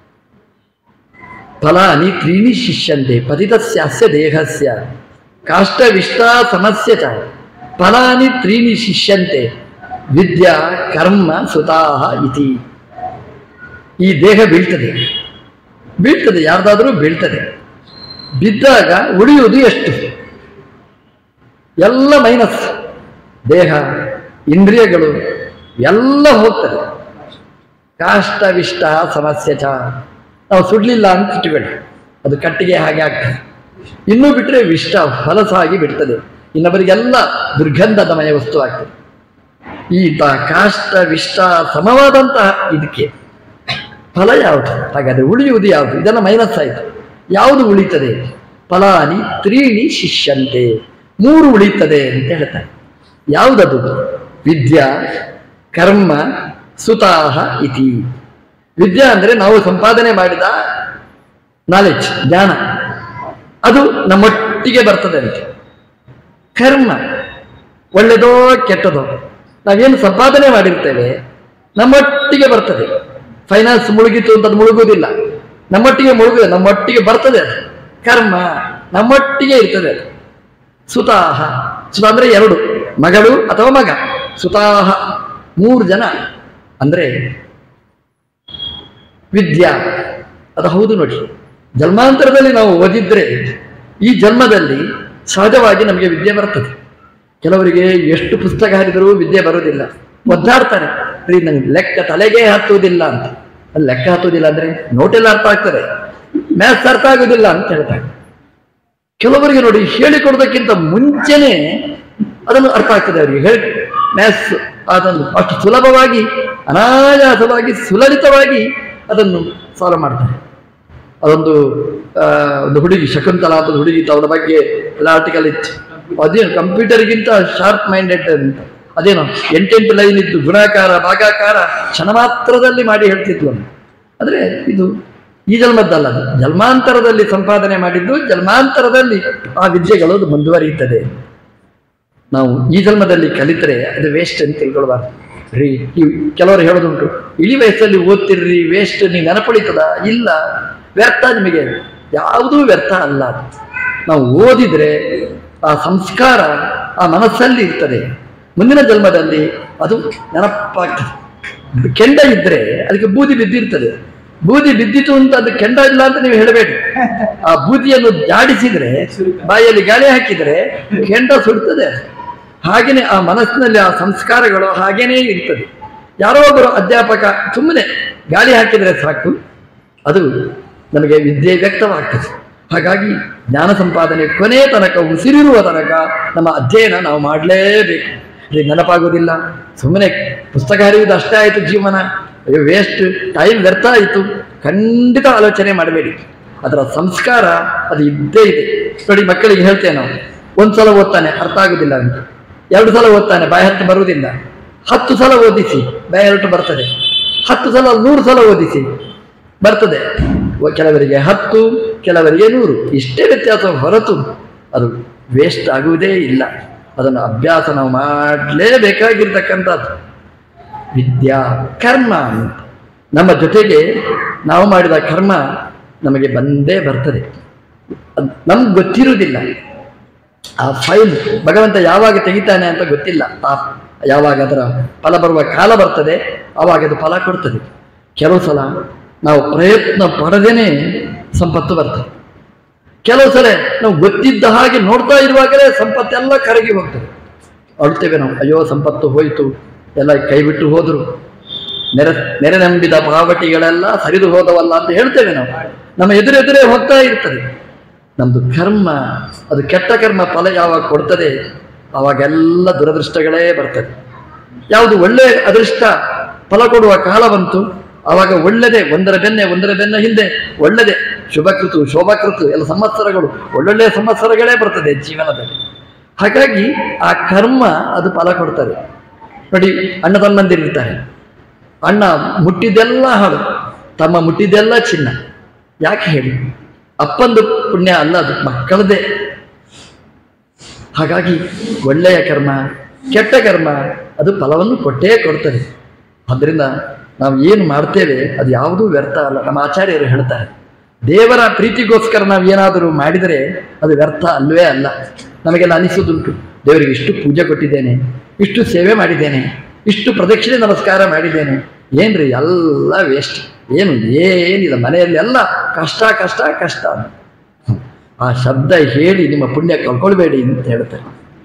ಫಲಾನಿ ತ್ರೀಣಿ ಶಿಷ್ಯಂತೆ ಪತಿತಸ್ಯಾಸ್ಯ ದೇಹಸ್ಯ ಕಾಷ್ಟವಿಷ್ಟ ಸಮಸ್ಯೆ ಚ ಫಲಾನಿ ತ್ರೀಣಿ ಶಿಷ್ಯಂತೆ ವಿದ್ಯಾ ಕರ್ಮ ಸುತಾಹ ಇತಿ ಈ ದೇಹ ಬೀಳ್ತದೆ ಬೀಳ್ತದೆ ಯಾರ್ದಾದ್ರೂ ಬೀಳ್ತದೆ ಬಿದ್ದಾಗ ಉಳಿಯುವುದು ಎಷ್ಟು ಎಲ್ಲ ಮೈನಸ್ ದೇಹ ಇಂದ್ರಿಯಗಳು ಎಲ್ಲ ಹೋಗ್ತದೆ ಕಾಷ್ಟವಿಷ್ಟ ಸಮಸ್ಯೆ ಚ ನಾವು ಸುಡ್ಲಿಲ್ಲ ಅಂತ ಇಟ್ಟುಕೊಳ್ಳಿ ಅದು ಕಟ್ಟಿಗೆ ಹಾಗೆ ಆಗ್ತದೆ ಇನ್ನೂ ಬಿಟ್ಟರೆ ವಿಷ್ಟ ಹೊಲಸಾಗಿ ಬಿಡ್ತದೆ ಇನ್ನೊಬ್ಬರಿಗೆಲ್ಲ ದುರ್ಗಂಧದಮಯ ವಸ್ತು ಆಗ್ತದೆ ಈ ತ- ಕಾಷ್ಟ ವಿಷ್ಟ ಸಮವಾದಂತಹ ಇದಕ್ಕೆ ಫಲ ಯಾವುದು ಹಾಗಾದ್ರೆ ಉಳಿಯುವುದು ಯಾವುದು ಇದೆಲ್ಲ ಮೈನಸ್ ಆಯಿತು ಯಾವುದು ಉಳಿತದೆ ಫಲಾನಿ ತ್ರೀಣಿ ಶಿಷ್ಯಂತೆ ಮೂರು ಉಳಿತದೆ ಅಂತ ಹೇಳ್ತಾರೆ ಯಾವುದದು ವಿದ್ಯಾ ಕರ್ಮ ಸುತಾಹ ಇತಿ ವಿದ್ಯಾ ಅಂದ್ರೆ ನಾವು ಸಂಪಾದನೆ ಮಾಡಿದ ನಾಲೆಡ್ಜ್ ಜ್ಞಾನ ಅದು ನಮ್ಮೊಟ್ಟಿಗೆ ಬರ್ತದೆ ಅಂತ ಕರ್ಮ ಒಳ್ಳೆದೋ ಕೆಟ್ಟದೋ ನಾವೇನು ಸಂಪಾದನೆ ಮಾಡಿರ್ತೇವೆ ನಮ್ಮೊಟ್ಟಿಗೆ ಬರ್ತದೆ ಫೈನಾನ್ಸ್ ಮುಳುಗಿತು ಅಂತ ಅದು ಮುಳುಗುವುದಿಲ್ಲ ನಮ್ಮೊಟ್ಟಿಗೆ ಮುಳುಗುದು ನಮ್ಮೊಟ್ಟಿಗೆ ಬರ್ತದೆ ಅದು ಕರ್ಮ ನಮ್ಮೊಟ್ಟಿಗೆ ಇರ್ತದೆ ಅದು ಸುತಾಹ ಸುತ ಅಂದ್ರೆ ಎರಡು ಮಗಳು ಅಥವಾ ಮಗ ಸುತಾಹ ಮೂರು ಜನ ಅಂದ್ರೆ ವಿದ್ಯಾ ಅದು ಹೌದು ನೋಡಿ ಜನ್ಮಾಂತರದಲ್ಲಿ ನಾವು ಓದಿದ್ರೆ ಈ ಜನ್ಮದಲ್ಲಿ ಸಹಜವಾಗಿ ನಮಗೆ ವಿದ್ಯೆ ಬರ್ತದೆ ಕೆಲವರಿಗೆ ಎಷ್ಟು ಪುಸ್ತಕ ಹರಿದರೂ ವಿದ್ಯೆ ಬರುವುದಿಲ್ಲ ಒದ್ದಾಡ್ತಾರೆ ರೀ ನಂಗೆ ಲೆಕ್ಕ ತಲೆಗೆ ಹತ್ತುವುದಿಲ್ಲ ಅಂತ ಅಲ್ಲಿ ಲೆಕ್ಕ ಹತ್ತುವುದಿಲ್ಲ ಅಂದ್ರೆ ನೋಟೆಲ್ಲ ಅರ್ಥ ಆಗ್ತದೆ ಮ್ಯಾಥ್ಸ್ ಅರ್ಥ ಆಗುವುದಿಲ್ಲ ಅಂತ ಹೇಳ್ತಾರೆ ಕೆಲವರಿಗೆ ನೋಡಿ ಹೇಳಿಕೊಡೋದಕ್ಕಿಂತ ಮುಂಚೆನೆ ಅದನ್ನು ಅರ್ಥ ಆಗ್ತದೆ ಅವರಿಗೆ ಹೇಳಿ ಮ್ಯಾಥ್ಸ್ ಅದನ್ನು ಅಷ್ಟು ಸುಲಭವಾಗಿ ಅನಾಯಾಸವಾಗಿ ಸುಲಲಿತವಾಗಿ ಅದನ್ನು ಸಾಲ್ವ್ ಮಾಡ್ತಾರೆ ಅದೊಂದು ಆ, ಒಂದು ಹುಡುಗಿ ಶಕುಂತಲಾ ಅಂತ ಒಂದು ಹುಡುಗಿ ಇತ್ತು ಅವಳ ಬಗ್ಗೆ ಎಲ್ಲ ಆರ್ಟಿಕಲ್ ಇತ್ತು ಅದೇನು ಕಂಪ್ಯೂಟರ್ಗಿಂತ ಶಾರ್ಪ್ ಮೈಂಡೆಡ್ ಅಂತ ಅದೇನು ಎಂಟೆಂಟು ಲೈನ್ ಇದ್ದು ಗುಣಾಕಾರ ಭಾಗಾಕಾರ ಕ್ಷಣ ಮಾತ್ರದಲ್ಲಿ ಮಾಡಿ ಹೇಳ್ತಿದ್ವು ಅಂತ ಅಂದ್ರೆ ಇದು ಈ ಜನ್ಮದ್ದಲ್ಲ ಅದು ಜನ್ಮಾಂತರದಲ್ಲಿ ಸಂಪಾದನೆ ಮಾಡಿದ್ದು ಜನ್ಮಾಂತರದಲ್ಲಿ ಆ ವಿದ್ಯೆಗಳು ಅದು ಮುಂದುವರಿಯುತ್ತದೆ ನಾವು ಈ ಜನ್ಮದಲ್ಲಿ ಕಲಿತರೆ ಅದು ವೇಸ್ಟ್ ಅಂತ ತಿಳ್ಕೊಳ್ಬಾರ್ದು ರೀ ನೀವು ಕೆಲವರು ಹೇಳೋದುಂಟು ಇಳಿ ವಯಸ್ಸಲ್ಲಿ ಓದ್ತಿರ್ರಿ ವೇಸ್ಟ್ ನೀವು ನೆನಪುಳಿತದ ಇಲ್ಲ ವ್ಯರ್ಥ ನಿಮಗೆ ಯಾವುದೂ ವ್ಯರ್ಥ ಅಲ್ಲ ಅದು. ನಾವು ಓದಿದ್ರೆ ಆ ಸಂಸ್ಕಾರ ಆ ಮನಸ್ಸಲ್ಲಿ ಇರ್ತದೆ ಮುಂದಿನ ಜನ್ಮದಲ್ಲಿ ಅದು ನೆನಪಾಗ್ತದೆ ಕೆಂಡ ಇದ್ರೆ ಅದಕ್ಕೆ ಬೂದಿ ಬಿದ್ದಿರ್ತದೆ ಬೂದಿ ಬಿದ್ದಿತು ಅಂತ ಅದು ಕೆಂಡ ಇಲ್ಲ ಅಂತ ನೀವು ಹೇಳಬೇಡಿ ಆ ಬೂದಿಯನ್ನು ಜಾಡಿಸಿದ್ರೆ ಬಾಯಲ್ಲಿ ಗಾಳಿ ಹಾಕಿದ್ರೆ ಕೆಂಡ ಸುಡ್ತದೆ ಹಾಗೇನೆ ಆ ಮನಸ್ಸಿನಲ್ಲಿ ಆ ಸಂಸ್ಕಾರಗಳು ಹಾಗೇನೇ ಇರ್ತದೆ ಯಾರೋ ಒಬ್ಬರು ಅಧ್ಯಾಪಕ ಸುಮ್ಮನೆ ಗಾಳಿ ಹಾಕಿದರೆ ಸಾಕು ಅದು ನಮಗೆ ವಿದ್ಯೆ ವ್ಯಕ್ತವಾಗ್ತದೆ ಹಾಗಾಗಿ ಜ್ಞಾನ ಸಂಪಾದನೆ ಕೊನೆ ತನಕ ಉಸಿರಿರುವ ತನಕ ನಮ್ಮ ಅಧ್ಯಯನ ನಾವು ಮಾಡಲೇಬೇಕು ಇದು ನೆನಪಾಗೋದಿಲ್ಲ ಸುಮ್ಮನೆ ಪುಸ್ತಕ ಹರಿಯುವುದು ಅಷ್ಟೇ ಆಯಿತು ಜೀವನ ಅಯ್ಯೋ ವೇಸ್ಟ್ ಟೈಮ್ ವ್ಯರ್ಥ ಆಯಿತು ಖಂಡಿತ ಆಲೋಚನೆ ಮಾಡಬೇಡಿ ಅದರ ಸಂಸ್ಕಾರ ಅದು ಇದ್ದೇ ಇದೆ ನೋಡಿ ಮಕ್ಕಳಿಗೆ ಹೇಳ್ತೇವೆ ನಾವು ಒಂದು ಸಲ ಓದ್ತಾನೆ ಅರ್ಥ ಆಗುದಿಲ್ಲ ಅಂತ ಎರಡು ಸಲ ಓದ್ತಾನೆ ಬಾಯ ಹತ್ತು ಬರುವುದಿಲ್ಲ ಹತ್ತು ಸಲ ಓದಿಸಿ ಬಾಯ ಹೊರಟು ಬರ್ತದೆ ಹತ್ತು ಸಲ ನೂರು ಸಲ ಓದಿಸಿ ಬರ್ತದೆ ಒ- ಕೆಲವರಿಗೆ ಹತ್ತು ಕೆಲವರಿಗೆ ನೂರು ಇಷ್ಟೇ ವ್ಯತ್ಯಾಸ ಹೊರತು ಅದು ವೇಸ್ಟ್ ಆಗುವುದೇ ಇಲ್ಲ ಅದನ್ನು ಅಭ್ಯಾಸ ನಾವು ಮಾಡಲೇಬೇಕಾಗಿರ್ತಕ್ಕಂಥದ್ದು ವಿದ್ಯಾ ಕರ್ಮ ಅಂತ ನಮ್ಮ ಜೊತೆಗೆ ನಾವು ಮಾಡಿದ ಕರ್ಮ ನಮಗೆ ಬಂದೇ ಬರ್ತದೆ ಅದ್ ನಮ್ಗೆ ಗೊತ್ತಿರುವುದಿಲ್ಲ ಆ ಫೈಲ್ ಭಗವಂತ ಯಾವಾಗ ತೆಗಿತಾನೆ ಅಂತ ಗೊತ್ತಿಲ್ಲ ಆ ಯಾವಾಗ ಅದರ ಫಲ ಬರುವ ಕಾಲ ಬರ್ತದೆ ಆವಾಗ ಅದು ಫಲ ಕೊಡ್ತದೆ ಕೆಲವು ಸಲ ನಾವು ಪ್ರಯತ್ನ ಪಡದೇನೆ ಸಂಪತ್ತು ಬರ್ತದೆ ಕೆಲವು ಸಲ ನಾವು ಗೊತ್ತಿದ್ದ ಹಾಗೆ ನೋಡ್ತಾ ಇರುವಾಗಲೇ ಸಂಪತ್ತೆಲ್ಲ ಕರಗಿ ಹೋಗ್ತದೆ ಅಳ್ತೇವೆ ನಾವು ಅಯ್ಯೋ ಸಂಪತ್ತು ಹೋಯಿತು ಎಲ್ಲ ಕೈ ಬಿಟ್ಟು ಹೋದರು ನೆರೆ ನೆರೆ ನಂಬಿದ ಪಾವಟಿಗಳೆಲ್ಲ ಸರಿದು ಹೋದವಲ್ಲ ಅಂತ ಹೇಳ್ತೇವೆ ನಾವು ನಮ್ಮ ಎದುರೆದುರೇ ಹೋಗ್ತಾ ಇರ್ತದೆ ನಮ್ದು ಕರ್ಮ ಅದು ಕೆಟ್ಟ ಕರ್ಮ ಫಲ ಯಾವಾಗ ಕೊಡ್ತದೆ ಅವಾಗೆಲ್ಲ ದುರದೃಷ್ಟಗಳೇ ಬರ್ತದೆ ಯಾವುದು ಒಳ್ಳೆ ಅದೃಷ್ಟ ಫಲ ಕೊಡುವ ಕಾಲ ಬಂತು ಆವಾಗ ಒಳ್ಳೆದೇ ಒಂದರ ಬೆನ್ನೆ ಒಂದರ ಬೆನ್ನ ಹಿಂದೆ ಒಳ್ಳೆದೇ ಶುಭಕೃತು ಶೋಭಕೃತು ಎಲ್ಲ ಸಂವತ್ಸರಗಳು ಒಳ್ಳೊಳ್ಳೆಯ ಸಂವತ್ಸರಗಳೇ ಬರ್ತದೆ ಜೀವನದಲ್ಲಿ ಹಾಗಾಗಿ ಆ ಕರ್ಮ ಅದು ಫಲ ಕೊಡ್ತದೆ ನೋಡಿ ಅಣ್ಣ ತಮ್ಮಂದಿರಿರ್ತಾರೆ ಅಣ್ಣ ಮುಟ್ಟಿದ್ದೆಲ್ಲ ಹಾಳು ತಮ್ಮ ಮುಟ್ಟಿದ್ದೆಲ್ಲ ಚಿನ್ನ ಯಾಕೆ ಹೇಳಿ ಅಪ್ಪಂದು ಪುಣ್ಯ ಅಲ್ಲ ಅದು ಮಕ್ಕಳದೇ ಹಾಗಾಗಿ ಒಳ್ಳೆಯ ಕರ್ಮ ಕೆಟ್ಟ ಕರ್ಮ ಅದು ಫಲವನ್ನು ಕೊಟ್ಟೇ ಕೊಡ್ತದೆ ಅದರಿಂದ ನಾವು ಏನು ಮಾಡ್ತೇವೆ ಅದು ಯಾವುದೂ ವ್ಯರ್ಥ ಅಲ್ಲ ನಮ್ಮ ಆಚಾರ್ಯರು ಹೇಳ್ತಾರೆ ದೇವರ ಪ್ರೀತಿಗೋಸ್ಕರ ನಾವು ಏನಾದರೂ ಮಾಡಿದರೆ ಅದು ವ್ಯರ್ಥ ಅಲ್ವೇ ಅಲ್ಲ ನಮಗೆಲ್ಲ ಅನಿಸೋದುಂಟು ದೇವರಿಗೆ ಇಷ್ಟು ಪೂಜೆ ಕೊಟ್ಟಿದ್ದೇನೆ ಇಷ್ಟು ಸೇವೆ ಮಾಡಿದ್ದೇನೆ ಇಷ್ಟು ಪ್ರದಕ್ಷಿಣೆ ನಮಸ್ಕಾರ ಮಾಡಿದ್ದೇನೆ ಏನ್ರಿ ಎಲ್ಲ ವೇಸ್ಟ್ ಏನು ಏನಿಲ್ಲ ಮನೆಯಲ್ಲಿ ಎಲ್ಲ ಕಷ್ಟ ಕಷ್ಟ ಕಷ್ಟ ಅಂತ ಹ್ಮ್. ಆ ಶಬ್ದ ಹೇಳಿ ನಿಮ್ಮ ಪುಣ್ಯ ಕಳ್ಕೊಳ್ಬೇಡಿ ಅಂತ ಹೇಳ್ತಾರೆ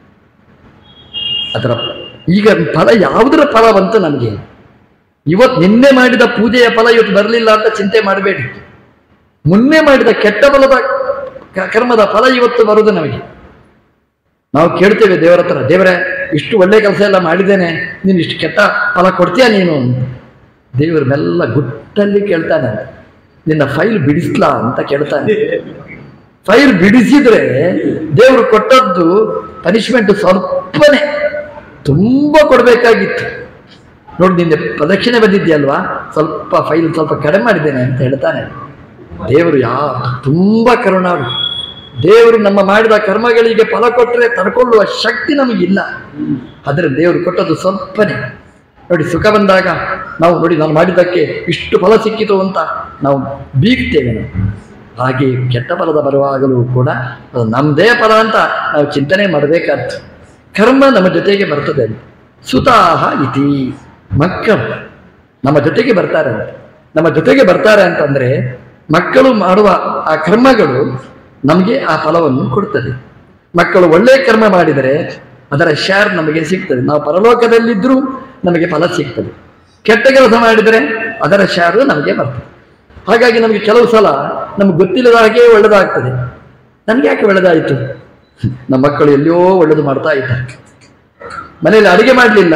ಅದರ ಈಗ ಫಲ ಯಾವುದರ ಫಲ ಬಂತು ನಮಗೆ ಇವತ್ತು ನಿನ್ನೆ ಮಾಡಿದ ಪೂಜೆಯ ಫಲ ಇವತ್ತು ಬರಲಿಲ್ಲ ಅಂತ ಚಿಂತೆ ಮಾಡಬೇಡಿ ಮುನ್ನೆ ಮಾಡಿದ ಕೆಟ್ಟ ಫಲದ ಕ- ಕರ್ಮದ ಫಲ ಇವತ್ತು ಬರುವುದು ನಮಗೆ ನಾವು ಕೇಳ್ತೇವೆ ದೇವರ ಹತ್ರ ದೇವರೇ ಇಷ್ಟು ಒಳ್ಳೆ ಕೆಲಸ ಎಲ್ಲ ಮಾಡಿದ್ದೇನೆ ನೀನು ಇಷ್ಟು ಕೆಟ್ಟ ಫಲ ಕೊಡ್ತೀಯ ನೀನು ಅಂತ ದೇವರು ಮೆಲ್ಲ ಗುಟ್ಟಲ್ಲಿ ಕೇಳ್ತಾನೆ ನಿನ್ನ ಫೈಲ್ ಬಿಡಿಸ್ಲಾ ಅಂತ ಕೇಳ್ತಾನೆ ಫೈಲ್ ಬಿಡಿಸಿದ್ರೆ ದೇವರು ಕೊಟ್ಟದ್ದು ಪನಿಷ್ಮೆಂಟ್ ಸ್ವಲ್ಪನೇ ತುಂಬ ಕೊಡಬೇಕಾಗಿತ್ತು ನೋಡಿ ನಿನ್ನೆ ಪ್ರದಕ್ಷಿಣೆ ಬಂದಿದ್ಯಲ್ವಾ ಸ್ವಲ್ಪ ಫೈಲ್ ಸ್ವಲ್ಪ ಕಡಿಮೆ ಮಾಡಿದ್ದೇನೆ ಅಂತ ಹೇಳ್ತಾನೆ ದೇವರು ಯಾ ತುಂಬ ಕರುಣಾಳು ದೇವರು ನಮ್ಮ ಮಾಡಿದ ಕರ್ಮಗಳಿಗೆ ಫಲ ಕೊಟ್ಟರೆ ತಡ್ಕೊಳ್ಳುವ ಶಕ್ತಿ ನಮಗಿಲ್ಲ ಆದರೆ ದೇವರು ಕೊಟ್ಟದ್ದು ಸ್ವಲ್ಪನೇ ನೋಡಿ ಸುಖ ಬಂದಾಗ ನಾವು ನೋಡಿ ನಾನು ಮಾಡಿದ್ದಕ್ಕೆ ಇಷ್ಟು ಫಲ ಸಿಕ್ಕಿತು ಅಂತ ನಾವು ಬೀಗ್ತೇವೆ ನಾವು ಹಾಗೆ ಕೆಟ್ಟ ಫಲದ ಬರುವಾಗಲೂ ಕೂಡ ಅದು ನಮ್ಮದೇ ಫಲ ಅಂತ ನಾವು ಚಿಂತನೆ ಮಾಡಬೇಕಾದ್ದು ಕರ್ಮ ನಮ್ಮ ಜೊತೆಗೆ ಬರ್ತದೆ ಸುತಾಹ ಇತಿ ಮಕ್ಕಳು ನಮ್ಮ ಜೊತೆಗೆ ಬರ್ತಾರೆ ಅಂತ ನಮ್ಮ ಜೊತೆಗೆ ಬರ್ತಾರೆ ಅಂತಂದ್ರೆ ಮಕ್ಕಳು ಮಾಡುವ ಆ ಕರ್ಮಗಳು ನಮಗೆ ಆ ಫಲವನ್ನು ಕೊಡ್ತದೆ ಮಕ್ಕಳು ಒಳ್ಳೆಯ ಕರ್ಮ ಮಾಡಿದರೆ ಅದರ ಶೇರ್ ನಮಗೆ ಸಿಗ್ತದೆ ನಾವು ಪರಲೋಕದಲ್ಲಿದ್ದರೂ ನಮಗೆ ಫಲ ಸಿಗ್ತದೆ ಕೆಟ್ಟ ಕೆಲಸ ಮಾಡಿದರೆ ಅದರ ಶಾರು ನಮಗೆ ಬರ್ತದೆ ಹಾಗಾಗಿ ನಮಗೆ ಕೆಲವು ಸಲ ನಮ್ಗೆ ಗೊತ್ತಿಲ್ಲದ ಹಾಗೆ ಒಳ್ಳೆದಾಗ್ತದೆ ನನಗೆ ಯಾಕೆ ಒಳ್ಳೆದಾಯಿತು ನಮ್ಮ ಮಕ್ಕಳು ಎಲ್ಲಿಯೋ ಒಳ್ಳೆದು ಮಾಡ್ತಾ ಇದ್ದಾರೆ ಮನೆಯಲ್ಲಿ ಅಡಿಗೆ ಮಾಡಲಿಲ್ಲ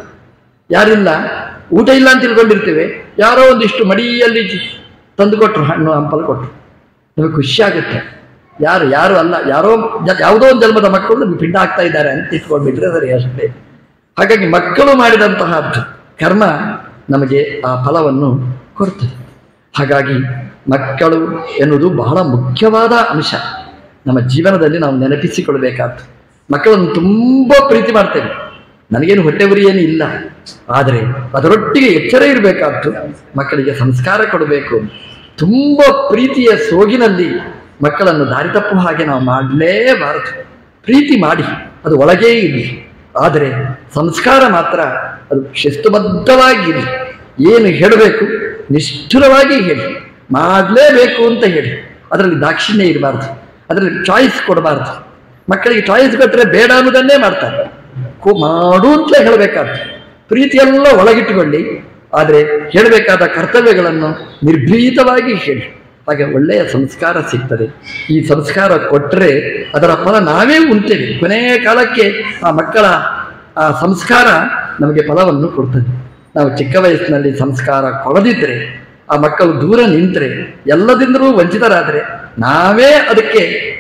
ಯಾರಿಲ್ಲ ಊಟ ಇಲ್ಲ ಅಂತ ತಿಳ್ಕೊಂಡಿರ್ತೇವೆ ಯಾರೋ ಒಂದಿಷ್ಟು ಮಡಿಯಲ್ಲಿ ತಂದು ಕೊಟ್ಟರು ಹಣ್ಣು ಹಂಪಲು ಕೊಟ್ಟರು ನಮಗೆ ಖುಷಿ ಆಗುತ್ತೆ ಯಾರು ಯಾರು ಅಲ್ಲ ಯಾರೋ ಜ- ಯಾವುದೋ ಒಂದು ಜನ್ಮದ ಮಕ್ಕಳು ನಮಗೆ ಪಿಂಡ ಆಗ್ತಾ ಇದ್ದಾರೆ ಅಂತ ಇಟ್ಕೊಂಡ್ಬಿಟ್ರೆ ಸರಿ ಅಷ್ಟೇ ಹಾಗಾಗಿ ಮಕ್ಕಳು ಮಾಡಿದಂತಹ ಕರ್ಮ ನಮಗೆ ಆ ಫಲವನ್ನು ಕೊಡ್ತದೆ ಹಾಗಾಗಿ ಮಕ್ಕಳು ಎನ್ನುವುದು ಬಹಳ ಮುಖ್ಯವಾದ ಅಂಶ ನಮ್ಮ ಜೀವನದಲ್ಲಿ ನಾವು ನೆನಪಿಸಿಕೊಳ್ಬೇಕಾದ್ದು ಮಕ್ಕಳನ್ನು ತುಂಬ ಪ್ರೀತಿ ಮಾಡ್ತೇವೆ ನನಗೇನು ಹೊಟ್ಟೆ ಉರಿ ಏನು ಇಲ್ಲ ಆದರೆ ಅದರೊಟ್ಟಿಗೆ ಎಚ್ಚರ ಇರಬೇಕಾದ್ದು ಮಕ್ಕಳಿಗೆ ಸಂಸ್ಕಾರ ಕೊಡಬೇಕು ತುಂಬ ಪ್ರೀತಿಯ ಸೋಗಿನಲ್ಲಿ ಮಕ್ಕಳನ್ನು ದಾರಿ ತಪ್ಪುವ ಹಾಗೆ ನಾವು ಮಾಡಲೇಬಾರದು ಪ್ರೀತಿ ಮಾಡಿ ಅದು ಒಳಗೇ ಇರಲಿ ಆದರೆ ಸಂಸ್ಕಾರ ಮಾತ್ರ ಅದು ಶಿಸ್ತುಬದ್ಧವಾಗಿ ಇರಲಿ ಏನು ಹೇಳಬೇಕು ನಿಷ್ಠುರವಾಗಿ ಹೇಳಿ ಮಾಡಲೇಬೇಕು ಅಂತ ಹೇಳಿ ಅದರಲ್ಲಿ ದಾಕ್ಷಿಣ್ಯ ಇರಬಾರ್ದು ಅದರಲ್ಲಿ ಚಾಯ್ಸ್ ಕೊಡಬಾರ್ದು ಮಕ್ಕಳಿಗೆ ಚಾಯ್ಸ್ ಕೊಟ್ಟರೆ ಬೇಡ ಅನ್ನೋದನ್ನೇ ಮಾಡ್ತಾರೆ ಕೋ- ಮಾಡು ಅಂತಲೇ ಹೇಳಬೇಕಾದ್ರೆ ಪ್ರೀತಿಯೆಲ್ಲ ಒಳಗಿಟ್ಟುಕೊಳ್ಳಿ ಆದರೆ ಹೇಳಬೇಕಾದ ಕರ್ತವ್ಯಗಳನ್ನು ನಿರ್ಭೀತವಾಗಿ ಹೇಳಿ ಹಾಗೆ ಒಳ್ಳೆಯ ಸಂಸ್ಕಾರ ಸಿಗ್ತದೆ ಈ ಸಂಸ್ಕಾರ ಕೊಟ್ಟರೆ ಅದರ ಫಲ ನಾವೇ ಉಣ್ತೇವೆ ಕೊನೆಯ ಕಾಲಕ್ಕೆ ಆ ಮಕ್ಕಳ ಆ ಸಂಸ್ಕಾರ ನಮಗೆ ಫಲವನ್ನು ಕೊಡ್ತದೆ ನಾವು ಚಿಕ್ಕ ವಯಸ್ಸಿನಲ್ಲಿ ಸಂಸ್ಕಾರ ಕೊಡದಿದ್ದರೆ ಆ ಮಕ್ಕಳು ದೂರ ನಿಂತರೆ ಎಲ್ಲದಿಂದಲೂ ವಂಚಿತರಾದರೆ ನಾವೇ ಅದಕ್ಕೆ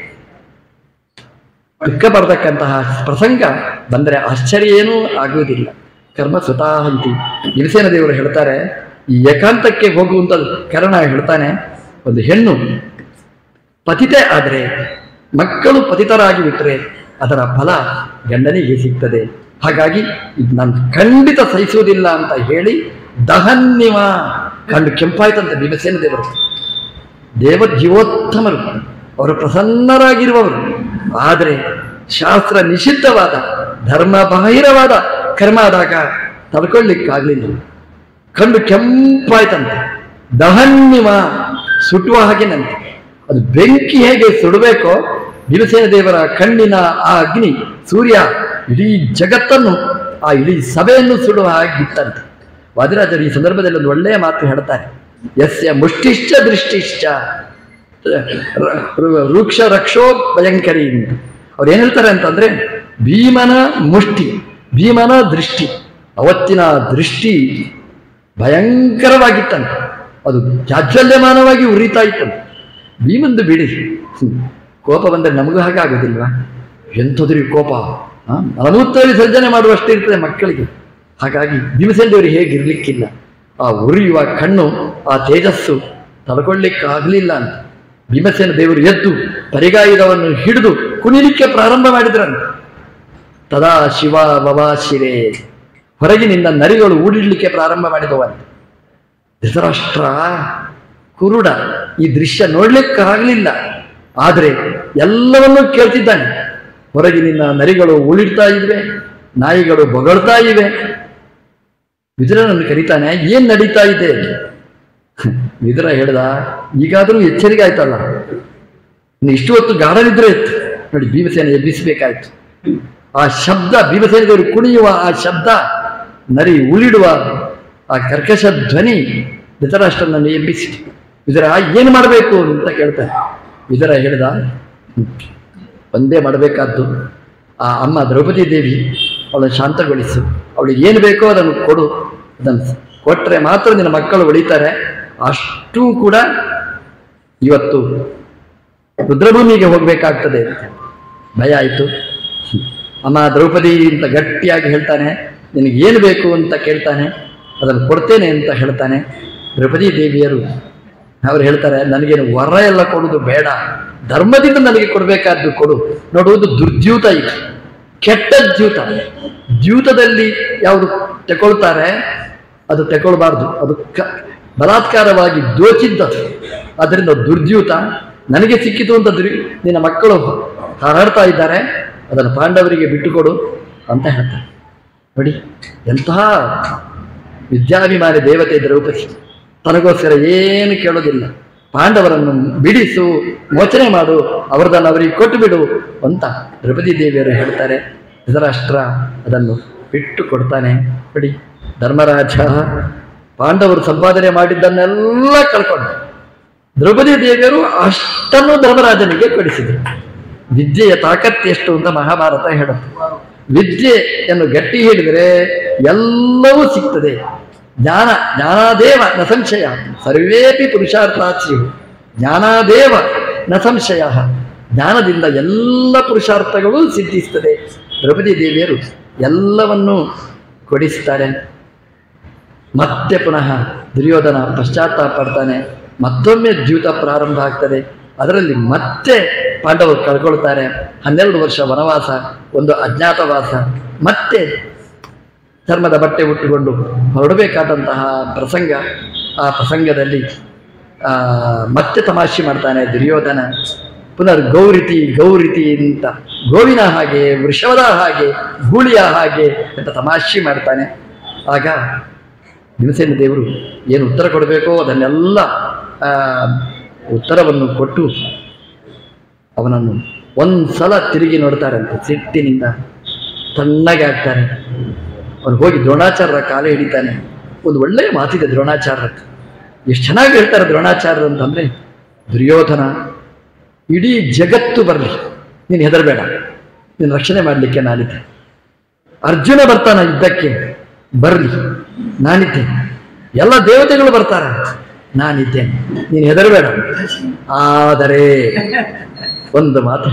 ದುಃಖ ಪಡ್ತಕ್ಕಂತಹ ಪ್ರಸಂಗ ಬಂದರೆ ಆಶ್ಚರ್ಯ ಏನೂ ಆಗುವುದಿಲ್ಲ ಕರ್ಮ ಸ್ವತಃಂತಿ ನಿರಸೇನ ದೇವರು ಹೇಳ್ತಾರೆ ಈ ಏಕಾಂತಕ್ಕೆ ಹೋಗುವಂತ ಕರ್ಣ ಹೇಳ್ತಾನೆ ಒಂದು ಹೆಣ್ಣು ಪತಿತೆ ಆದರೆ ಮಕ್ಕಳು ಪತಿತರಾಗಿ ಬಿಟ್ಟರೆ ಅದರ ಫಲ ಗಂಡನಿಗೆ ಸಿಗ್ತದೆ ಹಾಗಾಗಿ ಇದು ನಾನು ಖಂಡಿತ ಸಹಿಸುವುದಿಲ್ಲ ಅಂತ ಹೇಳಿ ದಹನ್ನಿವ ಕಂಡು ಕೆಂಪಾಯ್ತಂತೆ ಭೀಮಸೇನ ದೇವರು ದೇವ ಜೀವೋತ್ತಮರು ಅವರು ಪ್ರಸನ್ನರಾಗಿರುವವರು ಆದರೆ ಶಾಸ್ತ್ರ ನಿಷಿದ್ಧವಾದ ಧರ್ಮ ಬಾಹಿರವಾದ ಕರ್ಮ ಆದಾಗ ತಡ್ಕೊಳ್ಳಿಕ್ಕಾಗಲಿಲ್ಲ ಕಂಡು ಕೆಂಪಾಯ್ತಂತೆ ದಹನ್ನಿವ ಸುಟ್ಟುವ ಹಾಗೆನಂತೆ ಅದು ಬೆಂಕಿ ಹೇಗೆ ಸುಡಬೇಕೋ ಭೀಮಸೇನ ದೇವರ ಕಣ್ಣಿನ ಆ ಅಗ್ನಿ ಸೂರ್ಯ ಇಡೀ ಜಗತ್ತನ್ನು ಆ ಇಡೀ ಸಭೆಯನ್ನು ಸುಡುವ ಹಾಗಿತ್ತಂತೆ ವಾದಿರಾಜರು ಈ ಸಂದರ್ಭದಲ್ಲಿ ಒಂದು ಒಳ್ಳೆಯ ಮಾತು ಹೇಳ್ತಾರೆ ಯಸ್ಯ ಮುಷ್ಟಿಶ್ಚ ದೃಷ್ಟಿಶ್ಚ ರ- ರು- ವೃಕ್ಷ ರಕ್ಷೋ ಭಯಂಕರಿ ಅಂತ ಅವ್ರು ಏನ್ ಹೇಳ್ತಾರೆ ಅಂತಂದ್ರೆ ಭೀಮನ ಮುಷ್ಟಿ ಭೀಮನ ದೃಷ್ಟಿ ಅವತ್ತಿನ ದೃಷ್ಟಿ ಭಯಂಕರವಾಗಿತ್ತಂತೆ ಅದು ಜಾಜ್ವಲ್ಯಮಾನವಾಗಿ ಉರಿತಾ ಇತ್ತಂತೆ ಭೀಮಂದು ಬಿಡಿ ಹ್ಮ್. ಕೋಪ ಬಂದರೆ ನಮಗೂ ಹಾಗೆ ಆಗೋದಿಲ್ವಾ ಎಂಥದ್ರಿ ಕೋಪ ಆ, ಮಲಮೂತ್ರ ವಿಸರ್ಜನೆ ಮಾಡುವಷ್ಟು ಇರ್ತದೆ ಮಕ್ಕಳಿಗೆ ಹಾಗಾಗಿ ಭೀಮಸೇನ ದೇವರು ಹೇಗಿರ್ಲಿಕ್ಕಿಲ್ಲ ಆ ಉರಿಯುವ ಕಣ್ಣು ಆ ತೇಜಸ್ಸು ತಡ್ಕೊಳ್ಳಿಕ್ಕಾಗಲಿಲ್ಲ ಅಂತ ಭೀಮಸೇನ ದೇವರು ಎದ್ದು ಪರಿಗಾಯುಧವನ್ನು ಹಿಡಿದು ಕುಣಿಲಿಕ್ಕೆ ಪ್ರಾರಂಭ ಮಾಡಿದ್ರಂತೆ ತದಾ ಶಿವ ಶಿರೆ ಹೊರಗಿನಿಂದ ನರಿಗಳು ಊಡಿಡ್ಲಿಕ್ಕೆ ಪ್ರಾರಂಭ ಮಾಡಿದವಂತೆ ಧೃತರಾಷ್ಟ್ರ ಕುರುಡ ಈ ದೃಶ್ಯ ನೋಡ್ಲಿಕ್ಕಾಗಲಿಲ್ಲ ಆದರೆ ಎಲ್ಲವನ್ನೂ ಕೇಳ್ತಿದ್ದಾನೆ ಹೊರಗಿನಿಂದ ನರಿಗಳು ಉಳಿಡ್ತಾ ಇವೆ ನಾಯಿಗಳು ಬೊಗಳ್ತಾ ಇವೆ ವಿದುರನನ್ನು ಕರೀತಾನೆ ಏನ್ ನಡೀತಾ ಇದೆ ವಿದುರ ಹೇಳ್ದ ಈಗಾದರೂ ಎಚ್ಚರಿಕೆ ಆಯ್ತಲ್ಲ ಇನ್ನು ಇಷ್ಟು ಹೊತ್ತು ಗಾಢನಿದ್ರೆ ಇತ್ತು ನೋಡಿ ಭೀಮಸೇನ ಎಬ್ಬಿಸಬೇಕಾಯ್ತು ಆ ಶಬ್ದ ಭೀಮಸೇನ ದೇವರು ಕುಣಿಯುವ ಆ ಶಬ್ದ ನರಿ ಉಳಿಡುವ ಆ ಕರ್ಕಶ ಧ್ವನಿ ಧೃತರಾಷ್ಟ್ರನನ್ನು ಎಬ್ಬಿಸಿತು ವಿದುರ ಏನು ಮಾಡಬೇಕು ಅಂತ ಕೇಳ್ತಾರೆ ವಿದುರ ಹೇಳ್ದ "ಹ್ಮ್, ಒಂದೇ ಮಾಡಬೇಕಾದ್ದು ಆ ಅಮ್ಮ ದ್ರೌಪದಿ ದೇವಿ ಅವಳನ್ನು ಶಾಂತಗೊಳಿಸು ಅವಳಿಗೆ ಏನು ಬೇಕೋ ಅದನ್ನು ಕೊಡು ಅದನ್ನು ಕೊಟ್ಟರೆ ಮಾತ್ರ ನಿನ್ನ ಮಕ್ಕಳು ಉಳಿತಾರೆ ಅಷ್ಟೂ ಕೂಡ ಇವತ್ತು ರುದ್ರಭೂಮಿಗೆ ಹೋಗಬೇಕಾಗ್ತದೆ ಅಂತ ಭಯ ಆಯಿತು ಅಮ್ಮ ದ್ರೌಪದಿ ಅಂತ ಗಟ್ಟಿಯಾಗಿ ಹೇಳ್ತಾನೆ ನಿನಗೆ ಏನು ಬೇಕು ಅಂತ ಕೇಳ್ತಾನೆ ಅದನ್ನು ಕೊಡ್ತೇನೆ ಅಂತ ಹೇಳ್ತಾನೆ ದ್ರೌಪದಿ ದೇವಿಯರು ಅವರು ಹೇಳ್ತಾರೆ ನನಗೇನು ವರ ಎಲ್ಲ ಕೊಡುವುದು ಬೇಡ ಧರ್ಮದಿಂದ ನನಗೆ ಕೊಡಬೇಕಾದ್ದು ಕೊಡು ನೋಡುವುದು ದುರ್ದ್ಯೂತ ಇದು ಕೆಟ್ಟ ದ್ಯೂತ ದ್ಯೂತದಲ್ಲಿ ಯಾವುದು ತಗೊಳ್ತಾರೆ ಅದು ತಗೊಳ್ಬಾರ್ದು ಅದು ಕ ಬಲಾತ್ಕಾರವಾಗಿ ದೋಚಿದ್ದದು ಅದರಿಂದ ದುರ್ದ್ಯೂತ ನನಗೆ ಸಿಕ್ಕಿತು ಅಂತ ದುರ್ ನಿನ್ನ ಮಕ್ಕಳು ಹಾರಾಡ್ತಾ ಇದ್ದಾರೆ ಅದನ್ನು ಪಾಂಡವರಿಗೆ ಬಿಟ್ಟುಕೊಡು ಅಂತ ಹೇಳ್ತಾರೆ ನೋಡಿ ಎಂತಹ ವಿದ್ಯಾಭಿಮಾನಿ ದೇವತೆ ದ್ರೌಪದಿ ತನಗೋಸ್ಕರ ಏನು ಕೇಳೋದಿಲ್ಲ ಪಾಂಡವರನ್ನು ಬಿಡಿಸು ಮೋಚನೆ ಮಾಡು ಅವರದನ್ನು ಅವರಿಗೆ ಕೊಟ್ಟು ಬಿಡು ಅಂತ ದ್ರೌಪದಿ ದೇವಿಯರು ಹೇಳ್ತಾರೆ ಧೃತರಾಷ್ಟ್ರ ಅದನ್ನು ಬಿಟ್ಟು ಕೊಡ್ತಾನೆ ನೋಡಿ ಧರ್ಮರಾಜ ಪಾಂಡವರು ಸಂಪಾದನೆ ಮಾಡಿದ್ದನ್ನೆಲ್ಲ ಕಳ್ಕೊಂಡು ದ್ರೌಪದಿ ದೇವಿಯರು ಅಷ್ಟನ್ನು ಧರ್ಮರಾಜನಿಗೆ ಕೊಡಿಸಿದರು ವಿದ್ಯೆಯ ತಾಕತ್ತು ಎಷ್ಟು ಅಂತ ಮಹಾಭಾರತ ಹೇಳುತ್ತೆ ವಿದ್ಯೆಯನ್ನು ಗಟ್ಟಿ ಹಿಡಿದರೆ ಎಲ್ಲವೂ ಸಿಗ್ತದೆ ಜ್ಞಾನ ಜ್ಞಾನಾದೇವ ನ ಸಂಶಯ ಸರ್ವೇಪಿ ಪುರುಷಾರ್ಥಾಚಿಯು ಜ್ಞಾನಾದೇವ ನ ಸಂಶಯ ಜ್ಞಾನದಿಂದ ಎಲ್ಲ ಪುರುಷಾರ್ಥಗಳು ಸಿದ್ಧಿಸ್ತದೆ ದ್ರೌಪದಿ ದೇವಿಯರು ಎಲ್ಲವನ್ನೂ ಕೊಡಿಸ್ತಾರೆ ಮತ್ತೆ ಪುನಃ ದುರ್ಯೋಧನ ಪಶ್ಚಾತ್ತಾಪ ಪಡ್ತಾನೆ ಮತ್ತೊಮ್ಮೆ ದ್ಯೂತ ಪ್ರಾರಂಭ ಆಗ್ತದೆ ಅದರಲ್ಲಿ ಮತ್ತೆ ಪಾಂಡವರು ಕಳ್ಕೊಳ್ತಾರೆ ಹನ್ನೆರಡು ವರ್ಷ ವನವಾಸ ಒಂದು ಅಜ್ಞಾತವಾಸ ಮತ್ತೆ ಧರ್ಮದ ಬಟ್ಟೆ ಉಟ್ಟುಕೊಂಡು ಹೊರಡಬೇಕಾದಂತಹ ಪ್ರಸಂಗ ಆ ಪ್ರಸಂಗದಲ್ಲಿ ಆ, ಮತ್ತೆ ತಮಾಷೆ ಮಾಡ್ತಾನೆ ದುರ್ಯೋಧನ ಪುನರ್ ಗೌರಿತಿ ಗೌರಿತಿ ಅಂತ ಗೋವಿನ ಹಾಗೆ ವೃಷಭದ ಹಾಗೆ ಗೂಳಿಯ ಹಾಗೆ ಅಂತ ತಮಾಷೆ ಮಾಡ್ತಾನೆ ಆಗ ಭೀಮಸೇನ ದೇವರು ಏನು ಉತ್ತರ ಕೊಡಬೇಕೋ ಅದನ್ನೆಲ್ಲ ಆ, ಉತ್ತರವನ್ನು ಕೊಟ್ಟು ಅವನನ್ನು ಒಂದ್ಸಲ ತಿರುಗಿ ನೋಡ್ತಾರಂತೆ ಸಿಟ್ಟಿನಿಂದ ತಣ್ಣಗೆ ಆಗ್ತಾನೆ ಅವನು ಹೋಗಿ ದ್ರೋಣಾಚಾರ್ಯರ ಕಾಲ ಹಿಡಿತಾನೆ ಒಂದು ಒಳ್ಳೆಯ ಮಾತಿದೆ ದ್ರೋಣಾಚಾರ್ಯರ ಎಷ್ಟು ಚೆನ್ನಾಗಿ ಹೇಳ್ತಾರೆ ದ್ರೋಣಾಚಾರ್ಯರು ಅಂತಂದ್ರೆ ದುರ್ಯೋಧನ ಇಡೀ ಜಗತ್ತು ಬರಲಿ ನೀನು ಹೆದರಬೇಡ ನೀನು ರಕ್ಷಣೆ ಮಾಡಲಿಕ್ಕೆ ನಾನಿದ್ದೆ ಅರ್ಜುನ ಬರ್ತಾನ ಯುದ್ಧಕ್ಕೆ ಬರಲಿ ನಾನಿದ್ದೆ ಎಲ್ಲ ದೇವತೆಗಳು ಬರ್ತಾರೆ ನಾನಿದ್ದೇನೆ ನೀನು ಹೆದರಬೇಡ ಆದರೆ ಒಂದು ಮಾತು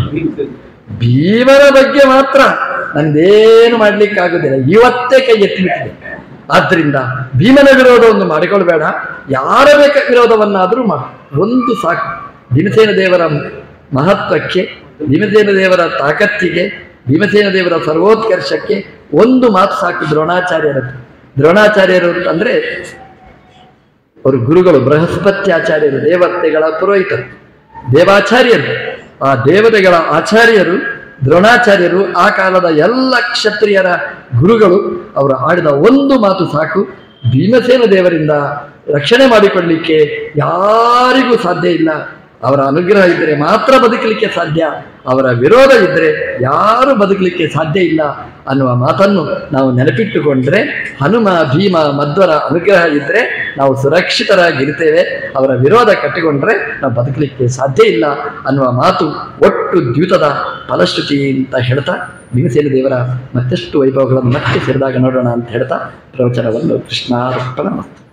ಭೀಮನ ಬಗ್ಗೆ ಮಾತ್ರ ನಂದೇನು ಮಾಡ್ಲಿಕ್ಕಾಗುದಿಲ್ಲ ಇವತ್ತೇ ಕೈ ಎತ್ತಿಬಿಟ್ಟಿದೆ ಆದ್ದರಿಂದ ಭೀಮನ ವಿರೋಧವನ್ನು ಮಾಡಿಕೊಳ್ಬೇಡ ಯಾರ ಬೇಕ ವಿರೋಧವನ್ನಾದರೂ ಮಾ ಒಂದು ಸಾಕು ಭೀಮಸೇನ ದೇವರ ಮಹತ್ವಕ್ಕೆ ಭೀಮಸೇನ ದೇವರ ತಾಕತ್ತಿಗೆ ಭೀಮಸೇನ ದೇವರ ಸರ್ವೋತ್ಕರ್ಷಕ್ಕೆ ಒಂದು ಮಾತು ಸಾಕು ದ್ರೋಣಾಚಾರ್ಯರದ್ದು ದ್ರೋಣಾಚಾರ್ಯರು ಅಂತಂದ್ರೆ ಅವರು ಗುರುಗಳು ಬೃಹಸ್ಪತ್ಯಾಚಾರ್ಯರು ದೇವತೆಗಳ ಪುರೋಹಿತರು ದೇವಾಚಾರ್ಯರು ಆ ದೇವತೆಗಳ ಆಚಾರ್ಯರು ದ್ರೋಣಾಚಾರ್ಯರು ಆ ಕಾಲದ ಎಲ್ಲ ಕ್ಷತ್ರಿಯರ ಗುರುಗಳು ಅವರು ಆಡಿದ ಒಂದು ಮಾತು ಸಾಕು ಭೀಮಸೇನ ದೇವರಿಂದ ರಕ್ಷಣೆ ಮಾಡಿಕೊಳ್ಳಲಿಕ್ಕೆ ಯಾರಿಗೂ ಸಾಧ್ಯ ಇಲ್ಲ ಅವರ ಅನುಗ್ರಹ ಇದ್ದರೆ ಮಾತ್ರ ಬದುಕಲಿಕ್ಕೆ ಸಾಧ್ಯ ಅವರ ವಿರೋಧ ಇದ್ದರೆ ಯಾರು ಬದುಕಲಿಕ್ಕೆ ಸಾಧ್ಯ ಇಲ್ಲ ಅನ್ನುವ ಮಾತನ್ನು ನಾವು ನೆನಪಿಟ್ಟುಕೊಂಡ್ರೆ ಹನುಮ ಭೀಮ ಮಧ್ವರ ಅನುಗ್ರಹ ಇದ್ದರೆ ನಾವು ಸುರಕ್ಷಿತರಾಗಿರ್ತೇವೆ ಅವರ ವಿರೋಧ ಕಟ್ಟಿಕೊಂಡ್ರೆ ನಾವು ಬದುಕಲಿಕ್ಕೆ ಸಾಧ್ಯ ಇಲ್ಲ ಅನ್ನುವ ಮಾತು ಒಟ್ಟು ದ್ಯೂತದ ಫಲಶ್ರುತಿ ಅಂತ ಹೇಳ್ತಾ ಭೀಮಸೇನ ದೇವರ ಮತ್ತಷ್ಟು ವೈಭವಗಳನ್ನು ಮತ್ತೆ ಸೇರಿದಾಗ ನೋಡೋಣ ಅಂತ ಹೇಳ್ತಾ ಪ್ರವಚನವನ್ನು ಕೃಷ್ಣಾರ್ಪಣ